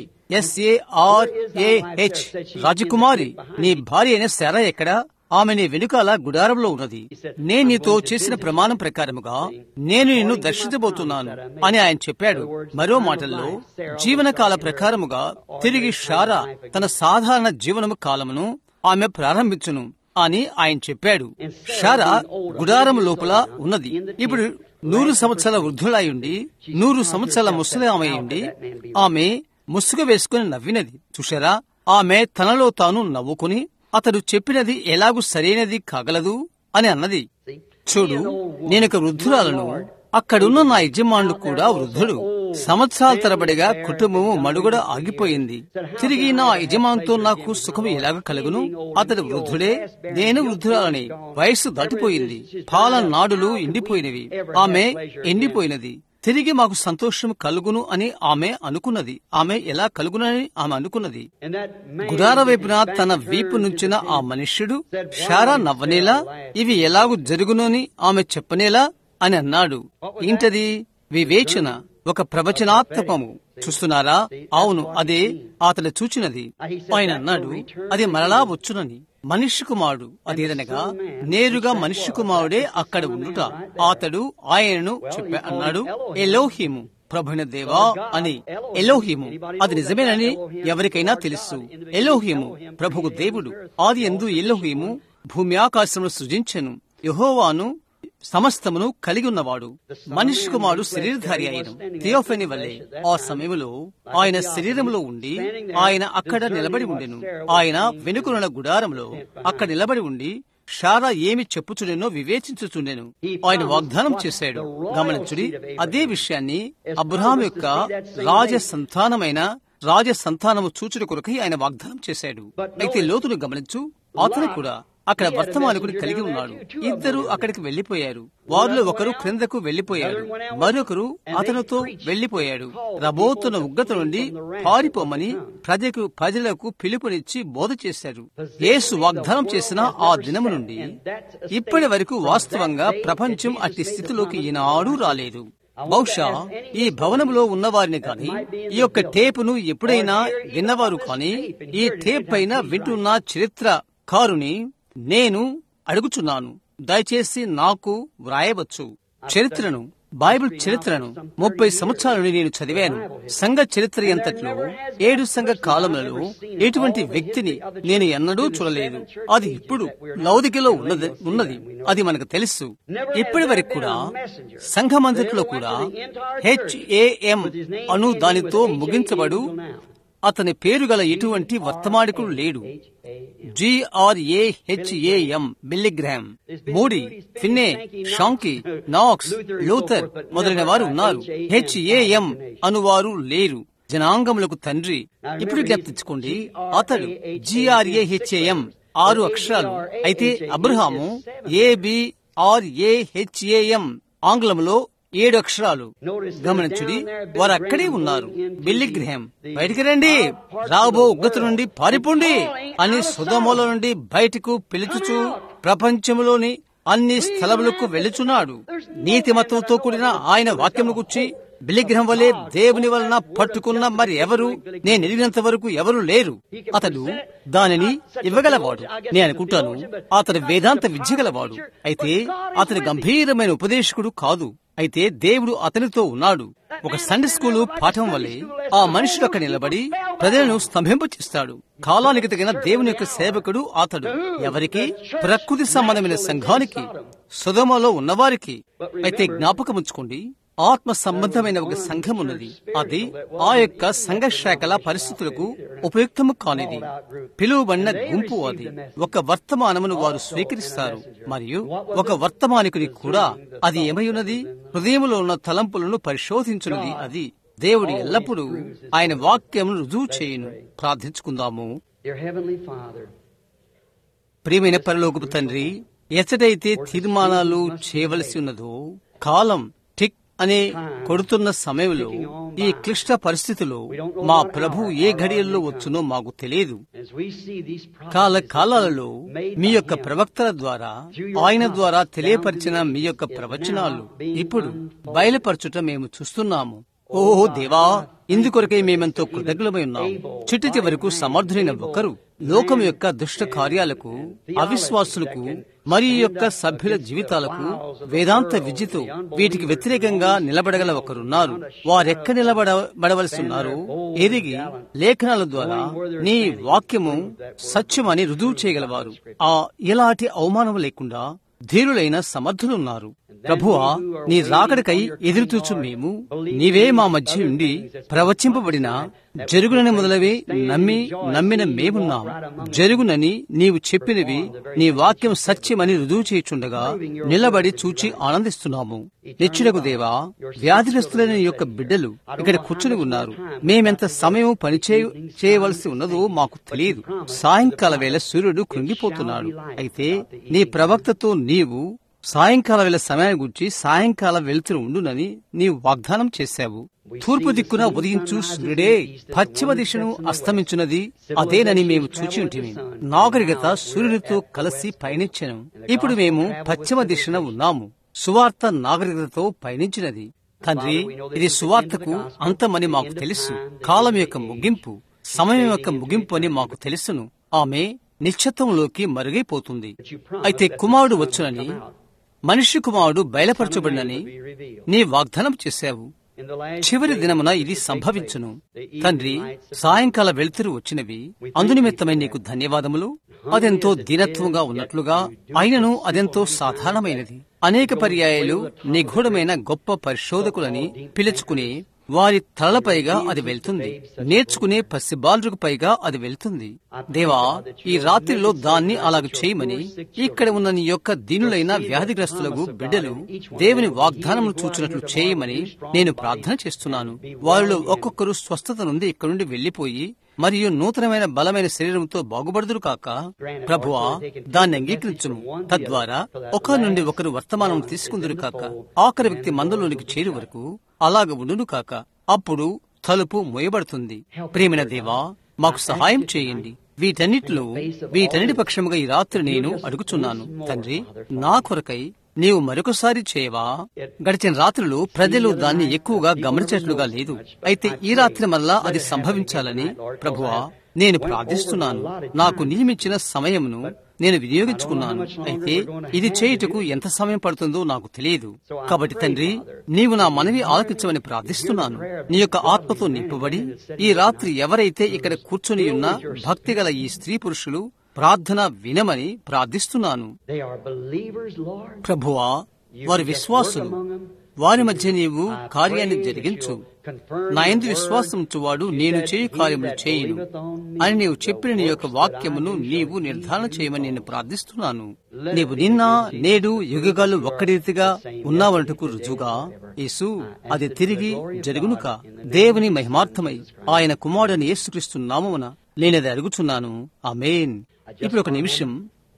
ఎస్ఏఆర్ఏహెచ్ రాజకుమారి నీ భార్య అయిన శారా ఎక్కడా ఆమె నీ వెనుకాల గుడారంలో ఉన్నది నేను నీతో చేసిన ప్రమాణం ప్రకారముగా నేను నిన్ను దర్శించబోతున్నాను అని ఆయన చెప్పాడు మరో మాటల్లో జీవనకాల ప్రకారముగా తిరిగి షారా తన సాధారణ జీవనము కాలమును ఆమె ప్రారంభించును అని ఆయన చెప్పాడు షారా గుడారం లోపల ఉన్నది ఇప్పుడు నూరు సంవత్సరాల వృద్ధులయ్యుండి నూరు సంవత్సరాల ముసలామయ్యుండి ఆమె ముసుగు వేసుకుని నవ్వినది చూశారా ఆమె తనలో తాను నవ్వుకుని అతడు చెప్పినది ఎలాగూ సరైనది కాగలదు అని అన్నది చూడు నేనొక వృద్ధురాలను అక్కడున్న నా యజమానుడు కూడా వృద్ధుడు సంవత్సరాల తరబడిగా కుటుంబము మడుగడ ఆగిపోయింది తిరిగి నా యజమానుతో నాకు సుఖం ఎలాగ కలుగును అతడు వృద్ధుడే నేను వృద్ధురాలని వయస్సు దాటిపోయింది పాల నాడులు ఎండిపోయినవి ఆమె ఎండిపోయినది తిరిగి మాకు సంతోషం కలుగును అని ఆమె అనుకున్నది ఆమె ఎలా కలుగునని ఆమె అనుకున్నది గుడార వైపున తన వీపు నుంచిన ఆ మనుష్యుడు షారా నవ్వనేలా ఇవి ఎలాగూ జరుగునని ఆమె చెప్పనేలా అని అన్నాడు ఏంటది వివేచన ఒక ప్రవచనాత్మకము చూస్తున్నారా అవును అదే అతడు చూచినది ఆయన అన్నాడు అది మరలా వచ్చునని మనిషి కుమారుడు అదేదనగా నేరుగా మనిషి కుమారుడే అక్కడ ఉండుట అతడు ఆయనను చెప్పా అన్నాడు ఎలోహిము ప్రభుణ దేవా అని ఎలోహిము అది నిజమేనని ఎవరికైనా తెలుసు ఎలోహిము ప్రభుకు దేవుడు ఆది ఎందు ఎలోహిము భూమి ఆకాశమును సృజించెను యహోవాను సమస్తమును కలిగి ఉన్నవాడు మనిషి కుమారుడు శరీరధారి అయిన థియోఫెని వల్లే ఆ సమయంలో ఆయన శరీరంలో ఉండి ఆయన అక్కడ నిలబడి ఉండెను ఆయన వెనుకనున్న గుడారంలో అక్కడ నిలబడి ఉండి షారా ఏమి చెప్పుచుండెనో వివేచించుచుండెను ఆయన వాగ్దానం చేశాడు గమనించుడి అదే విషయాన్ని అబ్రహాం యొక్క రాజ సంతానమైన రాజ సంతానము చూచుడు కొరకై ఆయన వాగ్దానం చేశాడు అయితే లోతును గమనించు అతను కూడా అక్కడ వర్తమానికుడు కలిగి ఉన్నాడు ఇద్దరు అక్కడికి వెళ్లిపోయారు వారిలో ఒకరు క్రిందకు వెళ్లిపోయాడు మరొకరు అతనితో వెళ్లిపోయాడు రబోతున్న ఉగ్రత నుండి పారిపోమని ప్రజకు ప్రజలకు పిలుపునిచ్చి బోధ చేశారు యేసు వాగ్దానం చేసిన ఆ దినము నుండి ఇప్పటి వరకు వాస్తవంగా ప్రపంచం అట్టి స్థితిలోకి ఈనాడు రాలేదు బహుశా ఈ భవనంలో ఉన్నవారిని కాని ఈ యొక్క టేపును ఎప్పుడైనా విన్నవారు కాని ఈ టేప్ పైన వింటున్న చరిత్ర కారుని నేను అడుగుచున్నాను దయచేసి నాకు వ్రాయవచ్చు చరిత్రను బైబిల్ చరిత్రను ముప్పై సంవత్సరాల నుండి నేను చదివాను సంఘ చరిత్ర ఎంతట్లో ఏడు సంఘ కాలములలో ఎటువంటి వ్యక్తిని నేను ఎన్నడూ చూడలేదు అది ఇప్పుడు లౌదికలో ఉన్నది ఉన్నది అది మనకు తెలుసు ఇప్పటి వరకు కూడా సంఘమంతట్లో కూడా హెచ్ఏఎం అను దానితో ముగించబడు అతని పేరు గల ఎటువంటి వర్తమానికుడు లేడు G R A H A M Billy Graham Moody Finney Sankey Knox Luther మొదలైన వారు ఉన్నారు హెచ్ఏఎం అనువారు లేరు జనాంగములకు తండ్రి ఇప్పుడు జ్ఞప్తించుకోండి అతడు జిఆర్ఏహెచ్ఏఎం ఆరు అక్షరాలు అయితే అబ్రహాము ఏబిఆర్ఏహెచ్ఏఎం ఆంగ్లంలో ఏడు అక్షరాలు గమనించుడి వారు అక్కడే ఉన్నారు బిల్లిగ్రహం బయటికి రండి రాబో ఉగ్రత నుండి పారిపోండి అని సుధమూల నుండి బయటకు పిలుచుచు ప్రపంచంలోని అన్ని స్థలములకు వెళుచున్నాడు నీతిమత్వంతో కూడిన ఆయన వాక్యము గుర్చి బిలిగ్రహం వలె దేవుని వలన పట్టుకున్న మరి ఎవరు నేను ఎదిగినంత వరకు ఎవరు లేరు అతడు దానిని ఇవ్వగలవాడు నేను అనుకుంటాను అతడు వేదాంత విద్య గలవాడు అయితే అతడు గంభీరమైన ఉపదేశకుడు కాదు అయితే దేవుడు అతనితో ఉన్నాడు ఒక సండే స్కూలు పాఠం వల్లే ఆ మనుషుడు అక్కడ నిలబడి ప్రజలను స్తంభింపచేస్తాడు కాలానికి తగిన దేవుని యొక్క సేవకుడు అతడు ఎవరికి ప్రకృతి సంబంధమైన సంఘానికి సుధమలో ఉన్నవారికి అయితే జ్ఞాపకముంచుకోండి ఆత్మ సంబంధమైన ఒక సంఘం ఉన్నది అది ఆ యొక్క సంఘ శాఖల పరిస్థితులకు ఉపయుక్తము కానిది పిలువబడిన గుంపు అది ఒక వర్తమానమును వారు స్వీకరిస్తారు మరియు ఒక వర్తమానికుని కూడా అది ఏమై హృదయములో ఉన్న తలంపులను పరిశోధించున్నది అది దేవుడు ఎల్లప్పుడూ ఆయన వాక్యమును రుజువు చేయును ప్రార్థించుకుందాము ప్రియమైన పరలోకపు తండ్రి ఎచ్చటైతే తీర్మానాలు చేయవలసి ఉన్నదో కాలం టిక్ అనే కొడుతున్న సమయంలో ఈ క్లిష్ట పరిస్థితిలో మా ప్రభు ఏ ఘడియల్లో వచ్చునో మాకు తెలియదు కాల కాలాలలో మీ యొక్క ప్రవక్తల ద్వారా ఆయన ద్వారా తెలియపరిచిన మీ యొక్క ప్రవచనాలు ఇప్పుడు బయలుపరచుట మేము చూస్తున్నాము ఓహో దేవా ఇందుకొరకే మేమెంతో కృతజ్ఞమై ఉన్నాం చిట్ట చివరకు సమర్థులైన ఒకరు లోకం యొక్క దుష్ట కార్యాలకు అవిశ్వాసులకు మరియు యొక్క సభ్యుల జీవితాలకు వేదాంత విద్యతో వీటికి వ్యతిరేకంగా నిలబడగల ఒకరున్నారు వారెక్క నిలబడబడవలసి ఉన్నారు ఎదిగి లేఖనాల ద్వారా నీ వాక్యము సత్యమని రుజువు చేయగలవారు ఆ ఎలాంటి అవమానం లేకుండా ధీరులైన సమర్థులున్నారు ప్రభువా నీ రాకడకై ఎదురుచూచు మేము నీవే మా మధ్య ఉండి ప్రవచింపబడిన జరుగునని మొదలవి నమ్మి నమ్మిన మేమున్నాం జరుగునని నీవు చెప్పినవి నీ వాక్యం సత్యమని రుజువు చేయుచుండగా నిలబడి చూచి ఆనందిస్తున్నాము నిచ్చునకు దేవా వ్యాధిగ్రస్తులైన యొక్క బిడ్డలు ఇక్కడ కూర్చుని ఉన్నారు మేమెంత సమయం పని చేయవలసి ఉన్నదో మాకు తెలియదు సాయంకాల వేళ సూర్యుడు కృంగిపోతున్నాడు అయితే నీ ప్రవక్తతో నీవు సాయంకాల వేళ సమయాన్ని గురించి సాయంకాల వెలుతురు ఉండునని నీవు వాగ్దానం చేశావు తూర్పు దిక్కున ఉదయించు సూర్యుడే పశ్చిమ దిశను అస్తమించున్నది అదేనని మేము చూచి ఉంటిమి నాగరికత సూర్యుడితో కలిసి పయనించను ఇప్పుడు మేము పశ్చిమ దిశన ఉన్నాము సువార్త నాగరికతతో పయనించినది తండ్రి ఇది సువార్తకు అంతమని మాకు తెలుసు కాలం యొక్క ముగింపు సమయం యొక్క ముగింపు అని మాకు తెలుసును ఆమె నిశ్చత్వంలోకి మరుగైపోతుంది అయితే కుమారుడు వచ్చునని మనిషి కుమారుడు బయలుపరచబడినని నీ వాగ్దానం చేశావు చివరి దినమున ఇది సంభవించును తండ్రి సాయంకాల వెలుతురు వచ్చినవి అందునిమిత్తమై నీకు ధన్యవాదములు అదెంతో దీనత్వంగా ఉన్నట్లుగా అయినను అదెంతో సాధారణమైనది అనేక పర్యాయాలు నిగూఢమైన గొప్ప పరిశోధకులని పిలుచుకుని వారి తలపైగా అది వెళ్తుంది నేర్చుకునే పసిబాలుకు పైగా అది వెళ్తుంది దేవా ఈ రాత్రిలో దాన్ని అలాగ చేయమని ఇక్కడ ఉన్న నీ యొక్క దీనులైన వ్యాధిగ్రస్తులకు బిడ్డలు దేవుని వాగ్దానములు చూచినట్లు చేయమని నేను ప్రార్థన చేస్తున్నాను వారిలో ఒక్కొక్కరు స్వస్థత నుండి ఇక్కడ నుండి వెళ్లిపోయి మరియు నూతనమైన బలమైన శరీరంతో బాగుపడుదురు కాక ప్రభువా దాన్ని అంగీకరించుము తద్వారా ఒకరి నుండి ఒకరు వర్తమానం తీసుకుందురు కాక ఆఖరి వ్యక్తి మందులోనికి చేరు వరకు అలాగ ఉండును కాక అప్పుడు తలుపు మోయబడుతుంది ప్రేమిన దేవా మాకు సహాయం చేయండి వీటన్నిటిలో వీటన్నిటి పక్షముగా ఈ రాత్రి నేను అడుగుచున్నాను తండ్రి నా కొరకై నీవు మరొకసారి చేయవా గడిచిన రాత్రులు ప్రజలు దాన్ని ఎక్కువగా గమనించట్లుగా లేదు అయితే ఈ రాత్రి మళ్ళా అది సంభవించాలని ప్రభువా నేను ప్రార్థిస్తున్నాను నాకు నియమించిన సమయమును నేను వినియోగించుకున్నాను అయితే ఇది చేయుటకు ఎంత సమయం పడుతుందో నాకు తెలియదు కాబట్టి తండ్రి నీవు నా మనవి ఆలకించమని ప్రార్థిస్తున్నాను నీ యొక్క ఆత్మతో నింపబడి ఈ రాత్రి ఎవరైతే ఇక్కడ కూర్చొని ఉన్న భక్తి గల ఈ స్త్రీ పురుషులు ప్రార్థన వినమని ప్రార్థిస్తున్నాను They are believers, Lord. ప్రభువా వారి విశ్వాసులు వారి మధ్య నీవు కార్యాన్ని జరిగించు నా ఎందు విశ్వాసంచువాడు నేను చేయు కార్యములు చేయును అని నీవు చెప్పిన నీ యొక్క వాక్యమును నీవు నిర్ధారణ చేయమని నేను ప్రార్థిస్తున్నాను నీవు నిన్న నేడు యుగగాలు ఒక్కరీతిగా ఉన్నావంటకు రుజువుగా యేసు అది తిరిగి జరుగునుక దేవుని మహిమార్థమై ఆయన కుమారుని యేసుక్రీస్తు నామమున నేనది అడుగుచున్నాను ఆమేన్ ఇప్పుడు ఒక నిమిషం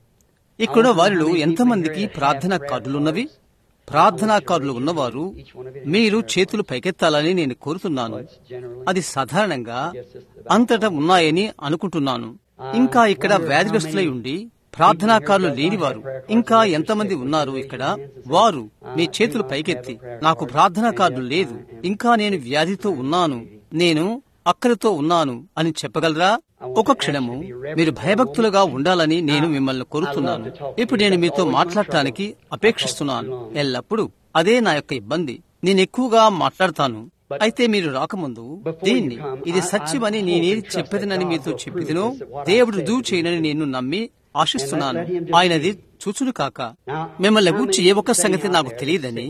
ఇక్కడ వారిలో ఎంతమందికి ప్రార్థనా కార్డులున్నవి ప్రార్థనా కార్డులు ఉన్నవారు మీరు చేతులు పైకెత్తాలని నేను కోరుతున్నాను అది సాధారణంగా అంతటా ఉన్నాయని అనుకుంటున్నాను ఇంకా ఇక్కడ వ్యాధిగ్రస్తులై ఉండి ప్రార్థనాకారులు లేనివారు ఇంకా ఎంతమంది ఉన్నారు ఇక్కడ వారు మీ చేతులు పైకెత్తి నాకు ప్రార్థనా కార్డు లేదు ఇంకా నేను వ్యాధితో ఉన్నాను నేను అక్కడితో ఉన్నాను అని చెప్పగలరా ఒక క్షణము మీరు భయభక్తులుగా ఉండాలని నేను మిమ్మల్ని కోరుతున్నాను ఇప్పుడు నేను మీతో మాట్లాడటానికి అపేక్షిస్తున్నాను ఎల్లప్పుడూ అదే నా యొక్క ఇబ్బంది నేను ఎక్కువగా మాట్లాడతాను అయితే మీరు రాకముందు దీన్ని ఇది సత్యమని నేనేది చెప్పేదనని మీతో చెప్పిదినో దేవుడు రుజువు చేయనని నేను నమ్మి ఆశిస్తున్నాను ఆయనది చూచును కాక మిమ్మల్ని గూర్చి ఏ ఒక్క సంగతి నాకు తెలియదని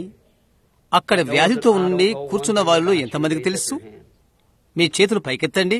అక్కడ వ్యాధితో ఉండి కూర్చున్న వారిలో ఎంతమందికి తెలుసు మీ చేతులు పైకెత్తండి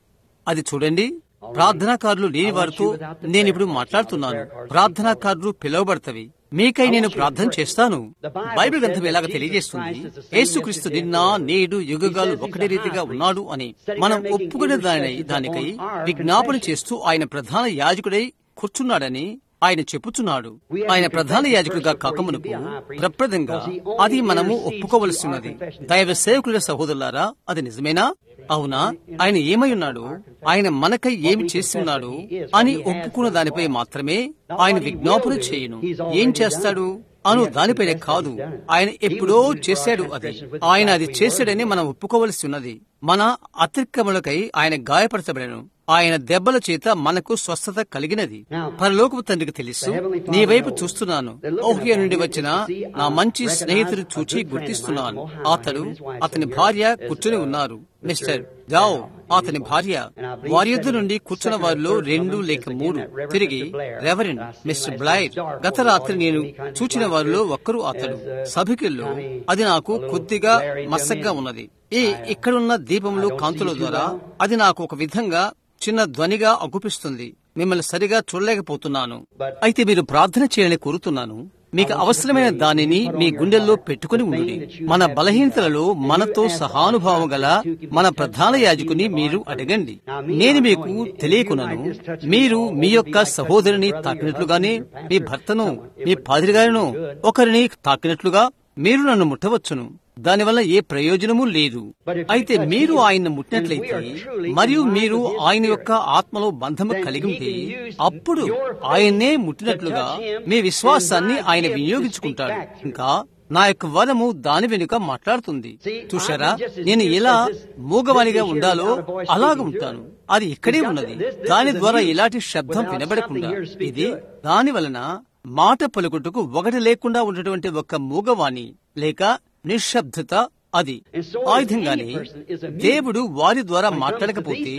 అది చూడండి ప్రార్థనాకారులు లేని వారితో నేను ఇప్పుడు మాట్లాడుతున్నాను ప్రార్థనాకారులు పిలువబడతవి మీకై నేను ప్రార్థన చేస్తాను బైబిల్ గ్రంథం ఎలాగ తెలియజేస్తుంది యేసుక్రీస్తు నిన్న నేడు యుగగాలు ఒకటి రీతిగా ఉన్నాడు అని మనం ఒప్పుకునే దాని దానికై విజ్ఞాపన చేస్తూ ఆయన ప్రధాన యాజకుడై కూర్చున్నాడని ఆయన చెప్పుచున్నాడు ఆయన ప్రధాన యాజకుడిగా కాకమునకు ప్రప్రదంగా అది మనము ఒప్పుకోవలసినది దైవ సేవకుల సహోదరులారా అది నిజమేనా అవునా ఆయన ఏమై ఉన్నాడు ఆయన మనకై ఏమి చేసి ఉన్నాడు అని ఒప్పుకున్న దానిపై మాత్రమే ఆయన విజ్ఞాపన చేయును ఏం చేస్తాడు అను దానిపైనే కాదు ఆయన ఎప్పుడో చేశాడు అది ఆయన అది చేశాడని మనం ఒప్పుకోవలసి ఉన్నది మన అతిక్రమలకై ఆయన గాయపరచబడను ఆయన దెబ్బల చేత మనకు స్వస్థత కలిగినది పరలోకపు తండ్రికి తెలుసు నీ వైపు చూస్తున్నాను ఓహియా నుండి వచ్చిన నా మంచి స్నేహితుడు చూచి గుర్తిస్తున్నాను అతడు అతని భార్య కూర్చుని ఉన్నారు మిస్టర్ జావ్ అతని భార్య వారి యుద్ధ నుండి కూర్చున్న వారిలో రెండు లేక మూడు తిరిగి రెవరెండ్ మిస్టర్ బ్లైర్ గత రాత్రి నేను చూచిన వారిలో ఒక్కరు అతడు సభికుల్లో అది నాకు కొద్దిగా మసగ్గా ఉన్నది ఈ ఇక్కడున్న దీపములు కాంతుల ద్వారా అది నాకు ఒక విధంగా చిన్న ధ్వనిగా అగుపిస్తుంది మిమ్మల్ని సరిగా చూడలేకపోతున్నాను అయితే మీరు ప్రార్థన చేయాలని కోరుతున్నాను మీకు అవసరమైన దానిని మీ గుండెల్లో పెట్టుకుని ఉండి మన బలహీనతలలో మనతో సహానుభావం గల మన ప్రధాన యాజకుని మీరు అడగండి నేను మీకు తెలియకున్నాను మీరు మీ యొక్క సహోదరిని తాకినట్లుగానే మీ భర్తను మీ పాదిరిగారిను ఒకరిని తాకినట్లుగా మీరు నన్ను ముట్టవచ్చును దానివల్ల ఏ ప్రయోజనము లేదు అయితే మీరు ఆయన్ని ముట్టినట్లయితే మరియు మీరు ఆయన యొక్క ఆత్మలో బంధము కలిగి ఉంటే అప్పుడు ఆయన్నే ముట్టినట్లుగా మీ విశ్వాసాన్ని ఆయన వినియోగించుకుంటాడు ఇంకా నా యొక్క వరము దాని వెనుక మాట్లాడుతుంది చూశారా నేను ఎలా మూగవానిగా ఉండాలో అలాగ ఉంటాను అది ఇక్కడే ఉన్నది దాని ద్వారా ఎలాంటి శబ్దం వినబడకుండా ఇది దాని వలన మాట పలుకుటకు ఒకటి లేకుండా ఉన్నటువంటి ఒక మూగవాణి లేక నిశ్శబ్దత అది ఆ విధంగానే దేవుడు వారి ద్వారా మాట్లాడకపోతే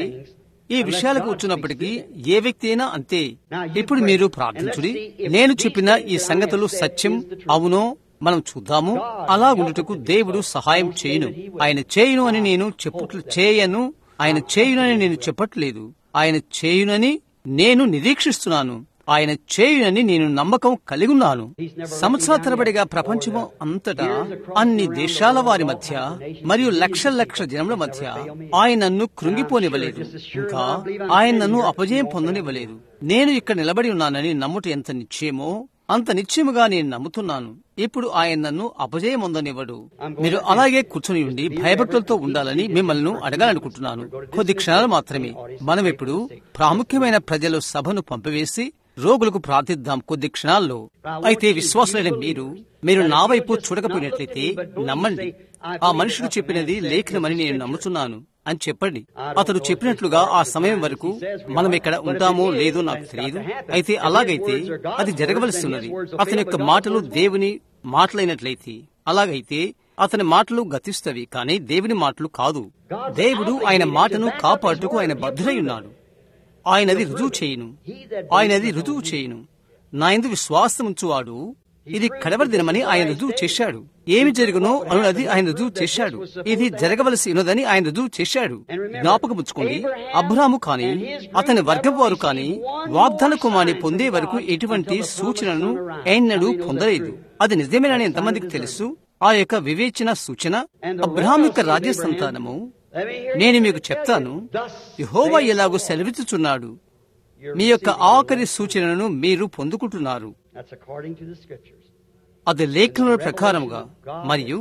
ఈ విషయాలకు వచ్చినప్పటికీ ఏ వ్యక్తి అయినా అంతే ఇప్పుడు మీరు ప్రార్థించుడి నేను చెప్పిన ఈ సంగతులు సత్యం అవునో మనం చూద్దాము అలా ఉండుటకు దేవుడు సహాయం చేయను ఆయన చేయును అని నేను చెప్పట్లు చేయను ఆయన చేయునని నేను చెప్పట్లేదు ఆయన చేయునని నేను నిరీక్షిస్తున్నాను ఆయన చేయునని నేను నమ్మకం కలిగి ఉన్నాను సంవత్సరాల తరబడిగా ప్రపంచము అంతటా అన్ని దేశాల వారి మధ్య మరియు లక్షల లక్షల జనముల మధ్య ఆయన నన్ను కృంగిపోనివ్వలేదు ఇంకా ఆయన నన్ను అపజయం పొందనివ్వలేదు నేను ఇక్కడ నిలబడి ఉన్నానని నమ్ముట ఎంత నిశ్చయమో అంత నిశ్చయముగా నేను నమ్ముతున్నాను ఇప్పుడు ఆయన నన్ను అపజయమొందనివ్వడు మీరు అలాగే కూర్చుని ఉండి భయభక్తులతో ఉండాలని మిమ్మల్ని అడగాలనుకుంటున్నాను కొద్ది క్షణాలు మాత్రమే మనం ఇప్పుడు ప్రాముఖ్యమైన ప్రజలు సభను పంపివేసి రోగులకు ప్రార్థిద్దాం కొద్ది క్షణాల్లో అయితే విశ్వాసులైన మీరు మీరు నా వైపు చూడకపోయినట్లయితే నమ్మండి ఆ మనుషుడు చెప్పినది లేఖనమని నేను నమ్ముతున్నాను అని చెప్పండి అతడు చెప్పినట్లుగా ఆ సమయం వరకు మనం ఇక్కడ ఉంటామో లేదో నాకు తెలియదు అయితే అలాగైతే అది జరగవలసి ఉన్నది అతని యొక్క మాటలు దేవుని మాటలైనట్లయితే అలాగైతే అతని మాటలు గతిస్తవి కానీ దేవుని మాటలు కాదు దేవుడు ఆయన మాటను కాపాడుటకు ఆయన బద్ధుడై ఉన్నాడు ఆయనది రుజువు చేయును ఆయనది రుజువు చేయును నా ఎందు విశ్వాసం ఉంచువాడు ఇది కడవరి దినమని ఆయన రుజువు చేశాడు ఏమి జరుగునో అనున్నది ఆయన రుజువు చేశాడు ఇది జరగవలసి ఉన్నదని ఆయన రుజువు చేశాడు జ్ఞాపకముచ్చుకోండి అబ్రాము కాని అతని వర్గం వారు కాని వాగ్దాన కుమారి పొందే వరకు ఎటువంటి సూచనను ఎన్నడూ పొందలేదు అది నిజమేనని ఎంతమందికి తెలుసు ఆ యొక్క వివేచన సూచన అబ్రహాం యొక్క రాజ్య సంతానము నేను మీకు చెప్తాను యహోవా ఎలాగో సెలవిచ్చుచున్నాడు మీ యొక్క ఆఖరి సూచనను మీరు పొందుకుంటున్నారు That's according to the scriptures. అది లేఖనుల ప్రకారముగా మరియు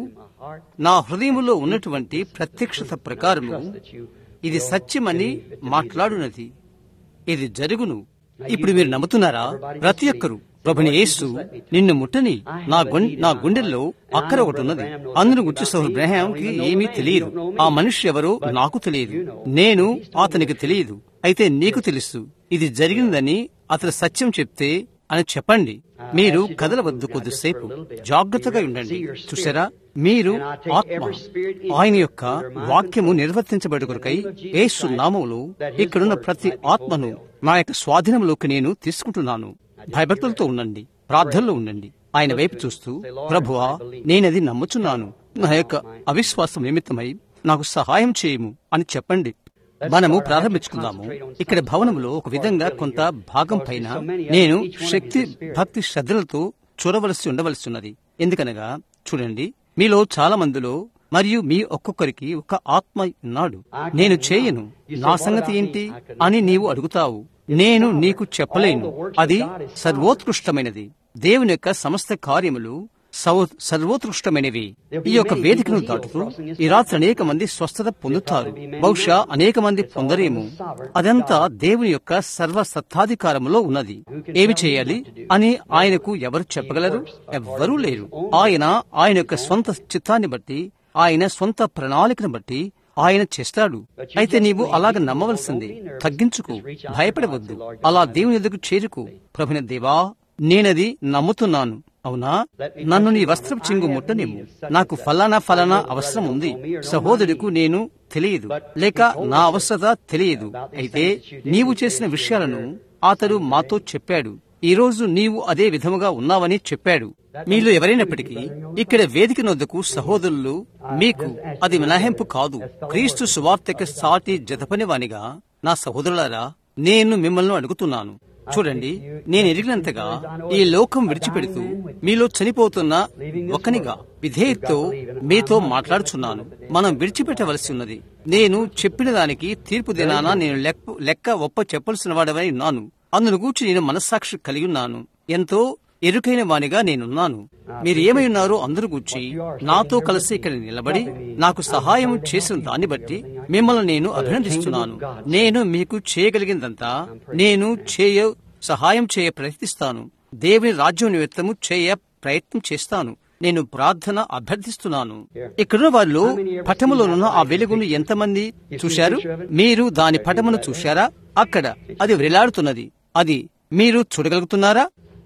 నా హృదయములో ఉన్నటువంటి ప్రత్యక్షత ప్రకారము ఇది సత్యమని మాట్లాడునది ఇది జరుగును ఇప్పుడు మీరు నమ్ముతున్నారా ప్రతి ఒక్కరు ప్రభుని యేసు నిన్ను ముట్టని నా గుం- నా గుండెల్లో అక్కర ఒకటి ఉన్నది అందరూ గుర్తు సోహర్ బ్రహాంకి ఏమీ తెలియదు ఆ మనిషి ఎవరో నాకు తెలియదు నేను అతనికి తెలియదు అయితే నీకు తెలుసు ఇది జరిగిందని అతను సత్యం చెప్తే అని చెప్పండి మీరు కదలవద్దు కొద్దిసేపు జాగ్రత్తగా ఉండండి చూసారా మీరు ఆత్మ ఆయన యొక్క వాక్యము నిర్వర్తించబడుకొరకై యేసు నామములో ఇక్కడున్న ప్రతి ఆత్మను నా యొక్క స్వాధీనంలోకి నేను తీసుకుంటున్నాను భయభక్తులతో ఉండండి ప్రార్థనలో ఉండండి ఆయన వైపు చూస్తూ ప్రభువా నేనది నమ్ముచున్నాను నా యొక్క అవిశ్వాసం నిమిత్తమై నాకు సహాయం చేయము అని చెప్పండి మనము ప్రారంభించుకుందాము ఇక్కడ భవనంలో ఒక విధంగా కొంత భాగం పైన నేను శక్తి భక్తి శ్రద్ధలతో చూడవలసి ఉండవలసి ఉన్నది ఎందుకనగా చూడండి మీలో చాలా మందిలో మరియు మీ ఒక్కొక్కరికి ఒక ఆత్మ ఉన్నాడు నేను చేయను నా సంగతి ఏంటి అని నీవు అడుగుతావు నేను నీకు చెప్పలేను అది సర్వోత్కృష్టమైనది దేవుని యొక్క సమస్త కార్యములు సర్వ- సర్వోత్కృష్టమైనవి ఈ యొక్క వేదికను దాటుతూ ఈ రాత్రి అనేక మంది స్వస్థత పొందుతారు బహుశా అనేక మంది పొందరేమో అదంతా దేవుని యొక్క సర్వ సత్తాధికారములో ఉన్నది ఏమి చేయాలి అని ఆయనకు ఎవరు చెప్పగలరు ఎవ్వరూ లేరు ఆయన ఆయన యొక్క స్వంత చిత్తాన్ని బట్టి ఆయన స్వంత ప్రణాళికను బట్టి ఆయన చేస్తాడు అయితే నీవు అలాగ నమ్మవలసింది తగ్గించుకు భయపడవద్దు అలా దేవుని ఎదుగు చేరుకు ప్రభుని దేవా నేనది నమ్ముతున్నాను అవునా నన్ను నీ వస్త్రపు చింగు ముట్టనిమ్ము నాకు ఫలానా ఫలానా అవసరం ఉంది సహోదరుడికు నేను తెలియదు లేక నా అవసరత తెలియదు అయితే నీవు చేసిన విషయాలను అతడు మాతో చెప్పాడు ఈ రోజు నీవు అదే విధముగా ఉన్నావని చెప్పాడు మీలో ఎవరైనప్పటికీ ఇక్కడ వేదిక నొద్దకు సహోదరులు మీకు అది మినహాయింపు కాదు క్రీస్తు సువార్తకి సాటి జతపనివానిగా నా సహోదరులారా నేను మిమ్మల్ని అడుగుతున్నాను చూడండి నేను ఎరిగినంతగా ఈ లోకం విడిచిపెడుతూ మీలో చనిపోతున్న ఒకనిగా విధేయతతో మీతో మాట్లాడుచున్నాను మనం విడిచిపెట్టవలసి ఉన్నది నేను చెప్పిన దానికి తీర్పు దినాన నేను లెక్క లెక్క ఒప్ప చెప్పవలసిన వాడవై ఉన్నాను అందును గూర్చి నేను మనస్సాక్షి కలిగి ఉన్నాను ఎంతో ఎరుకైన వానిగా నేనున్నాను మీరు ఏమై ఉన్నారో అందరూ గూర్చి నాతో కలిసి ఇక్కడ నిలబడి నాకు సహాయం చేసిన దాన్ని బట్టి మిమ్మల్ని నేను అభినందిస్తున్నాను నేను మీకు చేయగలిగిందంతా నేను చేయ సహాయం చేయ ప్రయత్నిస్తాను దేవుని రాజ్యం నిమిత్తము చేయ ప్రయత్నం చేస్తాను నేను ప్రార్థన అభ్యర్థిస్తున్నాను ఇక్కడున్న వారిలో పటములోనున్న ఆ వెలుగును ఎంతమంది చూశారు మీరు దాని పటమును చూశారా అక్కడ అది వేలాడుతున్నది అది మీరు చూడగలుగుతున్నారా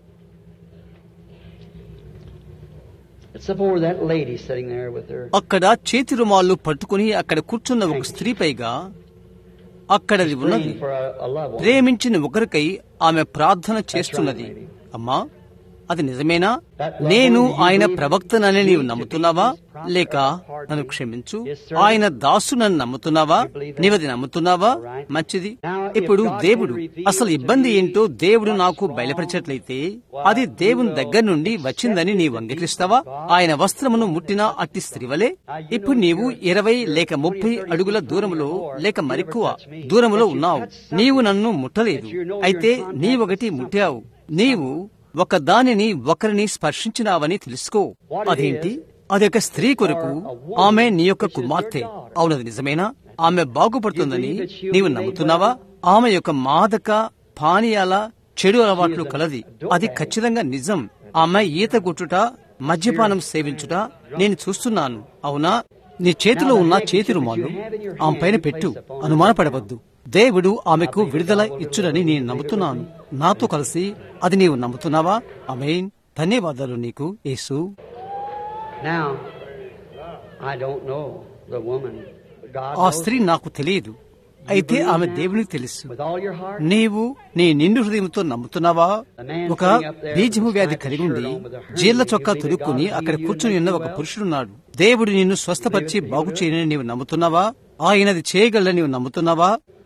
It's up over that lady sitting there with her. అక్కడ చేతి రుమాళ్ళు పట్టుకుని అక్కడ కూర్చున్న ఒక స్త్రీ పైగా అక్కడది ఉన్నది praying for a, a loved one. ప్రేమించిన ఒకరికై ఆమె ప్రార్థన చేస్తున్నది అమ్మా అది నిజమేనా నేను ఆయన ప్రవక్తనని నీవు నమ్ముతున్నావా లేక నన్ను క్షమించు ఆయన దాసునని నమ్ముతున్నావా నీవది నమ్ముతున్నావా మంచిది ఇప్పుడు దేవుడు అసలు ఇబ్బంది ఏంటో దేవుడు నాకు బయలుపరిచట్లయితే అది దేవుని దగ్గర నుండి వచ్చిందని నీవు అంగీకరిస్తావా ఆయన వస్త్రమును ముట్టిన అట్టి స్త్రీవలే ఇప్పుడు నీవు ఇరవై లేక ముప్పై అడుగుల దూరములో లేక మరెక్కువ దూరములో ఉన్నావు నీవు నన్ను ముట్టలేదు అయితే నీవొకటి ముట్టావు నీవు ఒక దానిని ఒకరిని స్పర్శించినావని తెలుసుకో అదేంటి అది ఒక స్త్రీ కొరకు ఆమె నీ యొక్క కుమార్తె అవునది నిజమేనా ఆమె బాగుపడుతుందని నీవు నమ్ముతున్నావా ఆమె యొక్క మాదక పానీయాల చెడు అలవాట్లు కలది అది ఖచ్చితంగా నిజం ఆ అమ్మాయి ఈత కొట్టుట మద్యపానం సేవించుట నేను చూస్తున్నాను అవునా నీ చేతిలో ఉన్న చేతి రుమాలు ఆమె పైన పెట్టు అనుమానపడవద్దు దేవుడు ఆమెకు విడుదల ఇచ్చుడని నేను నమ్ముతున్నాను నాతో కలిసి అది నీవు నమ్ముతున్నావా అమేన్ ధన్యవాదాలు నీకు యేసు Now, I don't know the woman. God ఆ knows స్త్రీ నాకు తెలియదు అయితే ఆమె దేవునికి తెలుసు with all your heart. నీవు నీ నిండు హృదయంతో నమ్ముతున్నావా ఒక బీజము వ్యాధి కలిగి ఉండి జీళ్ల చొక్కా తొడుక్కుని అక్కడ కూర్చుని ఉన్న ఒక పురుషుడున్నాడు దేవుడు నిన్ను స్వస్థపరిచి బాగు చేయని నీవు నమ్ముతున్నావా ఆయనది చేయగలని నీవు నమ్ముతున్నావా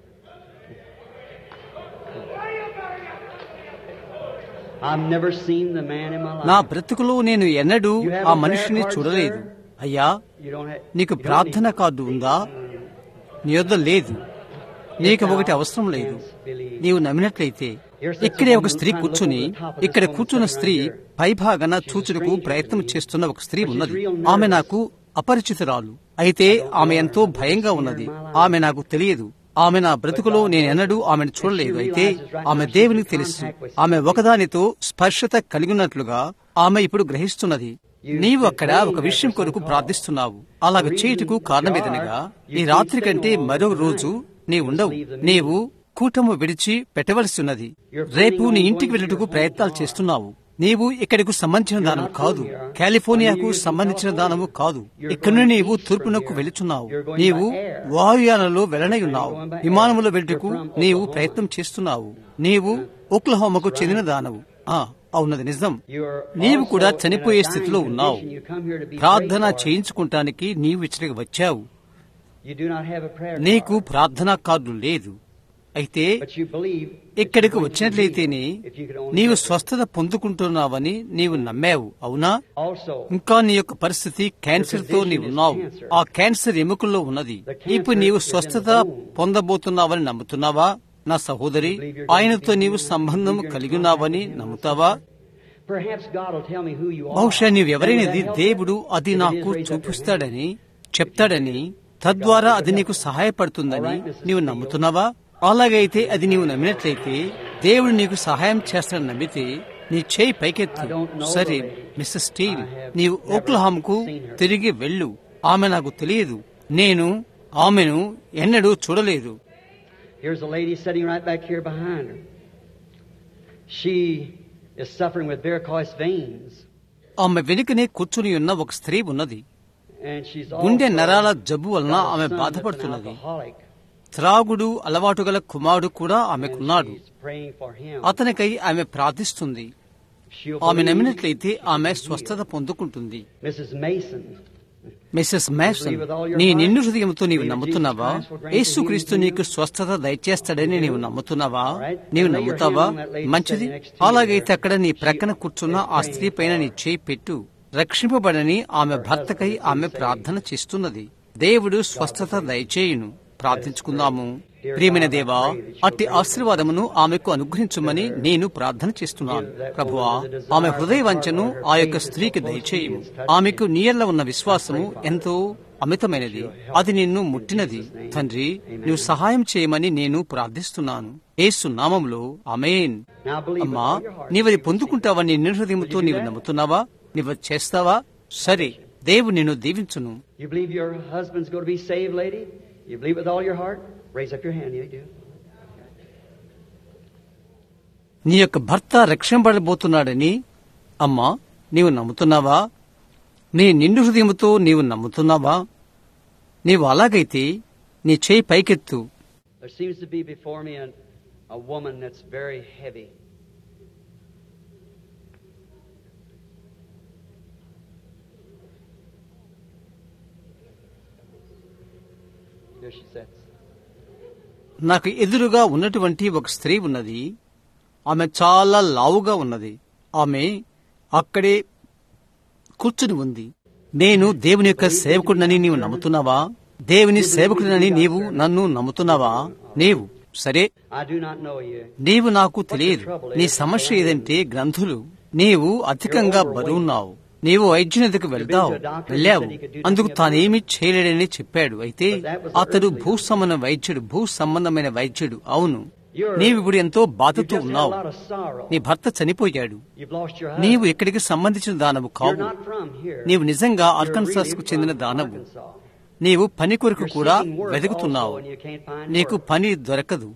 I've never seen the man in my life. నా బ్రతుకులో నేను ఎన్నడూ ఆ మనిషిని చూడలేదు అయ్యా You don't have. నీకు ప్రార్థన కార్డు ఉందా నీ వద్ద లేదు నీకు ఒకటి అవసరం లేదు నీవు నమ్మినట్లయితే ఇక్కడే ఒక స్త్రీ కూర్చుని ఇక్కడ కూర్చున్న స్త్రీ పైభాగన చూచుటకు ప్రయత్నం చేస్తున్న ఒక స్త్రీ ఉన్నది ఆమె నాకు అపరిచితురాలు అయితే ఆమె ఎంతో భయంగా ఉన్నది ఆమె నాకు తెలియదు ఆమె నా బ్రతుకులో నేనెన్నడూ ఆమెను చూడలేదు అయితే ఆమె దేవునికి తెలుసు ఆమె ఒకదానితో స్పర్శత కలిగినట్లుగా ఆమె ఇప్పుడు గ్రహిస్తున్నది నీవు అక్కడ ఒక విషయం కొరకు ప్రార్థిస్తున్నావు అలాగ చేయుటకు కారణమేదనగా ఈ రాత్రి కంటే మరో రోజు నీ ఉండవు నీవు కూటము విడిచి పెట్టవలసి ఉన్నది రేపు నీ ఇంటికి వెళ్ళుటకు ప్రయత్నాలు చేస్తున్నావు నీవు ఇక్కడకు సంబంధించిన దానము కాదు కాలిఫోర్నియాకు సంబంధించిన దానము కాదు ఇక్కడ నుండి నీవు తూర్పునకు వెళుచున్నావు నీవు వాయుయానంలో వెళ్ళనై ఉన్నావు విమానములో వెళ్ళుటకు నీవు ప్రయత్నం చేస్తున్నావు నీవు ఓక్లహోమకు చెందిన దానవు ఆ అవునది నిజం You're నీవు also కూడా in a చనిపోయే dying స్థితిలో ఉన్నావు condition. You come here to be ప్రార్థన prayed for. చేయించుకుంటానికి నీవు ఇచ్చటికి వచ్చావు You do not have a prayer నీకు card, ప్రార్థనా కార్డు లేదు అయితే but you believe that ఇక్కడికి you're going to వచ్చినట్లయితేనే be, if you could only నీవు get it. స్వస్థత పొందుకుంటున్నావని నీవు నమ్మావు అవునా Also, ఇంకా నీ యొక్క పరిస్థితి క్యాన్సర్ తో నీవు ఉన్నావు ఆ క్యాన్సర్ ఎముకల్లో ఉన్నది ఇప్పుడు నీవు స్వస్థత పొందబోతున్నావని నమ్ముతున్నావా నా సహోదరి ఆయనతో నీవు సంబంధం కలిగి ఉన్నావని నమ్ముతావా perhaps God will tell me who you are. బహుశా నీవెవరైనది Maybe that'll help దేవుడు you. అది If it నాకు is, raise up your చూపిస్తాడని చెప్తాడని తద్వారా అది నీకు సహాయపడుతుందని నీవు నమ్ముతున్నావా అలాగైతే అది నీవు నమ్మినట్లయితే దేవుడు నీకు సహాయం చేస్తాడని నమ్మితే నీ చేయి పైకెత్తు సరే మిస్టర్ స్టీవ్ నీవు ఓక్లహాంకు తిరిగి వెళ్ళు ఆమె నాకు తెలియదు నేను ఆమెను ఎన్నడూ చూడలేదు Here's a lady sitting right back here behind her. She is suffering with varicose veins, ఆమె వెనుకనే కూర్చుని ఉన్న ఒక స్త్రీ ఉన్నది and she's గుండె also నరాల జబ్బు వలన got a ఆమె son that's an బాధపడుతున్నది alcoholic. త్రాగుడు అలవాటు గల కుమారుడు కూడా And ఆమెకున్నాడు she's praying for him. అతనికై ఆమె ప్రార్థిస్తుంది She'll ఆమె believe నమ్మినట్లయితే ఆమె స్వస్థత పొందుకుంటుంది Mrs. Mason. మిస్సెస్ మేసన్ నీ నిండు హృదయంతో నీవు నమ్ముతున్నావా యేసుక్రీస్తు నీకు స్వస్థత దయచేస్తాడని నీవు నమ్ముతున్నావా నీవు నమ్ముతావా మంచిది అలాగైతే అక్కడ నీ ప్రక్కన కూర్చున్న ఆ స్త్రీ పైన నీ చేయి పెట్టు రక్షింపబడని ఆమె భర్తకై ఆమె ప్రార్థన చేస్తున్నది దేవుడు స్వస్థత దయచేయును ప్రార్థించుకుందాము ప్రియమైన దేవా అట్టి ఆశీర్వాదమును ఆమెకు అనుగ్రహించమని నేను ప్రార్థన చేస్తున్నాను ప్రభువా ఆమె హృదయ వంచను ఆ యొక్క స్త్రీకి దయచేయము ఆమెకు నీయల్ల ఉన్న విశ్వాసము ఎంతో అమితమైనది అది నిన్ను ముట్టినది తండ్రి నువ్వు సహాయం చేయమని నేను ప్రార్థిస్తున్నాను ఏసు నామంలో అమేన్ Now believe with అమ్మా all your heart. నీవది పొందుకుంటావని నిర్హృదయముతో నీవు నమ్ముతున్నావా నీవు చేస్తావా సరే దేవుడు నిన్ను దీవించును You believe your husband's going to be saved, lady? You believe with all your heart? Raise up your hand. You do. నీ యొక్క భర్త రక్షింపడబోతున్నాడని అమ్మా నీవు నమ్ముతున్నావా నీ నిండు హృదయముతో నీవు నమ్ముతున్నావా నీవు అలాగైతే నీ చేయి పైకెత్తు There seems to be before me a, a woman that's very heavy. There she sits. నాకు ఎదురుగా ఉన్నటువంటి ఒక స్త్రీ ఉన్నది ఆమె చాలా లావుగా ఉన్నది ఆమె అక్కడే కూర్చుని ఉంది నేను దేవుని యొక్క సేవకుడినని నీవు నమ్ముతున్నావా దేవుని సేవకుడినని నీవు నన్ను నమ్ముతున్నావా నీవు సరే I do not know you. నీవు నాకు తెలియదు నీ సమస్య ఏదంటే గ్రంథులు నీవు అధికంగా బరువున్నావు నీవు వైద్యునిదికి వెళ్తావు వెళ్ళావు అందుకు తానేమి చేయలేడని చెప్పాడు అయితే అతడు భూ సంబంధ వైద్యుడు భూ సంబంధమైన వైద్యుడు అవును నీవిప్పుడు ఎంతో బాధతో ఉన్నావు నీ భర్త చనిపోయాడు నీవు ఇక్కడికి సంబంధించిన దానవు కావు నీవు నిజంగా ఆర్కన్సాస్ కు చెందిన దానవు నీవు పని కొరకు కూడా వెతుకుతున్నావు నీకు పని దొరకదు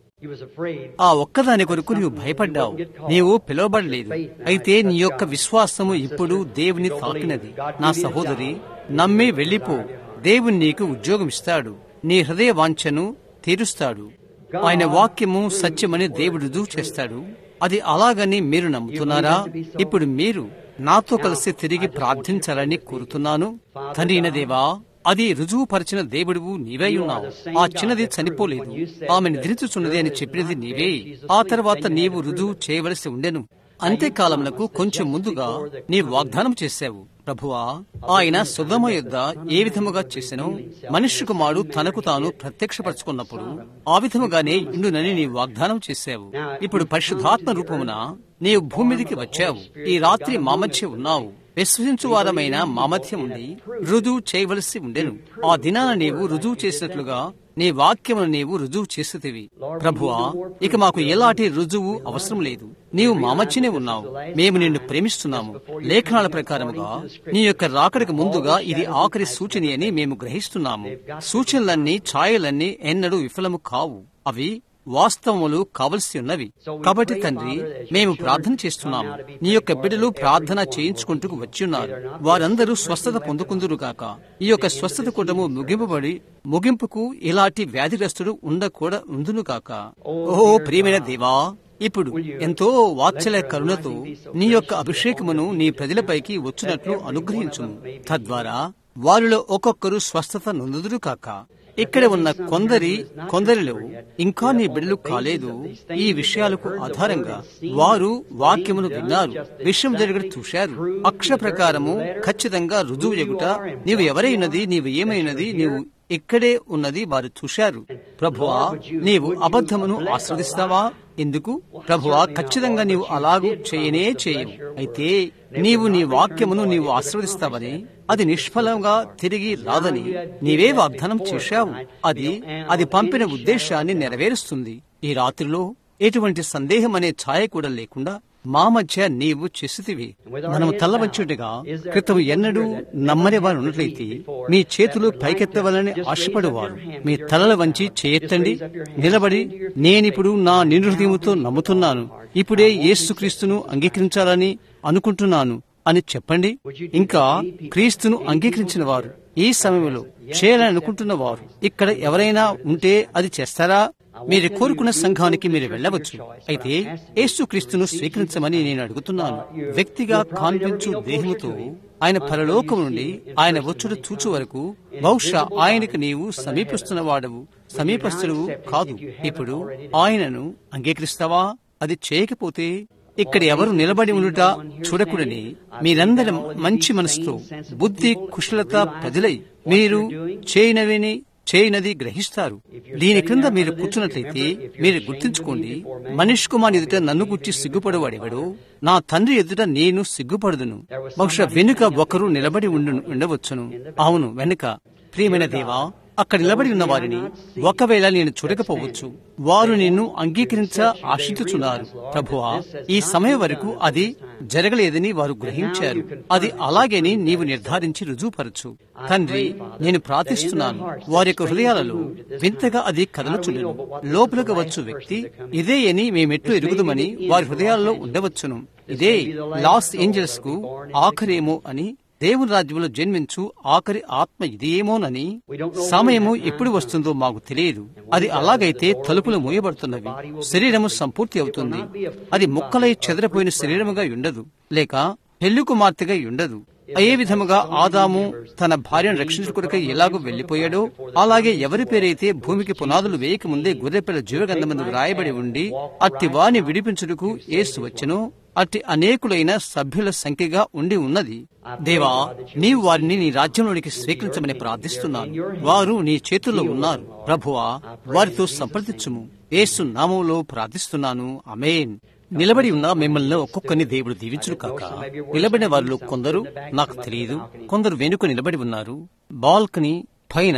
ఆ ఒక్కదాని కొరకు నీవు భయపడ్డావు నీవు పిలువబడలేదు అయితే నీ యొక్క విశ్వాసము ఇప్పుడు దేవుని తాకినది నా సహోదరి నమ్మి వెళ్ళిపో దేవుని నీకు ఉద్యోగం ఇస్తాడు నీ హృదయ వాంఛను తీరుస్తాడు ఆయన వాక్యము సత్యమని దేవుడు రుజువు చేస్తాడు అది అలాగని మీరు నమ్ముతున్నారా ఇప్పుడు మీరు నాతో కలిసి తిరిగి ప్రార్థించాలని కోరుతున్నాను తండ్రిన దేవా అది రుజువుపరిచిన దేవుడువు నీవే ఉన్నావు ఆ చిన్నది చనిపోలేదు ఆమె నిద్రించుచున్నది అని చెప్పినది నీవే ఆ తర్వాత నీవు రుజువు చేయవలసి ఉండెను అంత్యకాలమునకు కొంచెం ముందుగా నీ వాగ్దానం చేశావు ప్రభువా ఆయన సుధమ యుద్ధ ఏ విధముగా చేసెను మనుష్య కుమారుడు తనకు తాను ప్రత్యక్షపరచుకున్నప్పుడు ఆ విధముగానే ఇండునని నీ వాగ్దానం చేశావు ఇప్పుడు పరిశుద్ధాత్మ రూపమున నీవు భూమి మీదకి వచ్చావు ఈ రాత్రి మా మధ్య ఉన్నావు విశ్వసించువారమైన మా మధ్య ఉండి రుజువు చేయవలసి ఉండెను ఆ దినాన నీవు రుజువు చేసినట్లుగా నీ వాక్యమును నీవు రుజువు చేసేదివి ప్రభువా ఇక మాకు ఎలాంటి రుజువు అవసరం లేదు నీవు మా మధ్యనే ఉన్నావు మేము నిన్ను ప్రేమిస్తున్నాము లేఖనాల ప్రకారముగా నీ యొక్క రాకడికి ముందుగా ఇది ఆఖరి సూచన అని మేము గ్రహిస్తున్నాము సూచనలన్నీ ఛాయలన్నీ ఎన్నడూ విఫలము కావు అవి వాస్తవములు కావలసి ఉన్నవి కాబట్టి తండ్రి మేము ప్రార్థన చేస్తున్నాము నీ యొక్క బిడ్డలు ప్రార్థన చేయించుకుంటూ వచ్చి ఉన్నారు వారందరూ స్వస్థత పొందుకుందురు గాక ఈ యొక్క స్వస్థత కూటము ముగింపబడి ముగింపుకు ఇలాంటి వ్యాధిగ్రస్తుడు ఉండకూడ ఉందును గాక ఓ ప్రియమైన దేవా ఇప్పుడు ఎంతో వాత్సల్య కరుణతో నీ యొక్క అభిషేకమును నీ ప్రజలపైకి వచ్చినట్లు అనుగ్రహించుము తద్వారా వారిలో ఒక్కొక్కరు స్వస్థత నొందుదురు కాక ఇక్కడ ఉన్న కొందరి కొందరిలో ఇంకా నీ బిడ్డలు కాలేదు ఈ విషయాలకు ఆధారంగా వారు వాక్యమును విన్నారు విషయం జరగడం చూశారు అక్షర ప్రకారము ఖచ్చితంగా రుజువు ఎగుట నీవు ఎవరైనది నీవు ఏమైనది నీవు ఇక్కడే ఉన్నది వారు చూశారు ప్రభువా నీవు అబద్ధమును ఆస్వాదిస్తావా ఎందుకు ప్రభువా ఖచ్చితంగా నీవు అలాగూ చేయనే చేయవు అయితే నీవు నీ వాక్యమును నీవు ఆస్వాదిస్తావని అది నిష్ఫలంగా తిరిగి రాదని నీవే వాగ్దానం చేశావు అది అది పంపిన ఉద్దేశాన్ని నెరవేరుస్తుంది ఈ రాత్రిలో ఎటువంటి సందేహం అనే ఛాయ కూడా లేకుండా మా మధ్య నీవు చేసితివి మనము తల్లవచ్చుండగా క్రితం ఎన్నడూ నమ్మని వారు ఉన్నట్లయితే మీ చేతులు పైకెత్తవాలని ఆశపడేవారు మీ తలల వంచి చేయెత్తండి నిలబడి నేనిప్పుడు నా నిరుహృదయముతో నమ్ముతున్నాను ఇప్పుడే యేసుక్రీస్తును అంగీకరించాలని అనుకుంటున్నాను అని చెప్పండి ఇంకా క్రీస్తును అంగీకరించిన వారు ఈ సమయంలో చేయాలని అనుకుంటున్న వారు ఇక్కడ ఎవరైనా ఉంటే అది చేస్తారా మీరు కోరుకున్న సంఘానికి మీరు వెళ్ళవచ్చు అయితే యేసు క్రీస్తును స్వీకరించమని నేను అడుగుతున్నాను వ్యక్తిగా కాన్పించు దేహముతో ఆయన పరలోకం నుండి ఆయన వచ్చుడు చూచు వరకు బహుశా ఆయనకు నీవు సమీపిస్తున్న వాడవు సమీపస్తుడు కాదు ఇప్పుడు ఆయనను అంగీకరిస్తావా అది చేయకపోతే ఇక్కడ ఎవరు నిలబడి ఉండుట చూడకూడని మీరందరం మంచి మనసుతో బుద్ధి కుశలత ప్రజలై మీరు చేయనవిని చేయనది గ్రహిస్తారు దీని క్రింద మీరు కూర్చున్నట్లయితే మీరు గుర్తుంచుకోండి మనిషి కుమార్ ఎదుట నన్ను గుర్చి సిగ్గుపడేవాడెవడో నా తండ్రి ఎదుట నేను సిగ్గుపడదును బహుశా వెనుక ఒకరు నిలబడి ఉండు ఉండవచ్చును అవును వెనుక ప్రియమైన దేవా అక్కడ నిలబడి ఉన్న వారిని ఒకవేళ నేను చూడకపోవచ్చు వారు నిన్ను అంగీకరించ ఆశించుచున్నారు ప్రభువా ఈ సమయం వరకు అది జరగలేదని వారు గ్రహించారు అది అలాగేని నీవు నిర్ధారించి రుజువుపరచు తండ్రి నేను ప్రార్థిస్తున్నాను వారి యొక్క హృదయాలలో వింతగా అది కదలచుండెను లోపలకు వచ్చు వ్యక్తి ఇదే అని మేమెట్లు ఎరుగుదమని వారి హృదయాల్లో ఉండవచ్చును ఇదే లాస్ ఏంజల్స్ కు ఆఖరేమో అని దేవుని రాజ్యంలో జన్మించు ఆఖరి ఆత్మ ఇదేమోనని సమయము ఎప్పుడు వస్తుందో మాకు తెలియదు అది అలాగైతే తలుపులు మూయబడుతున్నవి శరీరము సంపూర్తి అవుతుంది అది ముక్కలై చెదరపోయిన శరీరముగా ఉండదు లేక పెళ్లి కుమార్తెగా ఉండదు ఏ విధముగా ఆదాము తన భార్యను రక్షించుకునకై ఎలాగో వెళ్లిపోయాడో అలాగే ఎవరి పేరైతే భూమికి పునాదులు వేయక ముందే గొర్రెపిల్ల జీవగంధమందు రాయబడి ఉండి అట్టి వాని విడిపించుటకు ఏసు వచ్చెను అట్టి అనేకులైన సభ్యుల సంఖ్యగా ఉండి ఉన్నది దేవా నీవు వారిని నీ రాజ్యంలోనికి స్వీకరించమని ప్రార్థిస్తున్నాను వారు నీ చేతుల్లో ఉన్నారు ప్రభువా వారితో సంప్రదించుము ఏసు నామంలో ప్రార్థిస్తున్నాను అమేన్ నిలబడి ఉన్న మిమ్మల్ని ఒక్కొక్కరిని దేవుడు దీవించును కాక నిలబడిన వారిలో కొందరు నాకు తెలియదు కొందరు వెనుక నిలబడి ఉన్నారు బాల్కనీ పైన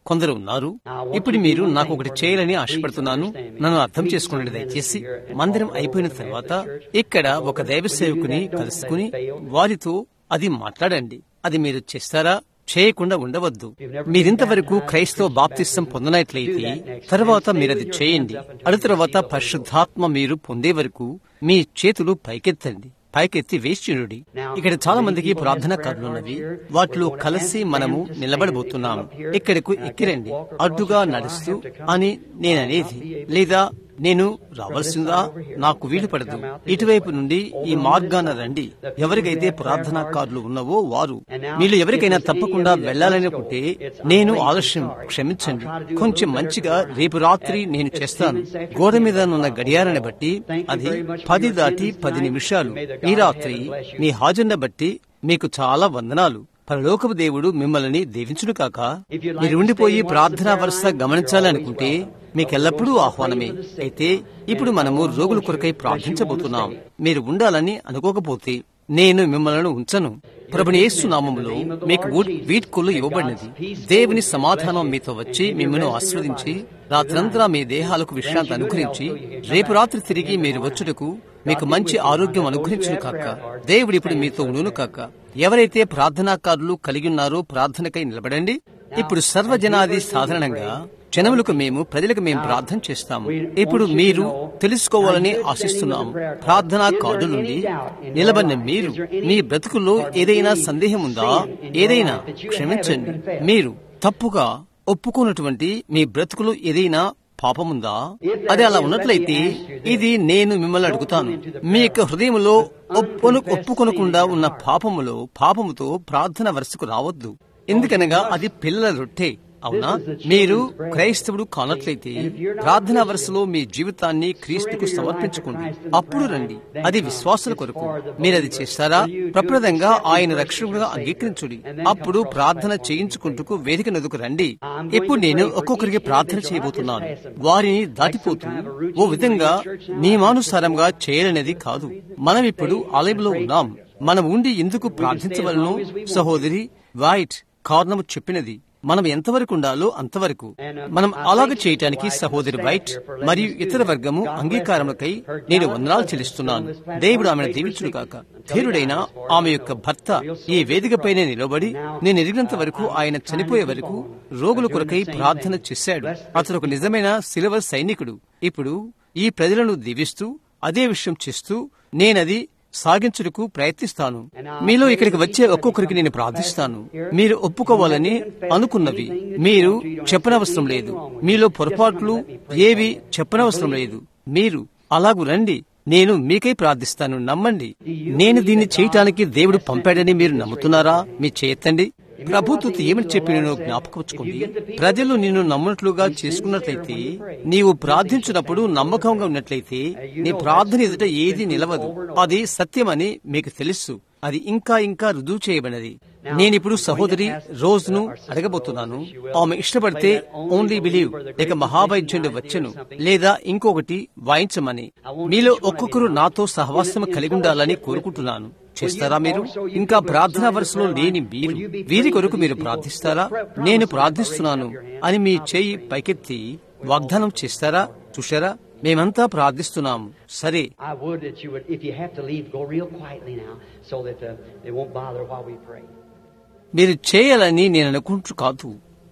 కొందరు ఉన్నారు ఇప్పుడు మీరు నాకు ఒకటి చేయాలని ఆశపడుతున్నాను నన్ను అర్థం చేసుకోండి దయచేసి మందిరం అయిపోయిన తర్వాత ఇక్కడ ఒక దైవ సేవకుని కలుసుకుని వారితో అది మాట్లాడండి అది మీరు చేస్తారా చేయకుండా ఉండవద్దు మీరింతవరకు క్రైస్తవ బాప్తిస్తం పొందనట్లయితే తర్వాత మీరది చేయండి అడు తర్వాత పరిశుద్ధాత్మ మీరు పొందే వరకు మీ చేతులు పైకెత్తండి పైకెత్తి వేశ్యుడి ఇక్కడ చాలా మందికి ప్రార్థన కార్డులున్నవి వాటిలో కలిసి మనము నిలబడబోతున్నాము ఇక్కడకు ఎక్కిరండి అడ్డుగా నడుస్తూ అని నేననేది లేదా నేను రావాల్సిందా నాకు వీలు పడదు ఇటువైపు నుండి ఈ మార్గాన రండి ఎవరికైతే ప్రార్థనా కార్డులు ఉన్నవో వారు మీరు ఎవరికైనా తప్పకుండా వెళ్లాలనుకుంటే నేను ఆలస్యం క్షమించండి కొంచెం మంచిగా రేపు రాత్రి నేను చేస్తాను గోడ మీద ఉన్న గడియారాన్ని బట్టి అది పది దాటి పది నిమిషాలు ఈ రాత్రి మీ హాజరుని బట్టి మీకు చాలా వందనాలు పరలోకపు దేవుడు మిమ్మల్ని దీవించును కాక మీరు ఉండిపోయి ప్రార్థనా వరుస గమనించాలనుకుంటే మీకెల్లప్పుడూ ఆహ్వానమే అయితే ఇప్పుడు మనము రోగుల కొరకై ప్రార్థించబోతున్నాం మీరు ఉండాలని అనుకోకపోతే నేను మిమ్మల్ని ఉంచను ప్రభుని యేసు నామములో మీకు వీడ్కోలు ఇవ్వబడినది దేవుని సమాధానం మీతో వచ్చి మిమ్మల్ని ఆస్వాదించి రాత్రంతా మీ దేహాలకు విశ్రాంతి అనుగ్రహించి రేపు రాత్రి తిరిగి మీరు వచ్చుటకు మీకు మంచి ఆరోగ్యం అనుగ్రహించును కాక దేవుడు ఇప్పుడు మీతో ఉండును కాక ఎవరైతే ప్రార్థనాకారులు కలిగి ఉన్నారో ప్రార్థనకై నిలబడండి ఇప్పుడు సర్వజనాది సాధారణంగా జనములకు మేము ప్రజలకు మేము ప్రార్థన చేస్తాము ఇప్పుడు మీరు తెలుసుకోవాలని ఆశిస్తున్నాము ప్రార్థనా కార్డు నుండి నిలబడిన మీరు మీ బ్రతుకుల్లో ఏదైనా సందేహం ఉందా ఏదైనా క్షమించండి మీరు తప్పుగా ఒప్పుకున్నటువంటి మీ బ్రతుకులు ఏదైనా పాపముందా అది అలా ఉన్నట్లయితే ఇది నేను మిమ్మల్ని అడుగుతాను మీ యొక్క హృదయంలో ఒప్పును ఒప్పుకొనకుండా ఉన్న పాపములో పాపముతో ప్రార్థన వరుసకు రావద్దు ఎందుకనగా అది పిల్లల రొట్టె అవునా మీరు క్రైస్తవుడు కానట్లయితే ప్రార్థనా వరుసలో మీ జీవితాన్ని క్రీస్తుకు సమర్పించుకోండి అప్పుడు రండి అది విశ్వాసుల కొరకు మీరు అది చేస్తారా ప్రప్రదంగా ఆయన రక్షకుడుగా అంగీకరించుడి అప్పుడు ప్రార్థన చేయించుకుంటూ వేదిక నదుకు రండి ఇప్పుడు నేను ఒక్కొక్కరికి ప్రార్థన చేయబోతున్నాను వారిని దాటిపోతూ ఓ విధంగా నియమానుసారంగా చేయాలనేది కాదు మనం ఇప్పుడు ఆలయంలో ఉన్నాం మనం ఉండి ఎందుకు ప్రార్థించవలను సహోదరి వైట్ కారణము చెప్పినది మనం ఎంతవరకు ఉండాలో అంతవరకు మనం అలాగ చేయటానికి సహోదరి వైట్ మరియు ఇతర వర్గము అంగీకారములకై నేను వందనాలు చెల్లిస్తున్నాను దేవుడు ఆమెను దీవించుడు కాక ధీరుడైన ఆమె యొక్క భర్త ఈ వేదికపైనే నిలబడి నేను ఎదిగినంత వరకు ఆయన చనిపోయే వరకు రోగుల కొరకై ప్రార్థన చేశాడు అతను ఒక నిజమైన సిలవర్ సైనికుడు ఇప్పుడు ఈ ప్రజలను దీవిస్తూ అదే విషయం చేస్తూ నేనది సాగించుటకు ప్రయత్నిస్తాను మీలో ఇక్కడికి వచ్చే ఒక్కొక్కరికి నేను ప్రార్థిస్తాను మీరు ఒప్పుకోవాలని అనుకున్నవి మీరు చెప్పనవసరం లేదు మీలో పొరపాట్లు ఏవి చెప్పనవసరం లేదు మీరు అలాగు రండి నేను మీకై ప్రార్థిస్తాను నమ్మండి నేను దీన్ని చేయటానికి దేవుడు పంపాడని మీరు నమ్ముతున్నారా మీ చేయెత్తండి ప్రభుత్వం ఏమని చెప్పి నేను జ్ఞాపకం ప్రజలు నిన్ను నమ్మునట్లుగా చేసుకున్నట్లయితే నీవు ప్రార్థించినప్పుడు నమ్మకంగా ఉన్నట్లయితే నీ ప్రార్థన ఎదుట ఏది నిలవదు అది సత్యమని మీకు తెలుసు అది ఇంకా ఇంకా రుజువు చేయబడినది నేనిప్పుడు సహోదరి రోజును అడగబోతున్నాను ఆమె ఇష్టపడితే ఓన్లీ బిలీవ్ లేక మహావైద్యుడు వచ్చను లేదా ఇంకొకటి వాయించమని మీలో ఒక్కొక్కరు నాతో సహవాసం కలిగి ఉండాలని కోరుకుంటున్నాను చేస్తారా మీరు ఇంకా ప్రార్థనా వరుసలో లేని మీరు వీరి కొరకు మీరు ప్రార్థిస్తారా నేను ప్రార్థిస్తున్నాను అని మీ చేయి పైకెత్తి వాగ్దానం చేస్తారా చూశారా మేమంతా ప్రార్థిస్తున్నాం సరే I would that you would, if you have to leave, go real quietly now so that uh, they won't bother while we pray. మీరు చేయాలని నేను అనుకుంటూ కాదు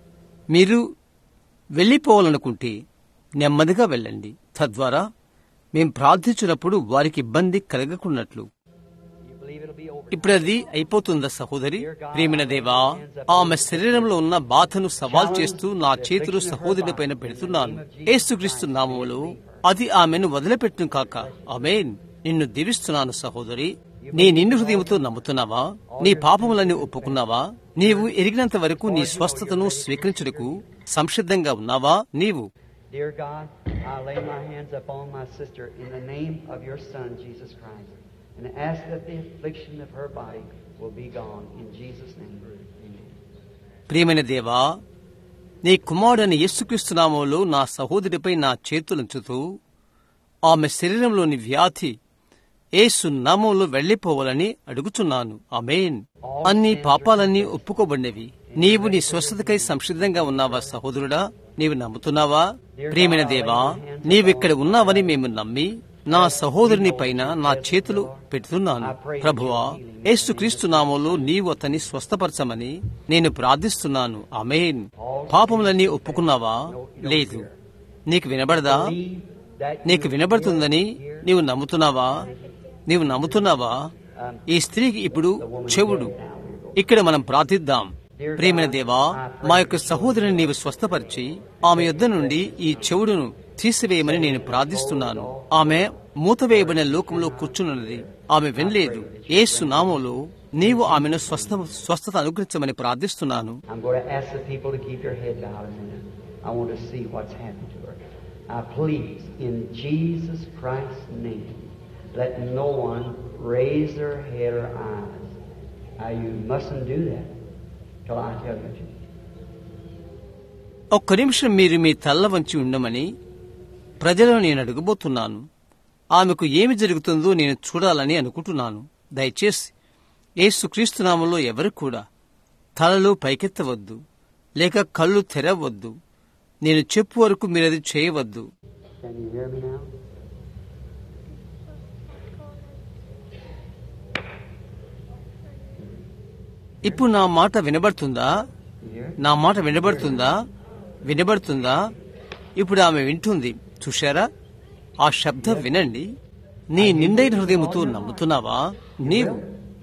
మీరు వెళ్ళిపోవాలనుకుంటే నెమ్మదిగా వెళ్ళండి తద్వారా మేం ప్రార్థించినప్పుడు వారికి ఇబ్బంది కలగకున్నట్లు You believe it'll be over. ఇప్పుడు అది అయిపోతుందా సహోదరి ప్రేమిన దేవా ఆమె శరీరంలో ఉన్న బాధను సవాల్ చేస్తూ నా చేతులు సహోదరుని పైన పెడుతున్నాను ఏసుక్రీస్తు నామములో అది ఆమెను వదిలిపెట్టును కాక ఆమెన్ నిన్ను దీవిస్తున్నాను సహోదరి నీ నిన్ను హృదయంతో నమ్ముతున్నావా నీ పాపములని ఒప్పుకున్నావా నీవు ఎరిగినంత వరకు నీ స్వస్థతను స్వీకరించుటకు సంసిద్ధంగా ఉన్నావా నీవు Dear God, I lay my hands upon my sister in the name of your Son, Jesus Christ, and ask that the affliction of her body will be gone. In Jesus' name, amen. ప్రియమైన దేవా నీ కుమారుడైన యేసుక్రీస్తు నామంలో నా సహోదరిపై నా చేతులుంచుతూ ఆమె శరీరంలోని వ్యాధి ఏసు నామంలో వెళ్లిపోవాలని అడుగుచున్నాను ఆమెన్ అన్ని పాపాలన్నీ ఒప్పుకోబడినవి నీవు నీ స్వస్థతకై సంసిద్ధంగా ఉన్నావా సహోదరుడా నీవు నమ్ముతున్నావా ప్రియమైన దేవా నీవిక్కడ ఉన్నావని మేము నమ్మి నా సహోదరుని పైన నా చేతులు పెడుతున్నాను ప్రభువా యేసుక్రీస్తు నామంలో నీవు అతన్ని స్వస్థపరచమని నేను ప్రార్థిస్తున్నాను అమేన్ పాపములన్నీ ఒప్పుకున్నావా లేదు నీకు వినబడదా నీకు వినబడుతుందని నీవు నమ్ముతున్నావా నీవు నమ్ముతున్నావా ఈ స్త్రీకి ఇప్పుడు చెవుడు ఇక్కడ మనం ప్రార్థిద్దాం ప్రేమైన దేవా మా యొక్క సహోదరుని నీవు స్వస్థపరిచి ఆమె యొద్ద నుండి ఈ చెవుడును తీసివేయమని నేను ప్రార్థిస్తున్నాను ఆమె మూతవేయబడిన లోకంలో కూర్చున్నది ఆమె వినలేదు ఏసు నామంలో నీవు ఆమెను స్వస్థ స్వస్థత అనుగ్రహించమని ప్రార్థిస్తున్నాను I'm going to ask the people to keep their head bowed a minute. I want to see what's happened to her. Now, please, in Jesus Christ's name, let no one raise their head or eyes. Now, you mustn't do that till I tell you to. ఒక్క నిమిషం మీరు మీ తల్ల వంచి ఉండమని ప్రజలను నేను అడగబోతున్నాను ఆమెకు ఏమి జరుగుతుందో నేను చూడాలని అనుకుంటున్నాను దయచేసి యేసుక్రీస్తు నామంలో ఎవరు కూడా తలలు పైకెత్తవద్దు లేక కళ్ళు తెరవద్దు నేను చెప్పు వరకు మీరది చేయవద్దు Can you hear me now? ఇప్పుడు నా మాట వినబడుతుందా You hear? నా మాట వినబడుతుందా వినబడుతుందా ఇప్పుడు ఆమె వింటుంది చూశారా ఆ శబ్దం వినండి నీ నిండైన హృదయముతో నమ్ముతున్నావా నీవు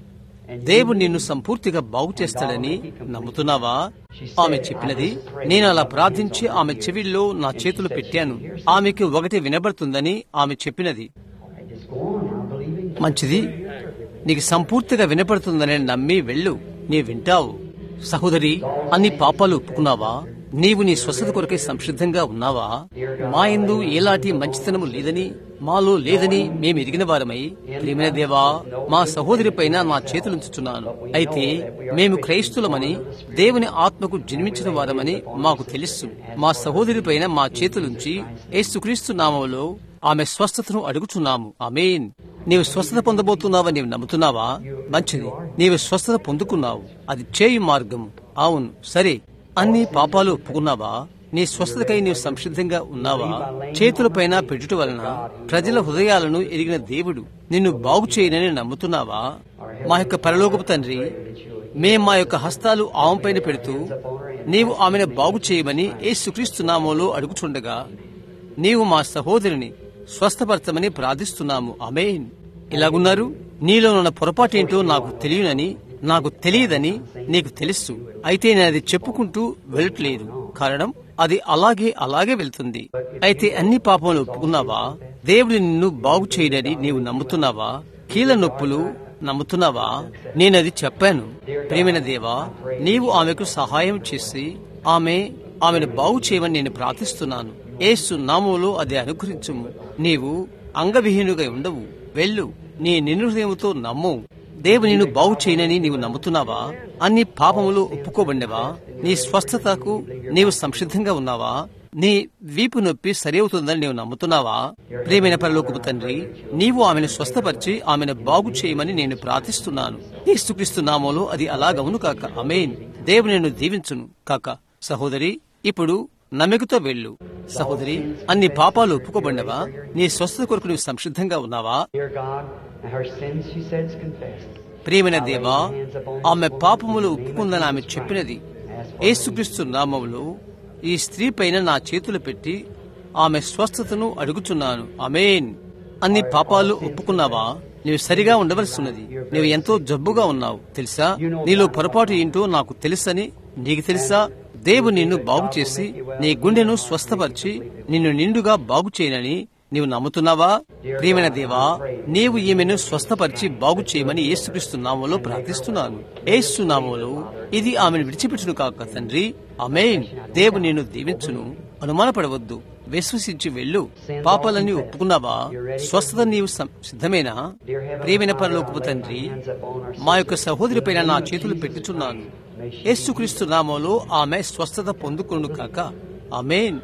And దేవుడు నిన్ను సంపూర్తిగా బాగు చేస్తాడని నమ్ముతున్నావా ఆమె చెప్పినది నేను అలా ప్రార్థించి ఆమె చెవిల్లో నా చేతులు పెట్టాను ఆమెకి ఒకటి వినబడుతుందని ఆమె చెప్పినది Hey, just go on now, believing. మంచిది నీకు సంపూర్తిగా వినపడుతుందని నమ్మి వెళ్ళు నీ వింటావు సహోదరి అన్ని పాపాలు ఒప్పుకున్నావా నీవు నీ స్వస్థత కొరకై సంసిద్ధంగా ఉన్నావా మా ఎందు ఎలాంటి మంచితనము లేదని మాలో లేదని మేము ఎరిగిన వారమై ప్రేమైన దేవా మా సహోదరి పైన నా చేతులుంచుచున్నాను అయితే మేము క్రైస్తులమని దేవుని ఆత్మకు జన్మించిన వారమని మాకు తెలుసు మా సహోదరి పైన మా చేతులుంచి యేసుక్రీస్తు నామంలో ఆమె స్వస్థతను అడుగుచున్నాము ఆమెన్ నీవు స్వస్థత పొందబోతున్నావా నీవు నమ్ముతున్నావా మంచిది నీవు స్వస్థత పొందుకున్నావు అది చేయు మార్గము అవును సరే అన్ని పాపాలు ఒప్పుకున్నావా నీ స్వస్థతకై నీవు సంసిద్ధంగా ఉన్నావా చేతులపైన పెట్టుట వలన ప్రజల హృదయాలను ఎరిగిన దేవుడు నిన్ను బాగు చేయనని నమ్ముతున్నావా మా యొక్క పరలోకపు తండ్రి మేం మా యొక్క హస్తాలు ఆమెపైన పెడుతూ నీవు ఆమెను బాగు చేయమని యేసుక్రీస్తు నామంలో అడుగుచుండగా నీవు మా సహోదరిని స్వస్థపరచమని ప్రార్థిస్తున్నాము అమేన్ ఇలాగున్నారు నీలో ఉన్న పొరపాటేంటో నాకు తెలియనని నాకు తెలియదని నీకు తెలుసు అయితే నేను అది చెప్పుకుంటూ వెళ్ళట్లేదు కారణం అది అలాగే అలాగే వెళ్తుంది అయితే అన్ని పాపములు ఒప్పుకున్నావా దేవుడు నిన్ను బాగు చేయడని నీవు నమ్ముతున్నావా కీళ్ళ నొప్పులు నమ్ముతున్నావా నేనది చెప్పాను ప్రేమైన దేవా నీవు ఆమెకు సహాయం చేసి ఆమె ఆమెను బాగు చేయమని నేను ప్రార్థిస్తున్నాను ఏసు నామంలో అది అనుగ్రహించుము నీవు అంగవిహీనుగా ఉండవు వెళ్ళు నీ నిన్నుహృదయముతో నమ్ము దేవు నిన్ను బాగు చేయనని నీవు నమ్ముతున్నావా అన్ని పాపములు ఒప్పుకోబండవా నీ స్వస్థతకు నీవు సంసిద్ధంగా ఉన్నావా నీ వీపు నొప్పి సరి అవుతుందని నీవు నమ్ముతున్నావా ప్రేమైన పరలోకపు తండ్రి నీవు ఆమెను స్వస్థపరిచి ఆమెను బాగు చేయమని నేను ప్రార్థిస్తున్నాను యేసుక్రీస్తు నామంలో అది అలాగవును కాక అమేన్ దేవుడు నిన్ను దీవించును కాక సహోదరి ఇప్పుడు నమ్మికతో వెళ్ళు సహోదరి అన్ని పాపాలు ఒప్పుకోబడినవా నీ స్వస్థత కొరకు నువ్వు సంసిద్ధంగా ఉన్నావా Dear God, and her sins, she said, is confessed. ప్రియమైన దేవా ఆమె పాపములు ఒప్పుకుందని ఆమె చెప్పినది యేసుక్రీస్తు నామములో ఈ స్త్రీ పైన నా చేతులు పెట్టి ఆమె స్వస్థతను అడుగుచున్నాను అమేన్ అన్ని పాపాలు ఒప్పుకున్నావా నీవు సరిగా ఉండవలసినది నీవు ఎంతో జబ్బుగా ఉన్నావు తెలుసా నీలో పొరపాటు ఏంటో నాకు తెలుసని నీకు తెలుసా దేవుడు నిన్ను బాగు చేసి నీ గుండెను స్వస్థపరిచి నిన్ను నిండుగా బాగు చేయనని నీవు నమ్ముతున్నావా ప్రియమైన దేవా నీవు ఈమెను స్వస్థపరిచి బాగు చేయమని యేసుక్రీస్తు నామంలో ప్రార్థిస్తున్నాను యేసు నామంలో ఇది ఆమెను విడిచిపెట్టును కాక తండ్రి అమేన్ దేవు నిన్ను దీవించును అనుమానపడవద్దు విశ్వసించి వెళ్ళు పాపాలన్నీ ఒప్పుకున్నావా స్వస్థత నీవు సం- సిద్ధమేనా ప్రియమైన పరలోకపు తండ్రి మా యొక్క సహోదరి పైన నా చేతులు పెట్టుచున్నాను యేసుక్రీస్తు నామంలో ఆమె స్వస్థత పొందుకును కాక అమేన్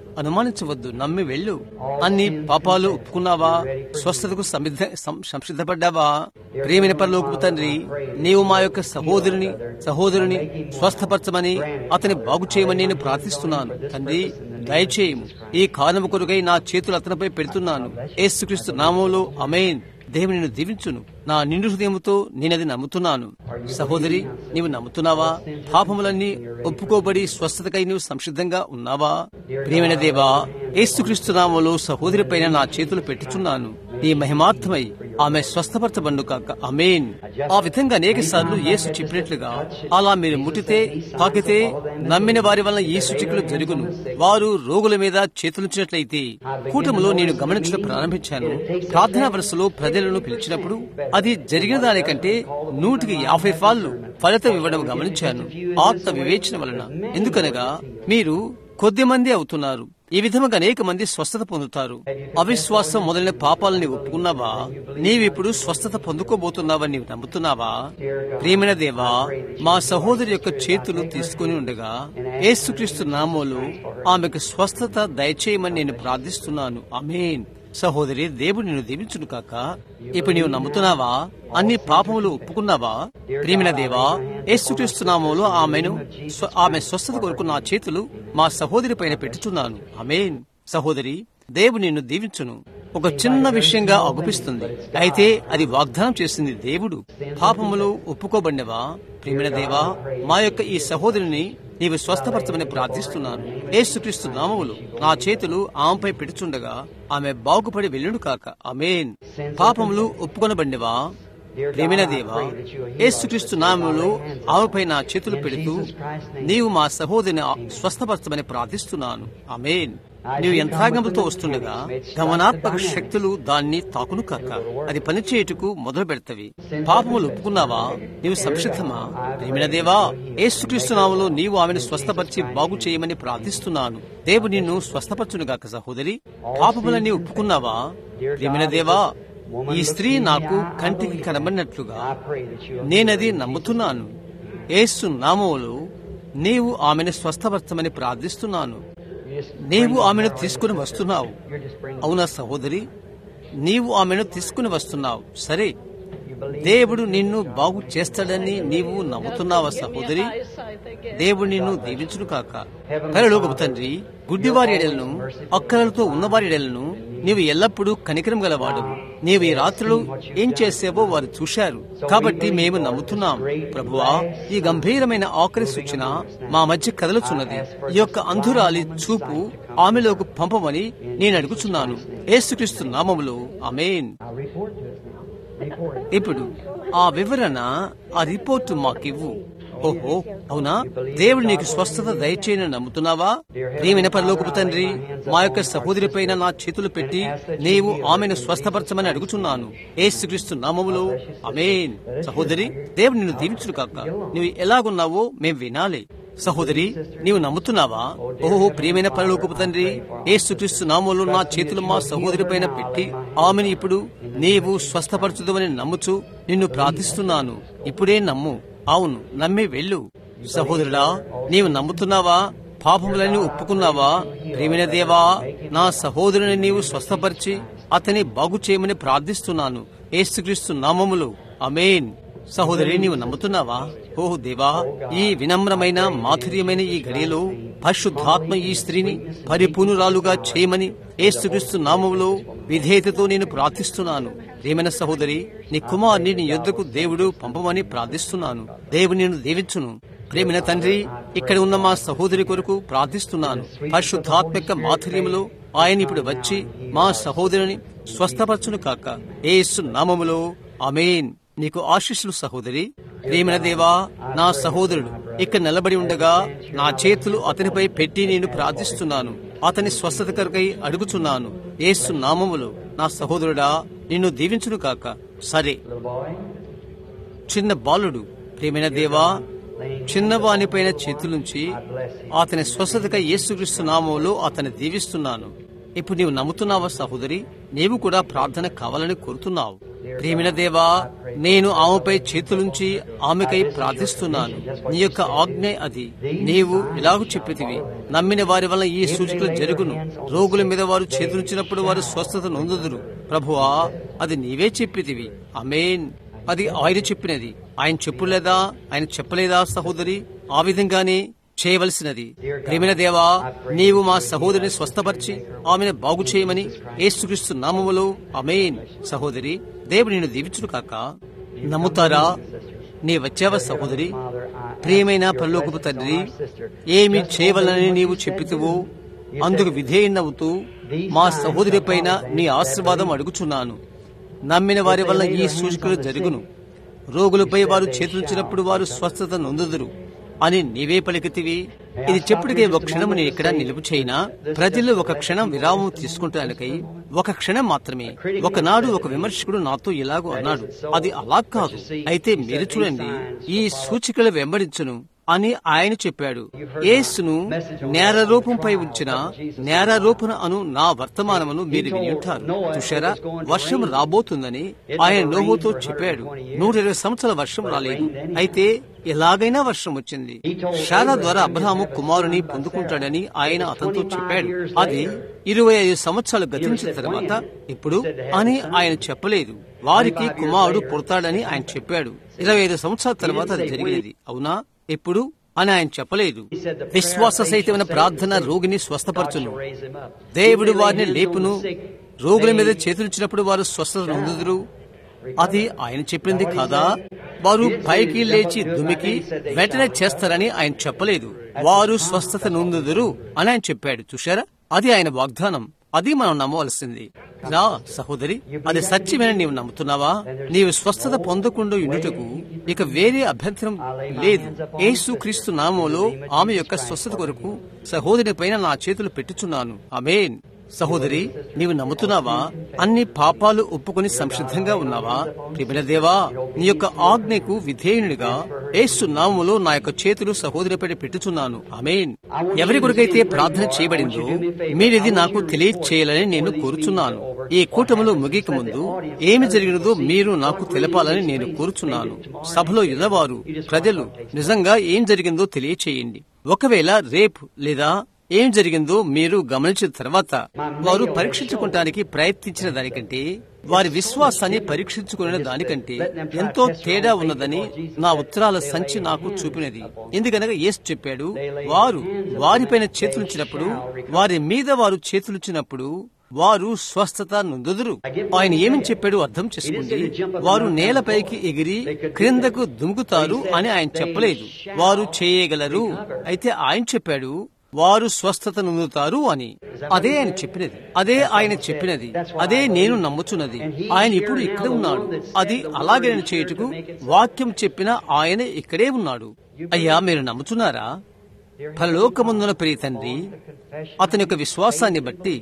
అనుమానించవద్దు నమ్మి వెళ్ళు అన్ని పాపాలు ఒప్పుకున్నావా స్వస్థతకు సమిద్ధ సం- సంసిద్ధపడ్డావా ప్రేమిన పరలోకపు తండ్రి నీవు మా యొక్క సహోదరుని సహోదరుని స్వస్థపరచమని అతని బాగు చేయమని నేను ప్రార్థిస్తున్నాను తండ్రి దయచేయము ఈ కారణము కొరకై నా చేతులు అతనిపై పెడుతున్నాను యేసుక్రీస్తు నామంలో అమేన్ దేవుని నిన్ను దీవించును నా నిండు హృదయముతో నేనది నమ్ముతున్నాను సహోదరి నీవు నమ్ముతున్నావా పాపములన్నీ ఒప్పుకోబడి స్వస్థతకై నీవు సంసిద్ధంగా ఉన్నావా ప్రియమైన దేవా యేసుక్రీస్తు నామంలో సహోదరి పైన నా చేతులు పెట్టుచున్నాను నీ మహిమార్థమై ఆమె స్వస్థపరచబండు కాక అమేన్ ఆ విధంగా అనేక సార్లు యేసు చెప్పినట్లుగా అలా మీరు ముట్టితే తాకితే నమ్మిన వారి వలన ఈ సూచికలు జరుగును వారు రోగుల మీద చేతులుంచినట్లయితే కూటములో నేను గమనించడం ప్రారంభించాను ప్రార్థనా వరుసలో ప్రజలను పిలిచినప్పుడు అది జరిగిన దానికంటే నూటికి యాభై ఫాళ్లు ఫలితం ఇవ్వడం గమనించాను ఆత్మ వివేచన వలన ఎందుకనగా మీరు కొద్ది మంది అవుతున్నారు ఈ విధముగా అనేక మంది స్వస్థత పొందుతారు అవిశ్వాసం మొదలైన పాపాలని ఒప్పుకున్నావా నీవిప్పుడు స్వస్థత పొందుకోబోతున్నావని నీవు నమ్ముతున్నావా ప్రియమైన దేవా మా సహోదరి యొక్క చేతులు తీసుకుని ఉండగా యేసుక్రీస్తు నామోలు ఆమెకు స్వస్థత దయచేయమని నేను ప్రార్థిస్తున్నాను అమేన్ సహోదరి దేవుడు నిన్ను దీవించును కాక ఇప్పుడు నీవు నమ్ముతున్నావా అన్ని పాపములు ఒప్పుకున్నావా ప్రియమైన దేవా యేసుక్రీస్తు నామములో ఆమెను స్వ- ఆమె స్వస్థత కొరకు నా చేతులు మా సహోదరి పైన పెట్టుచున్నాను అమేన్ సహోదరి దేవుడు నిన్ను దీవించును ఒక చిన్న విషయంగా అగుపిస్తుంది అయితే అది వాగ్దానం చేసింది దేవుడు పాపములు ఒప్పుకోబడినవా ప్రియమైన దేవా మా యొక్క ఈ సహోదరిని నీవు స్వస్థపరచమని ప్రార్థిస్తున్నాను యేసుక్రీస్తు నామములు నా చేతులు ఆమెపై పెడుచుండగా ఆమె బాగుపడి వెళ్ళును కాక అమేన్ పాపములు ఒప్పుకొనబడినవా ప్రేమిన దేవా యేసుక్రీస్తు నామములో ఆమెపై నా చేతులు పెడుతూ నీవు మా సహోదరిని స్వస్థపరచమని ప్రార్థిస్తున్నాను అమేన్ నీవు యంత్రాంగములతో వస్తుండగా గమనాత్మక శక్తులు దాన్ని తాకును కాక అది పనిచేయుటకు మొదలు పెడతవి పాపములు ఒప్పుకున్నావా నీవు సంసిద్ధమా ప్రేమిన దేవా యేసుక్రీస్తు నామములో నీవు ఆమెను స్వస్థపరిచి బాగు చేయమని ప్రార్థిస్తున్నాను దేవుడు నిన్ను స్వస్థపరచునుగాక సహోదరి పాపములన్నీ ఒప్పుకున్నావా ప్రేమిన దేవా ఈ స్త్రీ నాకు కంటికి కనబడినట్లుగా నేనది నమ్ముతున్నాను యేసు నామములో నీవు ఆమెను స్వస్థపరచమని ప్రార్థిస్తున్నాను నీవు ఆమెను తీసుకుని వస్తున్నావు అవునా సహోదరి నీవు ఆమెను తీసుకుని వస్తున్నావు సరే దేవుడు నిన్ను బాగు చేస్తాడని నీవు నమ్ముతున్నావా సహోదరి దేవుడు నిన్ను దీవించును కాక పరలోకపు తండ్రి గుడ్డివారి ఎడలను అక్కలతో ఉన్నవారి ఎడలను నీవు ఎల్లప్పుడూ కనికరం గలవాడు నీవు ఈ రాత్రులు ఏం చేసావో వారు చూశారు కాబట్టి మేము నమ్ముతున్నాం ప్రభువా ఈ గంభీరమైన ఆఖరి సూచన మా మధ్య కదలుచున్నది ఈ యొక్క అంధురాలి చూపు ఆమెలోకి పంపమని నేను అడుగుచున్నాను ఏసుక్రీస్తు నామములో అమేన్ ఇప్పుడు ఆ వివరణ ఆ రిపోర్టు మాకివ్వు ఓహో అవునా దేవుడు నీకు స్వస్థత దయచేయని నమ్ముతున్నావా ప్రియమైన పరలోకపు తండ్రి మా యొక్క సహోదరి పైన నా చేతులు పెట్టి నీవు ఆమెను స్వస్థపరచమని అడుగుచున్నాను ఏసుక్రీస్తు నామములో అమేన్ సహోదరి దేవుడు నిన్ను దీవించును కాక నువ్వు ఎలాగున్నావో మేం వినాలి సహోదరి నీవు నమ్ముతున్నావా ఓహో ప్రియమైన పరలోకపు తండ్రి ఏసుక్రీస్తు నామంలో నా చేతులు మా సహోదరి పైన పెట్టి ఆమెను ఇప్పుడు నీవు స్వస్థపరచుదవని నమ్ముచు నిన్ను ప్రార్థిస్తున్నాను ఇప్పుడే నమ్ము అవును నమ్మి వెళ్ళు సహోదరుడా నీవు నమ్ముతున్నావా పాపములని ఒప్పుకున్నావా ప్రేమిన దేవా నా సహోదరుని నీవు స్వస్థపరిచి అతని బాగు చేయమని ప్రార్థిస్తున్నాను ఏసుక్రీస్తు నామములు అమేన్ సహోదరి నీవు నమ్ముతున్నావా ఓ దేవా ఈ వినమ్రమైన మాధుర్యమైన ఈ గడియలో పరిశుద్ధాత్మ ఈ స్త్రీని పరిపూర్ణురాలుగా చేయమని ఏసుక్రీస్తు నామములో విధేయతతో నేను ప్రార్థిస్తున్నాను ప్రేమైన సహోదరి నీ కుమార్ని నీ యొద్దకు దేవుడు పంపమని ప్రార్థిస్తున్నాను దేవుడు నిన్ను దీవించును ప్రేమిన తండ్రి ఇక్కడ ఉన్న మా సహోదరి కొరకు ప్రార్థిస్తున్నాను పరిశుద్ధాత్మక మాధుర్యములో ఆయన ఇప్పుడు వచ్చి మా సహోదరుని స్వస్థపరచును కాక ఏసు నామములో అమేన్ నీకు ఆశీస్సులు సహోదరి ప్రేమిన దేవా నా సహోదరుడు ఇక్కడ నిలబడి ఉండగా నా చేతులు అతనిపై పెట్టి నేను ప్రార్థిస్తున్నాను అతని స్వస్థత కొరకై అడుగుచున్నాను ఏసు నామములో నా సహోదరుడా నిన్ను దీవించును కాక సరే చిన్న బాలుడు ప్రేమైన దేవా చిన్నవానిపైన చేతులుంచి అతని స్వస్థతకై యేసుక్రీస్తు నామంలో అతని దీవిస్తున్నాను ఇప్పుడు నీవు నమ్ముతున్నావా సహోదరి నీవు కూడా ప్రార్థన కావాలని కోరుతున్నావు ప్రేమిన దేవా నేను ఆమెపై చేతులుంచి ఆమెకై ప్రార్థిస్తున్నాను నీ యొక్క ఆజ్ఞ అది నీవు ఇలాగ చెప్పితివి నమ్మిన వారి వల్ల ఈ సూచనలు జరుగును రోగుల మీద వారు చేతులుంచినప్పుడు వారు స్వస్థత నొందుదురు ప్రభువా అది నీవే చెప్పితివి అమేన్ అది ఆయన చెప్పినది ఆయన చెప్పులేదా ఆయన చెప్పలేదా సహోదరి ఆ విధంగానే చేయవలసినది ప్రేమిన దేవా నీవు మా సహోదరిని స్వస్థపరిచి ఆమెను బాగు చేయమని ఏసుక్రీస్తు నామములో అమేన్ సహోదరి దేవుడు నేను దీవించును కాక నమ్ముతారా నీ వచ్చావా సహోదరి ప్రియమైన పరలోకపు తండ్రి ఏమి చేయవలని నీవు చెప్పితువో అందుకు విధేయనవుతూ మా సహోదరి పైన నీ ఆశీర్వాదం అడుగుచున్నాను నమ్మిన వారి వల్ల ఈ సూచికలు జరుగును రోగులపై వారు చేతులుచినప్పుడు వారు స్వస్థత నొందుదురు అని నీవే పలికితివి ఇది చెప్పుడికే ఒక క్షణం నేను ఇక్కడ నిలుపు చేయినా ప్రజలు ఒక క్షణం విరామం తీసుకుంటానికై ఒక క్షణం మాత్రమే ఒకనాడు ఒక విమర్శకుడు నాతో ఇలాగో అన్నాడు అది అలా కాదు అయితే మీరు చూడండి ఈ సూచికలు వెంబడించును అని ఆయన చెప్పాడు యేసును నేరరూపంపై ఉంచిన నేరరూపణ అను నా వర్తమానమును మీరు వినింటారు చూశారా వర్షం రాబోతుందని ఆయన నోహుతో చెప్పాడు నూట ఇరవై సంవత్సరాల వర్షం రాలేదు అయితే ఎలాగైనా వర్షం వచ్చింది శారా ద్వారా అబ్రహాము కుమారుని పొందుకుంటాడని ఆయన అతనితో చెప్పాడు అది ఇరవై ఐదు సంవత్సరాలు గతించిన తర్వాత ఇప్పుడు అని ఆయన చెప్పలేదు వారికి కుమారుడు పుడతాడని ఆయన చెప్పాడు ఇరవై ఐదు సంవత్సరాల తర్వాత అది జరిగినది అవునా ఎప్పుడు అని ఆయన చెప్పలేదు విశ్వాస సహితమైన ప్రార్థన రోగిని స్వస్థపరచును దేవుడు వారిని లేపును రోగుల మీద చేతులిచ్చినప్పుడు వారు స్వస్థత నొందుదురు అది ఆయన చెప్పింది కాదా వారు పైకి లేచి దుమికి వెంటనే చేస్తారని ఆయన చెప్పలేదు వారు స్వస్థత నొందుదురు అని ఆయన చెప్పాడు చూశారా అది ఆయన వాగ్దానం అది మనం నమ్మవలసింది రా సహోదరి అది సత్యమని నీవు నమ్ముతున్నావా నీవు స్వస్థత పొందకుండా ఉండుటకు ఇక వేరే అభ్యంతరం లేదు యేసు క్రీస్తు నామంలో ఆమె యొక్క స్వస్థత కొరకు సహోదరి పైన నా చేతులు పెట్టుచున్నాను అమేన్ సహోదరి నీవు నమ్ముతున్నావా అన్ని పాపాలు ఒప్పుకొని సంసిద్ధంగా ఉన్నావా ప్రిమిల దేవా నీ యొక్క ఆజ్ఞకు విధేయునిగా ఏసు నామములో నా యొక్క చేతులు సహోదరిపై పెట్టుచున్నాను ఆమెన్ ఎవరి కొరకైతే ప్రార్థన చేయబడిందో మీరిది నాకు తెలియచేయాలని నేను కోరుచున్నాను ఈ కూటములో ముగిక ముందు ఏమి జరిగినదో మీరు నాకు తెలపాలని నేను కోరుచున్నాను సభలో ఇలవారు ప్రజలు నిజంగా ఏం జరిగిందో తెలియచేయండి ఒకవేళ రేపు లేదా ఏం జరిగిందో మీరు గమనించిన తర్వాత వారు పరీక్షించుకోవటానికి ప్రయత్నించిన దానికంటే వారి విశ్వాసాన్ని పరీక్షించుకునే దానికంటే ఎంతో తేడా ఉన్నదని నా ఉత్తరాల సంచి నాకు చూపినది ఎందుకనగా యేసు చెప్పాడు వారు వారిపైన చేతులుంచినప్పుడు వారి మీద వారు చేతులుచ్చినప్పుడు వారు స్వస్థత నొందుదురు ఆయన ఏమని చెప్పాడు అర్థం చేసుకోండి వారు నేలపైకి ఎగిరి క్రిందకు దుముకుతారు అని ఆయన చెప్పలేదు వారు చేయగలరు అయితే ఆయన చెప్పాడు వారు స్వస్థత నొందుతారు అని అదే ఆయన చెప్పినది అదే ఆయన చెప్పినది అదే నేను నమ్ముచున్నది ఆయన ఇప్పుడు ఇక్కడ ఉన్నాడు అది అలాగే చేయుటకు వాక్యం చెప్పిన ఆయన ఇక్కడే ఉన్నాడు అయ్యా మీరు నమ్ముతున్నారా పరలోకముందున ప్రియ తండ్రి అతని యొక్క విశ్వాసాన్ని బట్టి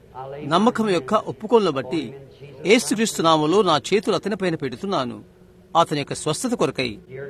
నమ్మకం యొక్క ఒప్పుకోలను బట్టి ఏసుక్రీస్తు నామలో నా చేతులు అతని పైన పెడుతున్నాను అతని యొక్క స్వస్థత కొరకై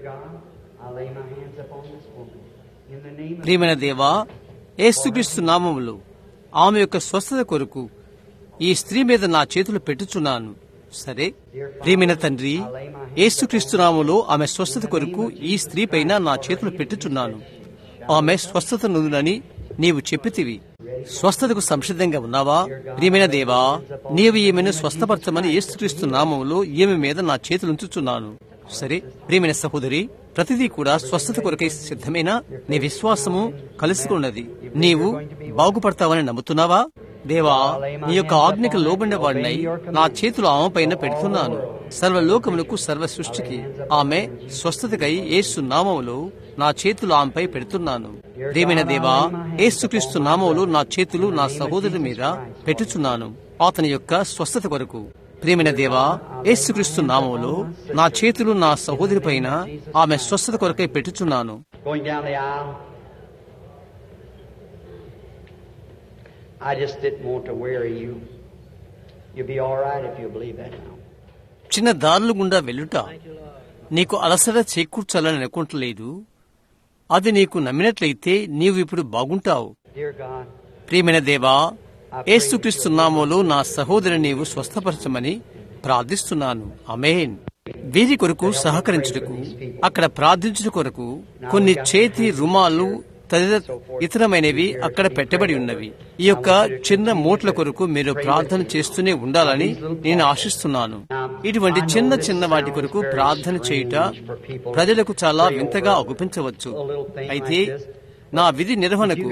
ప్రియమైన దేవా ఏసుక్రీస్తు నామములో ఆమె యొక్క స్వస్థత కొరకు ఈ స్త్రీ మీద నా చేతులు పెట్టుచున్నాను సరే ప్రియమైన తండ్రి ఏసుక్రీస్తు నామములో ఆమె స్వస్థత కొరకు ఈ స్త్రీ పైన నా చేతులు పెట్టుచున్నాను ఆమె స్వస్థత నుందని నీవు చెప్పితివి స్వస్థతకు సంసిద్ధంగా ఉన్నావా ప్రియమైన దేవా నీవు ఈమెను స్వస్థపరచమని ఏసుక్రీస్తు నామంలో ఈమె మీద నా చేతులుంచుచున్నాను సరే ప్రియమైన సహోదరి ప్రతిదీ కూడా స్వస్థత కొరకై సిద్ధమేనా నీ విశ్వాసము కలుసుకున్నది నీవు బాగుపడతావని నమ్ముతున్నావా దేవా నీ యొక్క ఆజ్ఞకు లోబడిన వాడినై నా చేతులు ఆమె పైన పెడుతున్నాను సర్వలోకములకు సర్వ సృష్టికి ఆమె స్వస్థతకై ఏసు నామములో నా చేతులు ఆమెపై పెడుతున్నాను ప్రియమైన దేవా ఏసుక్రీస్తు నామములో నా చేతులు నా సహోదరుడి మీద పెట్టుచున్నాను అతని యొక్క స్వస్థత కొరకు ప్రియమైన దేవా యేసుక్రీస్తు నామములో నా చేతులు నా సహోదరి పైన ఆమె స్వస్థత కొరకై పెట్టుచున్నాను Going down the aisle. I just didn't want to weary you. You'll be all right if you believe that now. చిన్న దారులు గుండా వెళ్ళుట నీకు అలసట చేకూర్చాలని అనుకుంటలేదు అది నీకు నమ్మినట్లయితే నీవు ఇప్పుడు బాగుంటావు Dear God, ప్రియమైన దేవా యేసుక్రీస్తు నామములో నా సహోదరి నీవు స్వస్థపరచమని ప్రార్థిస్తున్నాను అమేన్ వీరి కొరకు సహకరించుటకు అక్కడ ప్రార్థించుట కొరకు కొన్ని చేతి రుమాలు తదితర ఇతరమైనవి అక్కడ పెట్టబడి ఉన్నవి ఈ యొక్క చిన్న మూట్ల కొరకు మీరు ప్రార్థన చేస్తూనే ఉండాలని నేను ఆశిస్తున్నాను ఇటువంటి చిన్న చిన్న వాటి కొరకు ప్రార్థన చేయుట ప్రజలకు చాలా వింతగా అగుపించవచ్చు అయితే నా విధి నిర్వహణకు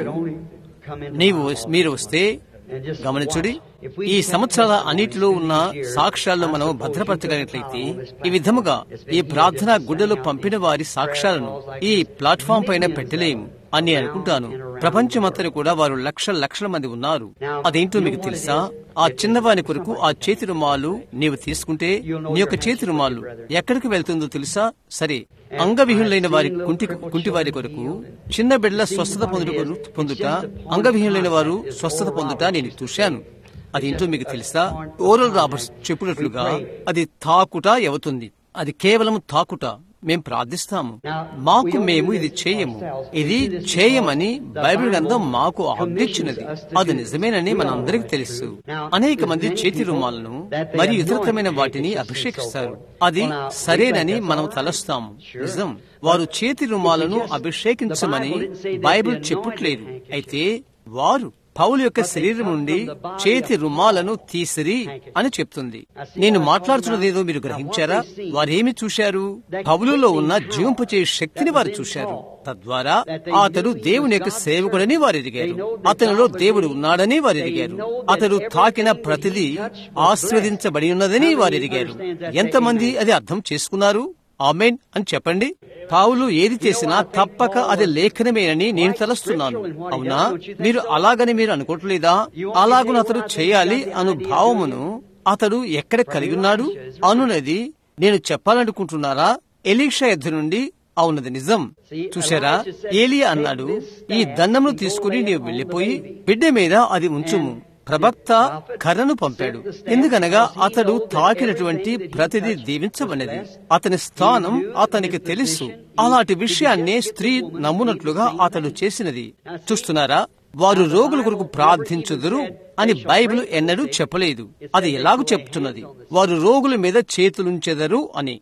నీవు మీరు వస్తే గమనించుడి ఈ సంవత్సరాల అన్నిటిలో ఉన్న సాక్ష్యాలను మనం భద్రపరచగలిగినట్లయితే ఈ విధముగా ఈ ప్రార్థనా గుడ్డలు పంపిన వారి సాక్ష్యాలను ఈ ప్లాట్ఫామ్ పైన పెట్టలేము అని అనుకుంటాను ప్రపంచమంతటి కూడా వారు లక్షల లక్షల మంది ఉన్నారు అదేంటో మీకు తెలుసా ఆ చిన్నవాని కొరకు ఆ చేతి రుమాలు నీవు తీసుకుంటే నీ యొక్క చేతి రుమాలు ఎక్కడికి వెళ్తుందో తెలుసా సరే అంగవిహీనులైన వారి కుంటి కుంటి వారి కొరకు చిన్న బిడ్డల స్వస్థత పొందుట పొందుట అంగవిహీనులైన వారు స్వస్థత పొందుట నేను చూశాను అదేంటో మీకు తెలుసా ఓరల్ రాబర్ట్స్ చెప్పినట్లుగా అది తాకుట అవుతుంది అది కేవలం తాకుట మేం ప్రార్థిస్తాము మాకు మేము ఇది చేయము ఇది చేయమని బైబిల్ గ్రంథం మాకు ఆజ్ఞించినది అది నిజమేనని మనందరికి తెలుసు అనేక మంది చేతి రుమాలను మరియు ఇతరమైన వాటిని అభిషేకిస్తారు అది సరేనని మనం తలస్తాము నిజం వారు చేతి రుమాలను అభిషేకించమని బైబిల్ చెప్పట్లేదు అయితే వారు పౌలు యొక్క శరీరం నుండి చేతి రుమాలను తీసిరి అని చెప్తుంది నేను మాట్లాడుతున్నదేదో మీరు గ్రహించారా వారేమి చూశారు పౌలులో ఉన్న జీవింపచే శక్తిని వారు చూశారు తద్వారా అతడు దేవుని యొక్క సేవకుడని వారు ఎదిగారు అతనిలో దేవుడు ఉన్నాడని వారు ఎదిగారు అతడు తాకిన ప్రతిదీ ఆస్వాదించబడి ఉన్నదని వారు ఎదిగారు ఎంతమంది అది అర్థం చేసుకున్నారు ఆమెన్ అని చెప్పండి పావులు ఏది చేసినా తప్పక అది లేఖనమేనని నేను తలస్తున్నాను అవునా మీరు అలాగని మీరు అనుకోవట్లేదా అలాగున అతడు చేయాలి అను భావమును అతడు ఎక్కడ కలిగి ఉన్నాడు అనున్నది నేను చెప్పాలనుకుంటున్నారా ఎలీషా ఎద్దు నుండి అవునది నిజం చూశారా ఏలియా అన్నాడు ఈ దండమును తీసుకుని నీవు వెళ్లిపోయి బిడ్డ మీద అది ఉంచుము ప్రవక్త కర్రను పంపాడు ఎందుకనగా అతడు తాకినటువంటి ప్రతిదీ దీవించబడినది అతని స్థానం అతనికి తెలుసు అలాంటి విషయాన్ని స్త్రీ నమ్మునట్లుగా అతడు చేసినది చూస్తున్నారా వారు రోగుల కొరకు ప్రార్థించుదురు అని బైబిల్ ఎన్నడూ చెప్పలేదు అది ఎలాగూ చెప్తున్నది వారు రోగుల మీద చేతులుంచెదరు అని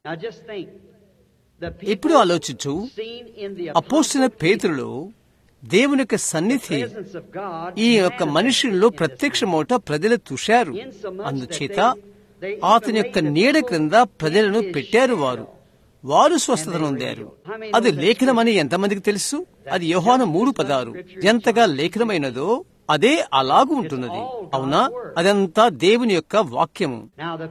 ఇప్పుడు ఆలోచించు అపోసిన పేతులలో దేవుని యొక్క సన్నిధి ఈ యొక్క మనుషుల్లో ప్రత్యక్షమోట ప్రజలు చూశారు అందుచేత అతని యొక్క నీడ క్రింద ప్రజలను పెట్టారు వారు వారు స్వస్థత నొందారు అది లేఖనమని ఎంతమందికి తెలుసు అది యోహాను మూడు పదారు ఎంతగా లేఖనమైనదో అదే అలాగూ ఉంటున్నది అవునా అదంతా దేవుని యొక్క వాక్యము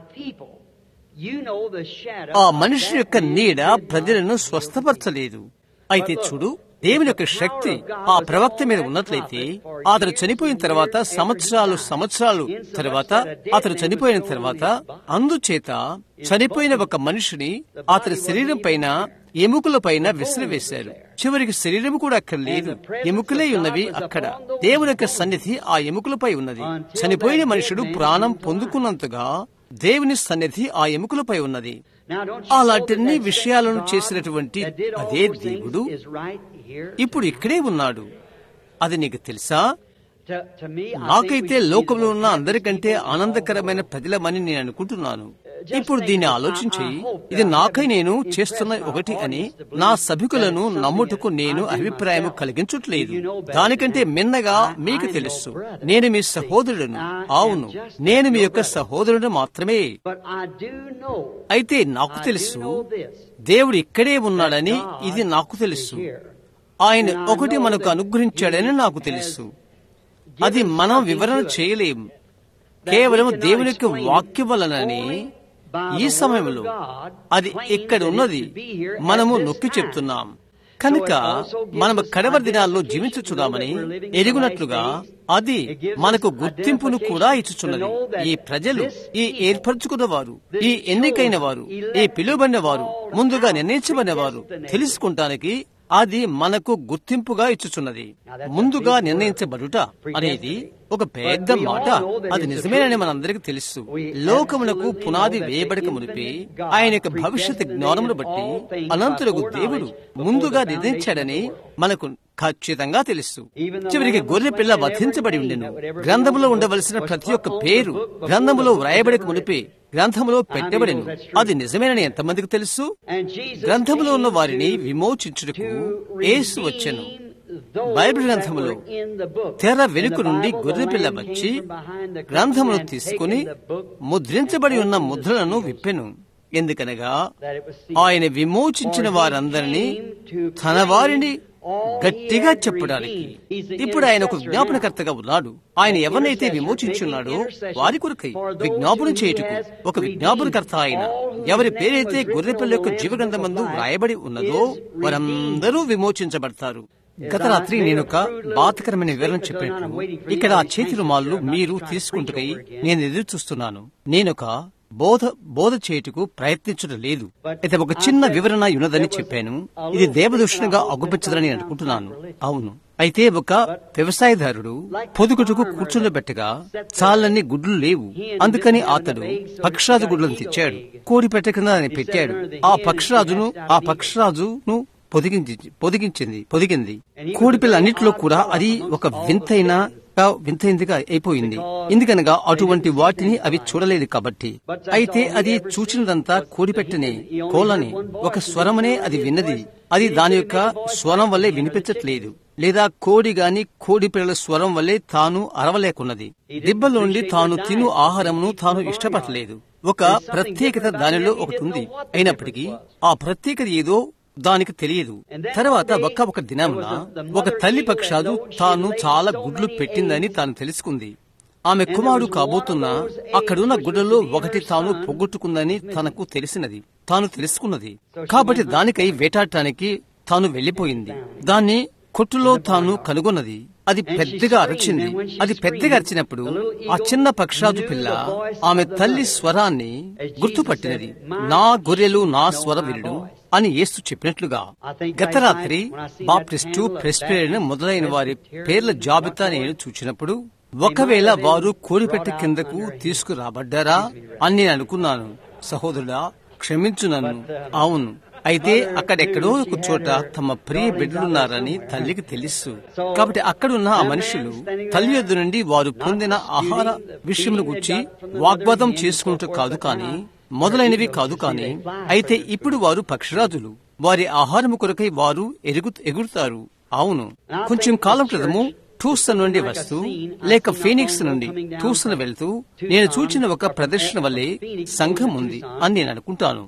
ఆ మనిషి యొక్క నీడ ప్రజలను స్వస్థపరచలేదు అయితే చూడు దేవుని యొక్క శక్తి ఆ ప్రవక్త మీద ఉన్నట్లయితే అతను చనిపోయిన తర్వాత సంవత్సరాలు సంవత్సరాలు తర్వాత అతను చనిపోయిన తర్వాత అందుచేత చనిపోయిన ఒక మనిషిని అతని శరీరం పైన ఎముకల పైన విసిరివేశారు చివరికి శరీరం కూడా అక్కడ లేదు ఎముకలే ఉన్నవి అక్కడ దేవుని యొక్క సన్నిధి ఆ ఎముకలపై ఉన్నది చనిపోయిన మనుషుడు ప్రాణం పొందుకున్నంతగా దేవుని సన్నిధి ఆ ఎముకలపై ఉన్నది అలాంటి విషయాలను చేసినటువంటి అదే దేవుడు ఇప్పుడు ఇక్కడే ఉన్నాడు అది నీకు తెలుసా నాకైతే లోకంలో ఉన్న అందరికంటే ఆనందకరమైన ప్రజలమని నేను అనుకుంటున్నాను ఇప్పుడు దీన్ని ఆలోచించి ఇది నాకై నేను చేస్తున్న ఒకటి అని నా సభికులను నమ్ముటకు నేను అభిప్రాయం కలిగించట్లేదు దానికంటే మిన్నగా మీకు తెలుసు నేను మీ సహోదరుడును అవును నేను మీ యొక్క సహోదరుడు మాత్రమే అయితే నాకు తెలుసు దేవుడు ఇక్కడే ఉన్నాడని ఇది నాకు తెలుసు ఆయన ఒకటి మనకు అనుగ్రహించాడని నాకు తెలుసు అది మనం వివరణ చేయలేం కేవలం దేవుని యొక్క వాక్యం వలనని ఈ సమయంలో అది ఇక్కడ ఉన్నది మనము నొక్కి చెప్తున్నాం కనుక మనము కడవరి దినాల్లో జీవించుచున్నామని ఎరుగునట్లుగా అది మనకు గుర్తింపును కూడా ఇచ్చుచున్నది ఈ ప్రజలు ఈ ఏర్పరచుకున్న వారు ఈ ఎన్నికైన వారు ఈ పిలువబడిన వారు ముందుగా నిర్ణయించబడిన వారు తెలుసుకుంటానికి అది మనకు గుర్తింపుగా ఇచ్చుచున్నది ముందుగా నిర్ణయించబడుట అనేది ఒక పెద్ద మాట అది నిజమేనని మనందరికీ తెలుసు లోకమునకు పునాది వేయబడక మునిపి ఆయన యొక్క భవిష్యత్ జ్ఞానమును బట్టి అనంతులకు దేవుడు ముందుగా నిర్ణయించాడని మనకు ఖచ్చితంగా తెలుసు చివరికి గొర్రె పిల్ల వధించబడి ఉండెను గ్రంథములో ఉండవలసిన ప్రతి ఒక్క పేరు గ్రంథములో వ్రాయబడక మునిపే గ్రంథములో పెట్టబడిను అది నిజమేనని ఎంతమందికి తెలుసు గ్రంథములో ఉన్న వారిని విమోచించుటకు యేసు వచ్చెను బైబిల్ గ్రంథములో తెర వెనుక నుండి గొర్రెపిల్ల వచ్చి గ్రంథమును తీసుకుని ముద్రించబడి ఉన్న ముద్రలను విప్పెను ఎందుకనగా ఆయన విమోచించిన వారందరినీ తన వారిని గట్టిగా చెప్పడానికి ఇప్పుడు ఆయన ఒక విజ్ఞాపనకర్తగా ఉన్నాడు ఆయన ఎవరినైతే విమోచించున్నాడో వారి కొరకై విజ్ఞాపనం చేయుటకు ఒక విజ్ఞాపనకర్త ఆయన ఎవరి పేరైతే గొర్రెపిల్ల యొక్క జీవగ్రంథమందు వ్రాయబడి ఉన్నదో వారందరూ విమోచించబడతారు గత రాత్రి నేను ఒక బాధకరమైన వివరణ చెప్పినట్లు ఇక్కడ ఆ చేతి రుమాళ్ళు మీరు తీసుకుంటుకై నేను ఎదురు చూస్తున్నాను నేనొక బోధ బోధ చేయుటకు ప్రయత్నించడం లేదు అయితే ఒక చిన్న వివరణ ఉన్నదని చెప్పాను ఇది దేవదూషణగా అగుపించదని అనుకుంటున్నాను అవును అయితే ఒక వ్యవసాయదారుడు పొదుగుటకు కూర్చుండబెట్టగా చాలని గుడ్లు లేవు అందుకని అతడు పక్షరాజు గుడ్లను తెచ్చాడు కోడి పెట్ట కింద దాన్ని పెట్టాడు ఆ పక్షరాజును ఆ పక్షరాజును పొదిగించి పొదిగించింది పొదిగింది కోడిపిల్ల అన్నిటిలో కూడా అది ఒక వింతైన వింతైందిగా అయిపోయింది ఎందుకనగా అటువంటి వాటిని అవి చూడలేదు కాబట్టి అయితే అది చూచినదంతా కోడిపెట్టని కోలని ఒక స్వరమనే అది విన్నది అది దాని యొక్క స్వరం వల్లే వినిపించట్లేదు లేదా కోడి గాని కోడి పిల్లల స్వరం వల్లే తాను అరవలేకున్నది దిబ్బలోండి తాను తిను ఆహారంను తాను ఇష్టపడలేదు ఒక ప్రత్యేకత దానిలో ఒకటి ఉంది అయినప్పటికీ ఆ ప్రత్యేకత ఏదో దానికి తెలియదు తర్వాత ఒక్క ఒక దినమున ఒక తల్లి పక్షాదు తాను చాలా గుడ్లు పెట్టిందని తాను తెలుసుకుంది ఆమె కుమారుడు కాబోతున్న అక్కడున్న గుడ్లలో ఒకటి తాను పొగొట్టుకుందని తనకు తెలిసినది తాను తెలుసుకున్నది కాబట్టి దానికై వేటాడటానికి తాను వెళ్లిపోయింది దాన్ని కొట్టులో తాను కనుగొన్నది అది పెద్దగా అరచింది అది పెద్దగా అరిచినప్పుడు ఆ చిన్న పక్షాదు పిల్ల ఆమె తల్లి స్వరాన్ని గుర్తుపట్టినది నా గొర్రెలు నా స్వర వినుడు అని యేసు చెప్పినట్లుగా గత రాత్రి బాప్టిస్టు ప్రెస్పేరియన్ మొదలైన వారి పేర్ల జాబితా నేను చూచినప్పుడు ఒకవేళ వారు కోడిపెట్ట కిందకు తీసుకురాబడ్డారా అని నేను అనుకున్నాను సహోదరుడా క్షమించు నన్ను అవును అయితే అక్కడెక్కడో ఒక చోట తమ ప్రియ బిడ్డలున్నారని తల్లికి తెలుసు కాబట్టి అక్కడున్న ఆ మనుషులు తల్లి యొద్ద నుండి వారు పొందిన ఆహార విషయమును గురించి వాగ్వాదం చేసుకుంటూ కాదు కానీ మొదలైనవి కాదు కాని అయితే ఇప్పుడు వారు పక్షిరాజులు వారి ఆహారము కొరకై వారు ఎరుగు ఎగురుతారు అవును కొంచెం కాలం క్రితము టూసన్ నుండి వస్తూ లేక ఫీనిక్స్ నుండి టూసన్ వెళ్తూ నేను చూచిన ఒక ప్రదర్శన వల్లే సంఘం ఉంది అని నేను అనుకుంటాను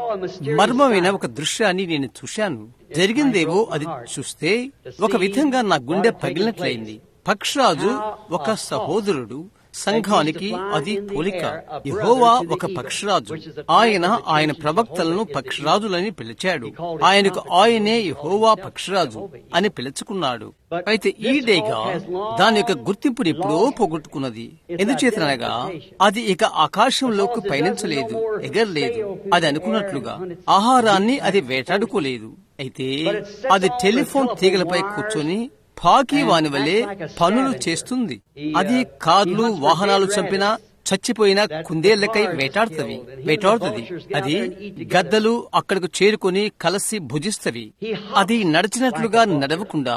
మర్మమైన ఒక దృశ్యాన్ని నేను చూశాను జరిగిందేవో అది చూస్తే ఒక విధంగా నా గుండె పగిలినట్లయింది పక్షరాజు ఒక సహోదరుడు సంఘానికి అది పోలిక యహోవా ఒక పక్షరాజు ఆయన ఆయన ప్రవక్తలను పక్షరాజులని పిలిచాడు ఆయనకు ఆయనే యహోవా పక్షరాజు అని పిలుచుకున్నాడు అయితే ఈ డేగా దాని యొక్క గుర్తింపుని ఎప్పుడో పోగొట్టుకున్నది ఎందుచేతనగా అది ఇక ఆకాశంలోకి పయనించలేదు ఎగరలేదు అది అనుకున్నట్లుగా ఆహారాన్ని అది వేటాడుకోలేదు అయితే అది టెలిఫోన్ తీగలపై కూర్చొని పాకి వాని వలె పనులు చేస్తుంది అది కార్లు వాహనాలు చంపిన చచ్చిపోయిన కుందేళ్లకై వేటాడుతవి వేటాడుతుంది అది గద్దలు అక్కడకు చేరుకుని కలసి భుజిస్తవి అది నడిచినట్లుగా నడవకుండా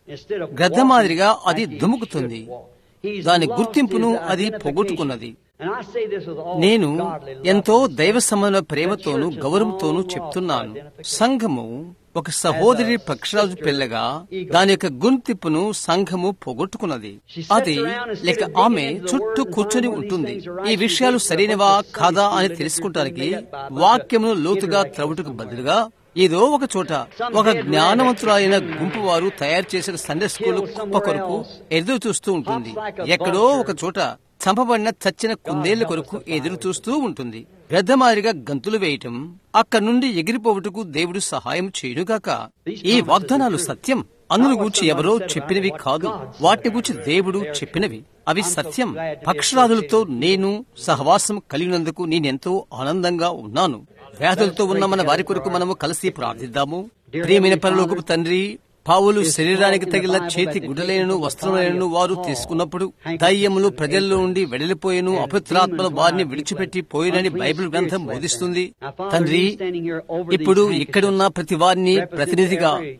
గద్ద మాదిరిగా అది దుముకుతుంది దాని గుర్తింపును అది పోగొట్టుకున్నది నేను ఎంతో దైవ సంబంధ ప్రేమతోనూ గౌరవంతోనూ చెప్తున్నాను సంఘము ఒక సహోదరి పక్షరాజు పిల్లగా దాని యొక్క గుర్తింపును సంఘము పోగొట్టుకున్నది అది లేక ఆమె చుట్టూ కూర్చొని ఉంటుంది ఈ విషయాలు సరైనవా కాదా అని తెలుసుకుంటానికి వాక్యమును లోతుగా త్రవుటకు బదులుగా ఏదో ఒక చోట ఒక జ్ఞానవంతురాలైన గుంపు వారు తయారు చేసిన సండే స్కూల్ కుప్ప కొరకు ఎదురు చూస్తూ ఉంటుంది ఎక్కడో ఒక చోట చంపబడిన చచ్చిన కుందేళ్ల కొరకు ఎదురు చూస్తూ ఉంటుంది గద్దమారిగా గంతులు వేయటం అక్కడి నుండి ఎగిరిపోవుటకు దేవుడు సహాయం చేయుగాక ఈ వాగ్దానాలు సత్యం అందును గూర్చి ఎవరో చెప్పినవి కాదు వాటిని గూర్చి దేవుడు చెప్పినవి అవి సత్యం పక్షరాజులతో నేను సహవాసం కలిగినందుకు నేనెంతో ఆనందంగా ఉన్నాను వ్యాధులతో ఉన్న మన వారి కొరకు మనము కలిసి ప్రార్థిద్దాము ప్రియమైన పరలోకపు తండ్రి పావులు శరీరానికి తగిన చేతి గుడ్డలైనను వస్త్రములైనను వారు తీసుకున్నప్పుడు దయ్యములు ప్రజల్లో నుండి వెడలిపోయేను అపవిత్రాత్మల వారిని విడిచిపెట్టి పోయినని బైబిల్ గ్రంథం బోధిస్తుంది తండ్రి ఇప్పుడు ఇక్కడున్న ప్రతి వారిని ప్రతినిధిగా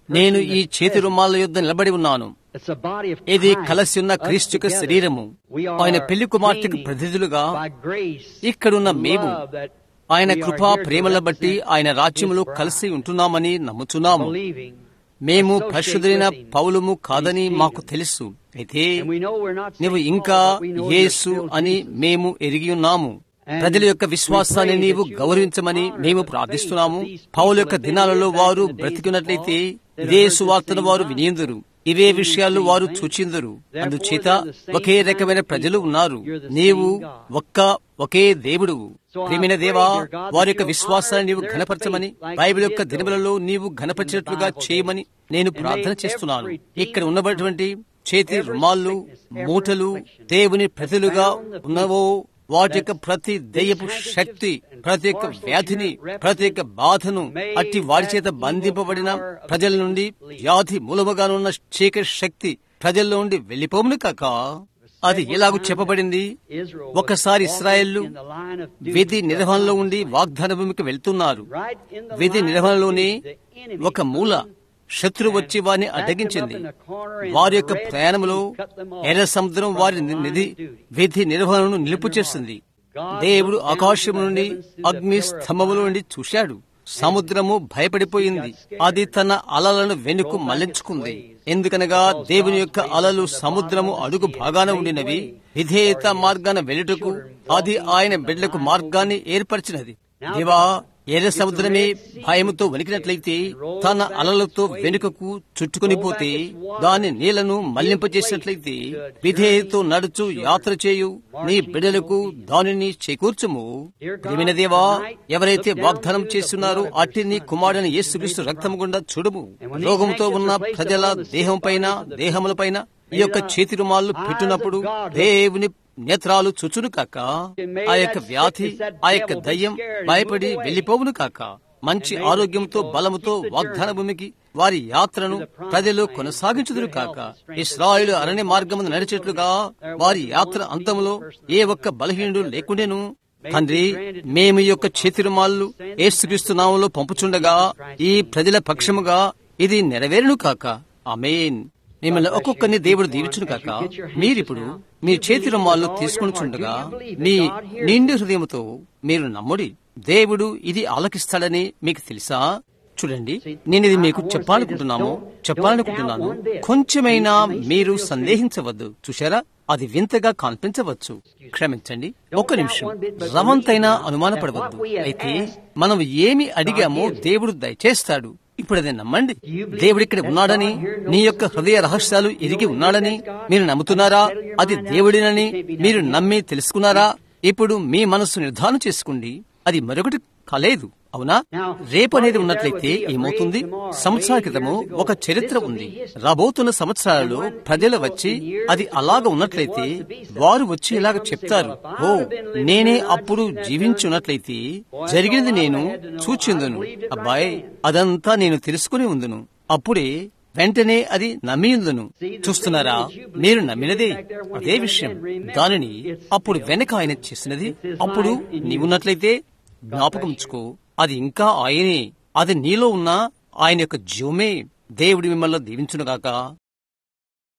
నేను ఈ చేతి రుమాల యుద్ధ నిలబడి ఉన్నాను It's a body of ఇది Christ, కలిసి ఉన్న us క్రీస్తు యొక్క together. శరీరము We are ఆయన పెళ్లి కుమార్తెకు gaining ప్రతినిధులుగా by grace, ఇక్కడున్న మేము love that ఆయన we are కృపా here to ప్రేమల బట్టి represent ఆయన రాజ్యములో His bride. కలిసి ఉంటున్నామని నమ్ముచున్నాము Believing. మేము పరిశుద్ధులైన పౌలము కాదని మాకు తెలుసు అయితే And we know we're not నీవు Saint ఇంకా Paul, but we know you're Yesu still అని Jesus. మేము ఎరిగి ఉన్నాము ప్రజల యొక్క విశ్వాసాన్ని నీవు గౌరవించమని మేము ప్రార్థిస్తున్నాము పౌలు యొక్క దినాలలో వారు బ్రతికినట్లయితే ఇదే సువార్తను వారు వినియందురు ఇవే విషయాలు వారు చూచిందరు అందుచేత ఒకే రకమైన ప్రజలు ఉన్నారు నీవు ఒక్క ఒకే దేవుడు ప్రేమిన దేవా వారి యొక్క విశ్వాసాన్ని నీవు ఘనపరచమని బైబిల్ యొక్క దినములలో నీవు ఘనపరిచినట్లుగా చేయమని నేను ప్రార్థన చేస్తున్నాను ఇక్కడ ఉన్నటువంటి చేతి రుమాళ్ళు మూటలు దేవుని ప్రజలుగా ఉన్నవో వాటి యొక్క ప్రతి దెయ్యపు శక్తి ప్రతి ఒక్క వ్యాధిని ప్రతి ఒక్క బాధను అట్టి వారి చేత బంధింపబడిన ప్రజల నుండి వ్యాధి మూలముగానున్న చీకటి శక్తి ప్రజల్లో నుండి వెళ్లిపోమును కాక అది ఎలాగూ చెప్పబడింది Israel ఒకసారి was ఇస్రాయేళ్లు walking in the line of duty విధి to the నిర్వహణలో promised ఉండి land. వాగ్దాన భూమికి వెళ్తున్నారు Right in the విధి line of నిర్వహణలోనే duty, the enemy ఒక మూల శత్రు వచ్చి వారిని అడ్డగించింది వారి యొక్క ప్రయాణములో ఎర్ర సముద్రం వారి నిధి విధి నిర్వహణను నిలుపు చేస్తుంది దేవుడు ఆకాశం నుండి అగ్ని స్తంభముల నుండి చూశాడు సముద్రము భయపడిపోయింది అది తన అలలను వెనుక మళ్లించుకుంది ఎందుకనగా దేవుని యొక్క అలలు సముద్రము అడుగు భాగాన ఉండినవి విధేయత మార్గాన వెళ్ళుటకు అది ఆయన బిడ్డలకు మార్గాన్ని ఏర్పరిచినది దేవా ఎర్ర సముద్రమే భయముతో వణికినట్లయితే తన అలలతో వెనుకకు చుట్టుకుని పోతే దాని నీళ్లను మళ్లింపజేసినట్లయితే విధేయతో నడుచు యాత్ర చేయు నీ బిడ్డలకు దానిని చేకూర్చుము ప్రేమిన దేవా ఎవరైతే వాగ్దానం చేస్తున్నారో అట్టి నీ కుమారుని యేసుక్రీస్తు రక్తము గుండా చూడుము రోగంతో ఉన్న ప్రజల దేహం పైన దేహముల పైన ఈ యొక్క చేతి రుమాలు పెట్టినప్పుడు దేవుని నేత్రాలు చుచును కాక ఆ యొక్క వ్యాధి ఆ యొక్క దయ్యం భయపడి వెళ్లిపోవును కాక మంచి ఆరోగ్యంతో బలముతో వాగ్దాన భూమికి వారి యాత్రను ప్రజలు కొనసాగించుదురు కాక ఇస్రాయిలు అరణ్య మార్గమును నడిచేట్లుగా వారి యాత్ర అంతములో ఏ ఒక్క బలహీనుడు లేకుండెను తండ్రి మేము ఈ యొక్క చేతిరుమాళ్ళు ఏసుక్రీస్తు నామంలో పంపుచుండగా ఈ ప్రజల పక్షముగా ఇది నెరవేరును కాక అమేన్ మిమ్మల్ని ఒక్కొక్కరిని దేవుడు దీవించును కాక మీరిప్పుడు మీ చేతి రుమాల్లో తీసుకుని చుండగా మీ నిండు హృదయంతో మీరు నమ్ముడి దేవుడు ఇది ఆలకిస్తాడని మీకు తెలుసా చూడండి నేను ఇది మీకు చెప్పాలనుకుంటున్నాము చెప్పాలనుకుంటున్నాను కొంచెమైనా మీరు సందేహించవద్దు చూశారా అది వింతగా కనిపించవచ్చు క్షమించండి ఒక్క నిమిషం రవంతైనా అనుమానపడవద్దు అయితే మనం ఏమి అడిగామో దేవుడు దయచేస్తాడు ఇప్పుడు అది నమ్మండి దేవుడు ఇక్కడ ఉన్నాడని నీ యొక్క హృదయ రహస్యాలు ఎరిగి ఉన్నాడని మీరు నమ్ముతున్నారా అది దేవుడినని మీరు నమ్మి తెలుసుకున్నారా ఇప్పుడు మీ మనస్సు నిర్ధారణ చేసుకోండి అది మరొకటి కాలేదు అవునా రేపు అనేది ఉన్నట్లయితే ఏమవుతుంది సంవత్సరాల క్రితము ఒక చరిత్ర ఉంది రాబోతున్న సంవత్సరాలలో ప్రజలు వచ్చి అది అలాగ ఉన్నట్లయితే వారు వచ్చి ఇలాగ చెప్తారు ఓ నేనే అప్పుడు జీవించున్నట్లయితే జరిగినది నేను చూచిందును అబ్బాయి అదంతా నేను తెలుసుకుని ఉందును అప్పుడే వెంటనే అది నమ్మియుందును చూస్తున్నారా మీరు నమ్మినదే అదే విషయం దానిని అప్పుడు వెనక ఆయన చేసినది అప్పుడు నీవున్నట్లయితే జ్ఞాపకంచుకో అది ఇంకా ఆయనే అది నీలో ఉన్న ఆయన యొక్క జీవమే దేవుడి మిమ్మల్ని దీవించునుగాక